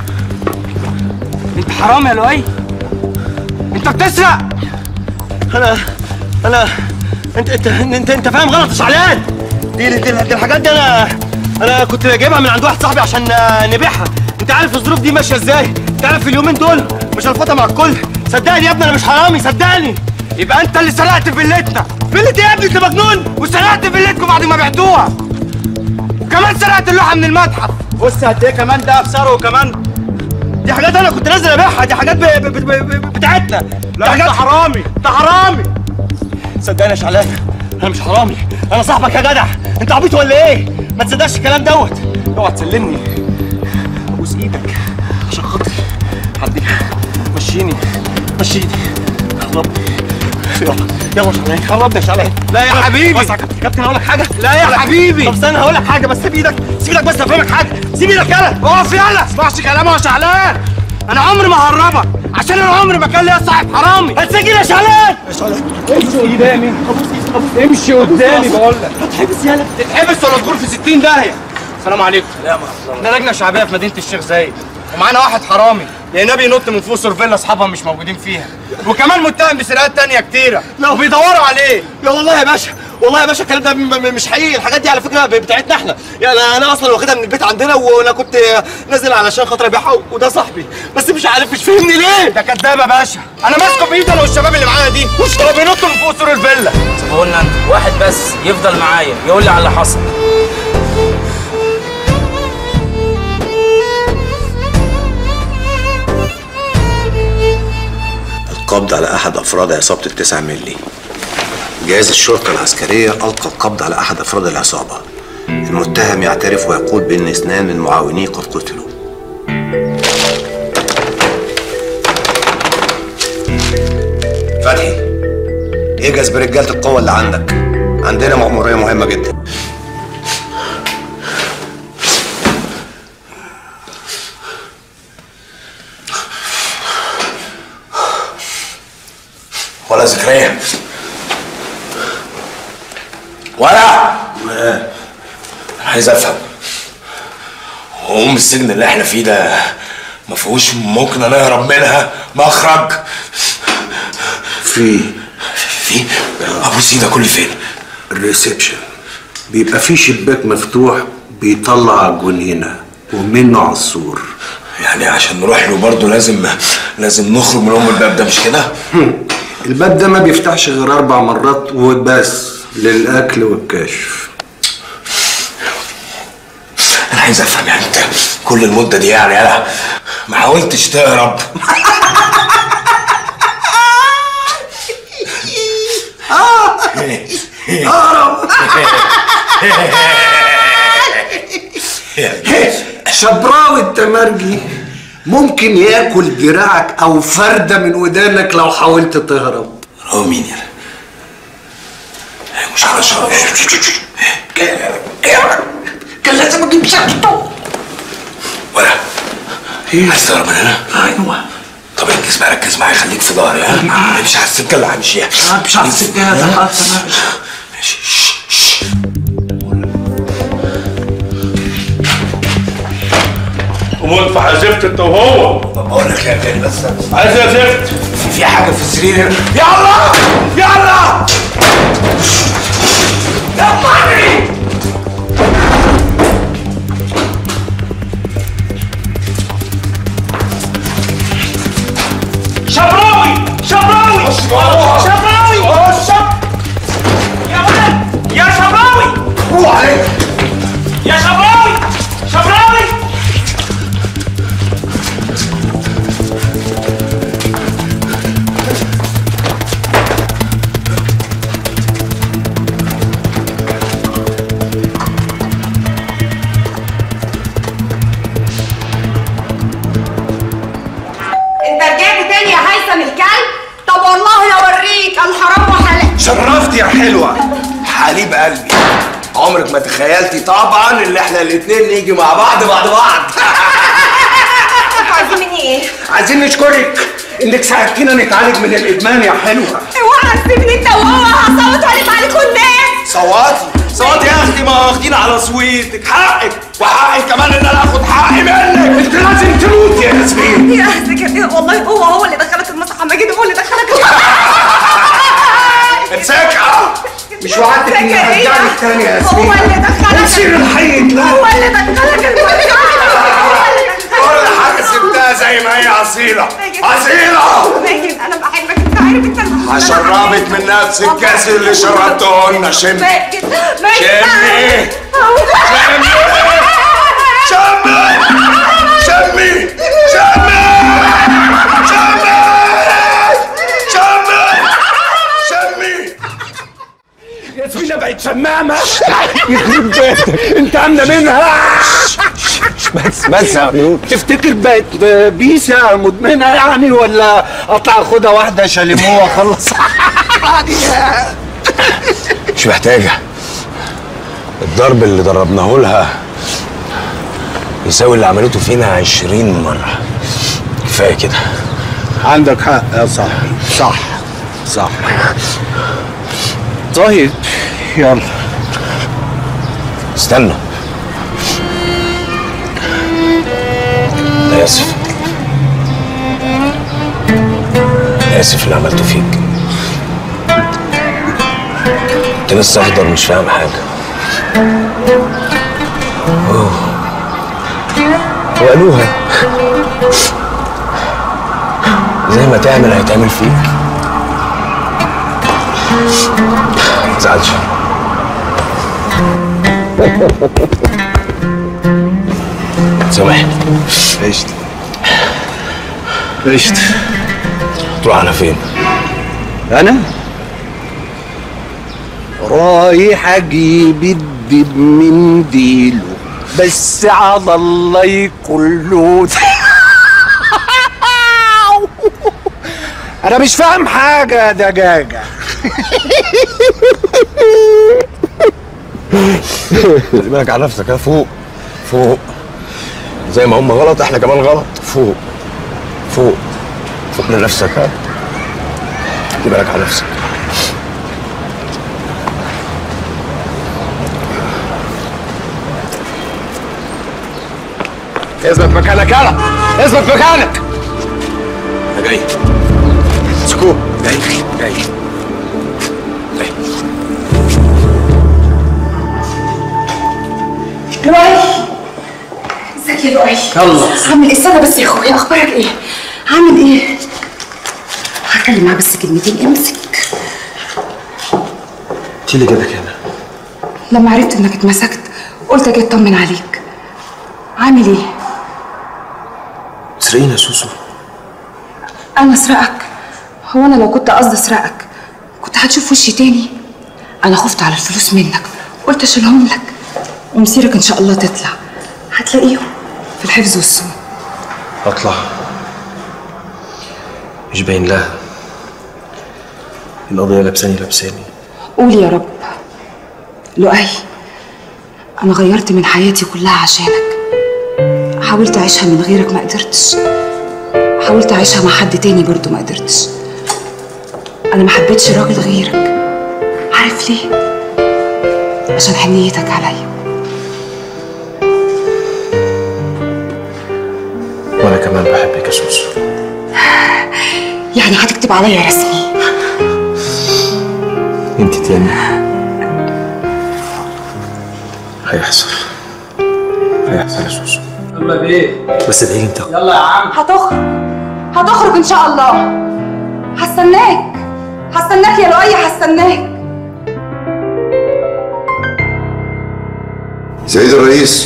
انت حرام يا لؤي انت بتسرق انا انا انت انت انت انت فاهم غلط يا شعلان دي دي, دي, دي الحاجات دي انا انا كنت جايبها من عند واحد صاحبي عشان آه، نبيعها انت عارف الظروف دي ماشيه ازاي انت عارف اليومين دول مش هنفوتها مع الكل صدقني يا ابني انا مش حرامي صدقني يبقى انت اللي سرقت فيلتنا فيلتي يا ابني انت مجنون وسرقت فيلتكم بعد ما بعتوها وكمان سرقت اللوحه من المتحف بص قد ايه كمان ده بسعره وكمان دي حاجات انا كنت نازل ابيعها دي حاجات ب... ب... ب... ب... بتاعتنا لا، دي حاجات انت حرامي. انت حرامي صدقني يا شعلان انا مش حرامي انا صاحبك يا جدع انت عبيط ولا ايه ما تصدقش الكلام دوت اوعى تسلمني ابوس ايدك عشان خاطري حدي مشيني مشيني قربني يلا يلا يا شعلان قربني يا شعلان لا يا حبيبي. بس يا كابتن كابتن هقول لك حاجه لا يا هقول لك- حبيبي. طب استنى هقول لك حاجه بس سيب ايدك سيب ايدك بس افهمك حاجه سيب ايدك يلا اقف يلا ما تسمعش كلامه يا شعلان انا عمري ما هربك عشان انا عمري ما كان ليا صاحب حرامي هتسجل يا شعلان يا شعلان امشي قدامي امشي قدامي بقول لك هتحبس يالا تتحبس ولا تدور في 60 داهيه السلام عليكم احنا لجنه شعبيه في مدينه الشيخ زايد ومعانا واحد حرامي لقيناه بينط من فوق سور اصحابها مش موجودين فيها وكمان متهم بسرقات تانية كتيره لا وبيدوروا عليه لا والله يا باشا والله يا باشا الكلام ده م- م- مش حقيقي الحاجات دي على فكره ب- بتاعتنا احنا يعني انا اصلا واخدها من البيت عندنا وانا كنت نازل علشان خاطر ابيعها وده صاحبي بس مش عارف مش فاهمني ليه ده كداب يا باشا انا ماسكه بايدي انا والشباب اللي معايا دي هو بينط من فوق سور الفيلا قلنا انت واحد بس يفضل معايا يقول لي على اللي حصل القبض على أحد أفراد عصابة التسعة ملي جهاز الشرطة العسكرية ألقى القبض على أحد أفراد العصابة المتهم يعترف ويقول بأن اثنان من معاونيه قد قتلوا فتحي اجهز برجالة القوة اللي عندك عندنا مأمورية مهمة جدا ولا زكريا ولا انا عايز افهم هو ام السجن اللي احنا فيه ده ما فيهوش ممكن نهرب منها مخرج في في ابو سيده كل فين الريسبشن بيبقى في شباك مفتوح بيطلع على الجنينة ومنه على السور يعني عشان نروح له برضه لازم لازم نخرج من ام الباب ده مش كده الباب ده ما بيفتحش غير أربع مرات وبس للأكل والكشف انا عايز افهم يعني انت كل المده دي يعني انا ما حاولتش تهرب شبراوي التمرجي ممكن ياكل دراعك او فرده من ودانك لو حاولت تهرب هو مين يا مش على شرف كان لازم اجيب شكته ولا عايز تهرب من هنا؟ ايوه طب ركز بقى ركز معايا خليك في ظهري ها امشي على السكه اللي همشيها مش على السكه ها؟ خلاص انا ماشي شش، شش. قوم في زفت انت وهو طب بقول لك يا تاني بس عايز يا زفت في في حاجه في السرير هنا يلا يلا يلا شبراوي شبراوي شبراوي يا ولد يا شبراوي روح عليك يا شبراوي شبراوي عمرك ما تخيلتي طبعا ان احنا الاتنين نيجي مع بعض بعد بعض انتوا عايزين مني ايه؟ عايزين نشكرك انك ساعدتينا نتعالج من الادمان يا حلوه اوعى تسيبني انت وهو هصوت عليك عليكم الناس صواتي صوتي يا اختي ما واخدين على صويتك حقك وحقي كمان ان انا اخد حقي منك انت لازم تموتي يا ياسمين يا اهزك والله هو هو اللي دخلك المسرح ماجد هو اللي دخلك امسكها مش وعدتك اني هرجعلك تاني يا ياسمين هو اللي دخلك نسير الحي ده هو اللي دخلك المسرح كل حاجه سبتها زي ما هي اصيله اصيله ماجد انا بحبك انت عارف انت المفروض هشربك من نفس الكاس اللي شربته لنا شم ماجد ماجد شمي شمي شمي شمي شمي شمي شمي ياسمينة بقت شمامة يخرب بيتك انت عاملة منها بس بس يا ميمون تفتكر بقت بيسة مدمنة يعني ولا اطلع اخدها واحدة شاليموها اخلص مش محتاجة الضرب اللي ضربناه لها يساوي اللي عملته فينا عشرين مرة كفاية كده عندك حق يا صاحبي صح صح طيب يلا استنى أنا آسف أنا آسف اللي عملته فيك كنت لسه أخضر مش فاهم حاجة أوه. وقالوها زي ما تعمل هيتعمل فيك متزعلش سامحني عشت عشت تروح على فين؟ انا رايح اجيب الدب من ديله بس على الله يكون له انا مش فاهم حاجه يا دجاجه خلي بالك على نفسك ها فوق فوق زي ما هم غلط احنا كمان غلط فوق فوق فوق لنفسك ها خلي بالك على نفسك اثبت مكانك يلا اثبت مكانك انا جاي سكوت جاي جاي لؤي ازيك يا لؤي يلا. عامل ايه استنى بس يا اخويا اخبارك ايه عامل ايه هتكلم معاه بس كلمتين امسك انت اللي جابك هنا لما عرفت انك اتمسكت قلت اجي اطمن عليك عامل ايه تسرقيني يا سوسو انا اسرقك هو انا لو كنت قصدي اسرقك كنت هتشوف وشي تاني انا خفت على الفلوس منك قلت اشيلهم لك ومصيرك ان شاء الله تطلع هتلاقيهم في الحفظ والصون اطلع مش باين لها القضية لابساني لابساني قول يا رب لؤي انا غيرت من حياتي كلها عشانك حاولت اعيشها من غيرك ما قدرتش حاولت اعيشها مع حد تاني برضو ما قدرتش انا ما حبيتش راجل غيرك عارف ليه عشان حنيتك عليا وانا كمان بحبك يا سوسو يعني هتكتب عليا رسمي انت تاني هيحصل هيحصل يا سوسو يلا بيه بس ادعي لي انت يلا يا عم هتخرج هتخرج ان شاء الله هستناك هستناك يا لؤي هستناك سيد الرئيس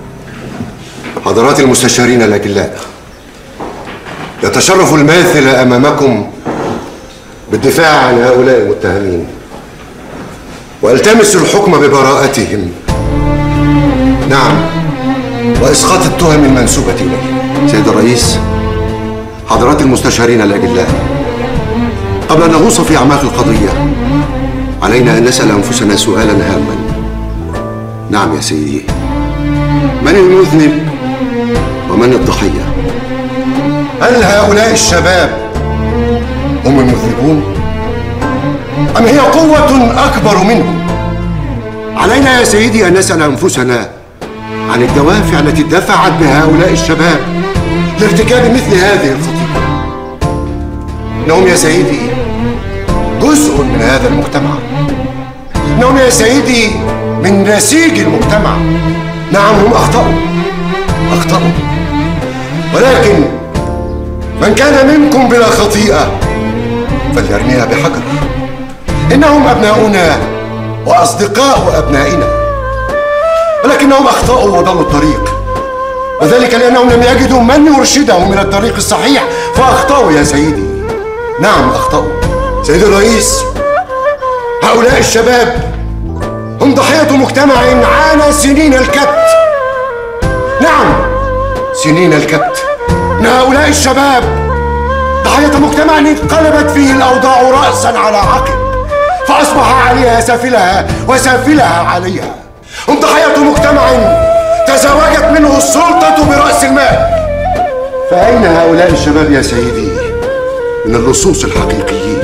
حضرات المستشارين الأجلاء يتشرف الماثل أمامكم بالدفاع عن هؤلاء المتهمين والتمس الحكم ببراءتهم نعم وإسقاط التهم المنسوبة إليه سيد الرئيس حضرات المستشارين الأجلاء قبل أن نغوص في أعماق القضية علينا أن نسأل أنفسنا سؤالا هاما نعم يا سيدي من المذنب ومن الضحية هل هؤلاء الشباب هم المذنبون أم هي قوة أكبر منهم علينا يا سيدي أن نسأل أنفسنا عن الدوافع التي دفعت بهؤلاء الشباب لارتكاب مثل هذه الخطيئة إنهم يا سيدي جزء من هذا المجتمع إنهم يا سيدي من نسيج المجتمع نعم هم أخطأوا أخطأوا ولكن من كان منكم بلا خطيئة فليرميها بحجر إنهم أبناؤنا وأصدقاء أبنائنا ولكنهم أخطأوا وضلوا الطريق وذلك لأنهم لم يجدوا من يرشدهم إلى الطريق الصحيح فأخطأوا يا سيدي نعم أخطأوا سيدي الرئيس هؤلاء الشباب هم ضحية مجتمع عانى سنين الكبت نعم سنين الكبت إن هؤلاء الشباب ضحية مجتمع انقلبت فيه الأوضاع رأسا على عقب فأصبح عليها سافلها وسافلها عليها هم ضحية مجتمع تزوجت منه السلطة برأس المال فأين هؤلاء الشباب يا سيدي من اللصوص الحقيقيين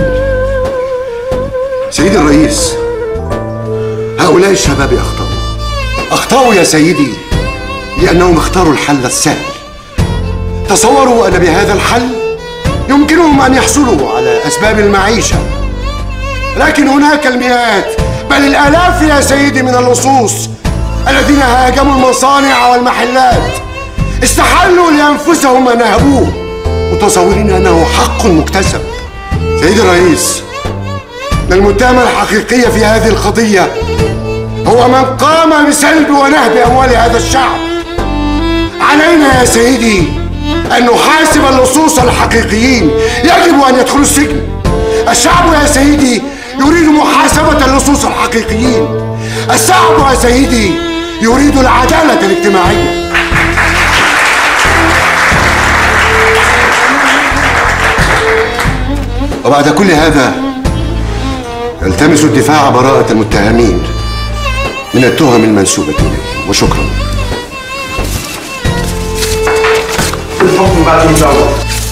سيدي الرئيس هؤلاء الشباب أخطأوا أخطأوا يا سيدي لأنهم اختاروا الحل السهل تصوروا أن بهذا الحل يمكنهم أن يحصلوا على أسباب المعيشة لكن هناك المئات بل الآلاف يا سيدي من اللصوص الذين هاجموا المصانع والمحلات استحلوا لأنفسهم ما نهبوه متصورين أنه حق مكتسب سيدي الرئيس إن المتهم الحقيقي في هذه القضية هو من قام بسلب ونهب أموال هذا الشعب علينا يا سيدي أن نحاسب اللصوص الحقيقيين يجب أن يدخلوا السجن الشعب يا سيدي يريد محاسبة اللصوص الحقيقيين الشعب يا سيدي يريد العدالة الاجتماعية وبعد كل هذا التمس الدفاع براءة المتهمين من التهم المنسوبة إليهم وشكرا الحكم بعد المجاورة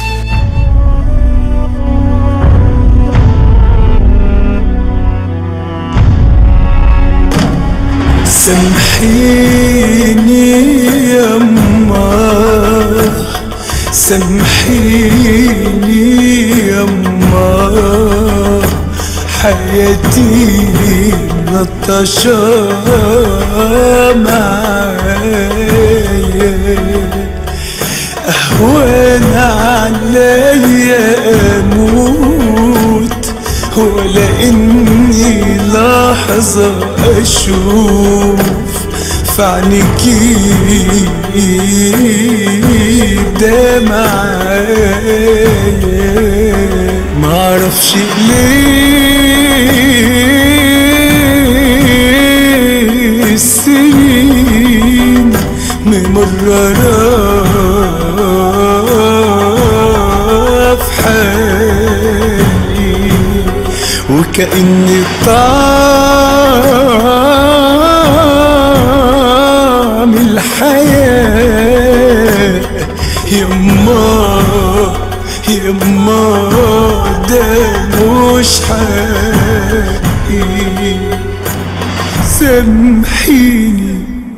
سامحيني يما سامحيني يما حياتي نطشة معايا أهون عليا أموت ولا إني لحظة أشوف في عينيكي دمعايا معرفش ليه السنين ممررة في حالي وكأن طعم الحياة يما يما ده مش حقي سامحيني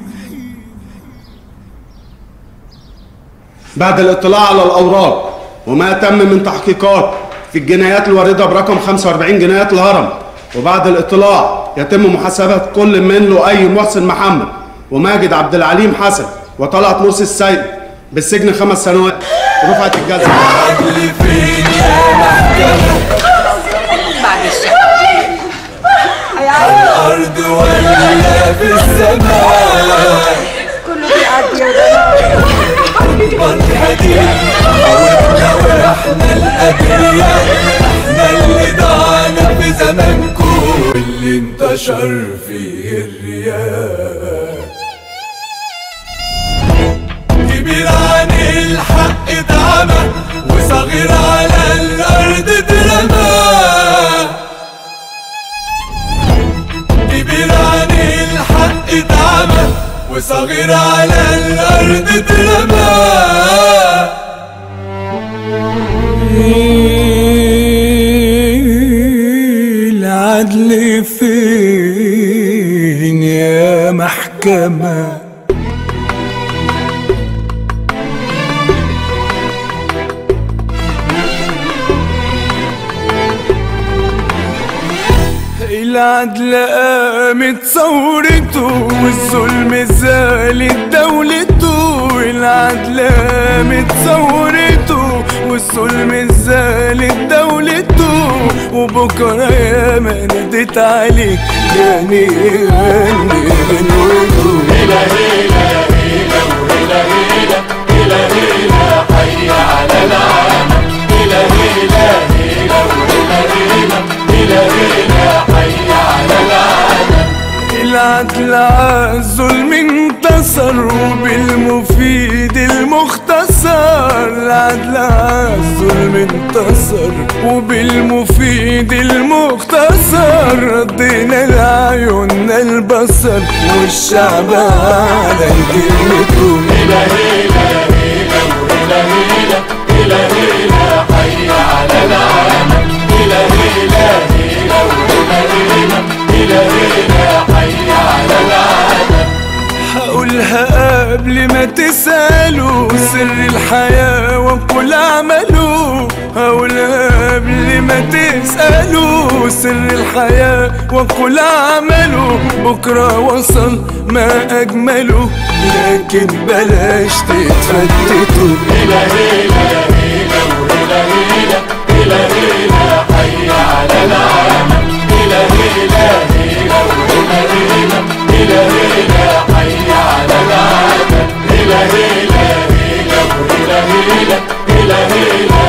بعد الاطلاع على الأوراق وما تم من تحقيقات في الجنايات الواردة برقم 45 جنايات الهرم وبعد الاطلاع يتم محاسبة كل من لؤي محسن محمد وماجد عبد العليم حسن وطلعت مرسي السيد بالسجن خمس سنوات رفعت الجزاء على الأرض ولا في السماء كله بيعدي يا جماعه منهدي حاولنا واحنا الأبرياء احنا اللي ضعنا في زمانكم واللي انتشر فيه الرياء كبير عن الحق اتعمى وصغير على الأرض اترمى كبير عن الحق اتعمى وصغير على الأرض اترمى العدل فين يا محكمة العدل قامت ثورته والظلم زالت دولته العدل قامت ثورته والظلم زالت دولته وبكرة يا ما ناديت عليك تاني يغني غنوته هلا هلا هلا وهلا هلا هلا هلا حي على العالم هلا هلا هلا وهلا هلا هلا هلا حي على العالم العدل عالظلم انتصر وبالمفيد المختصر العدل عالظلم انتصر وبالمفيد المختصر ردينا لعيوننا البصر والشعب على كلمته هلا هلا هلا وهلا هلا هلا هلا حي على العالم هلا هلا هلا وهلا هلا هلا هلا حي على العالم هقولها قبل ما تسألوا سر الحياة وكل عمله هقولها قبل ما تسألوا سر الحياة وكل عمله بكرة وصل ما أجمله لكن بلاش تتفتتوا هلا هلا هلا وهلا هلا هلا هلا حي على العالم هلا هلا هلا وهلا هلا هلا هلا حي على العالم هلا هلا هلا وهلا هلا هلا هلا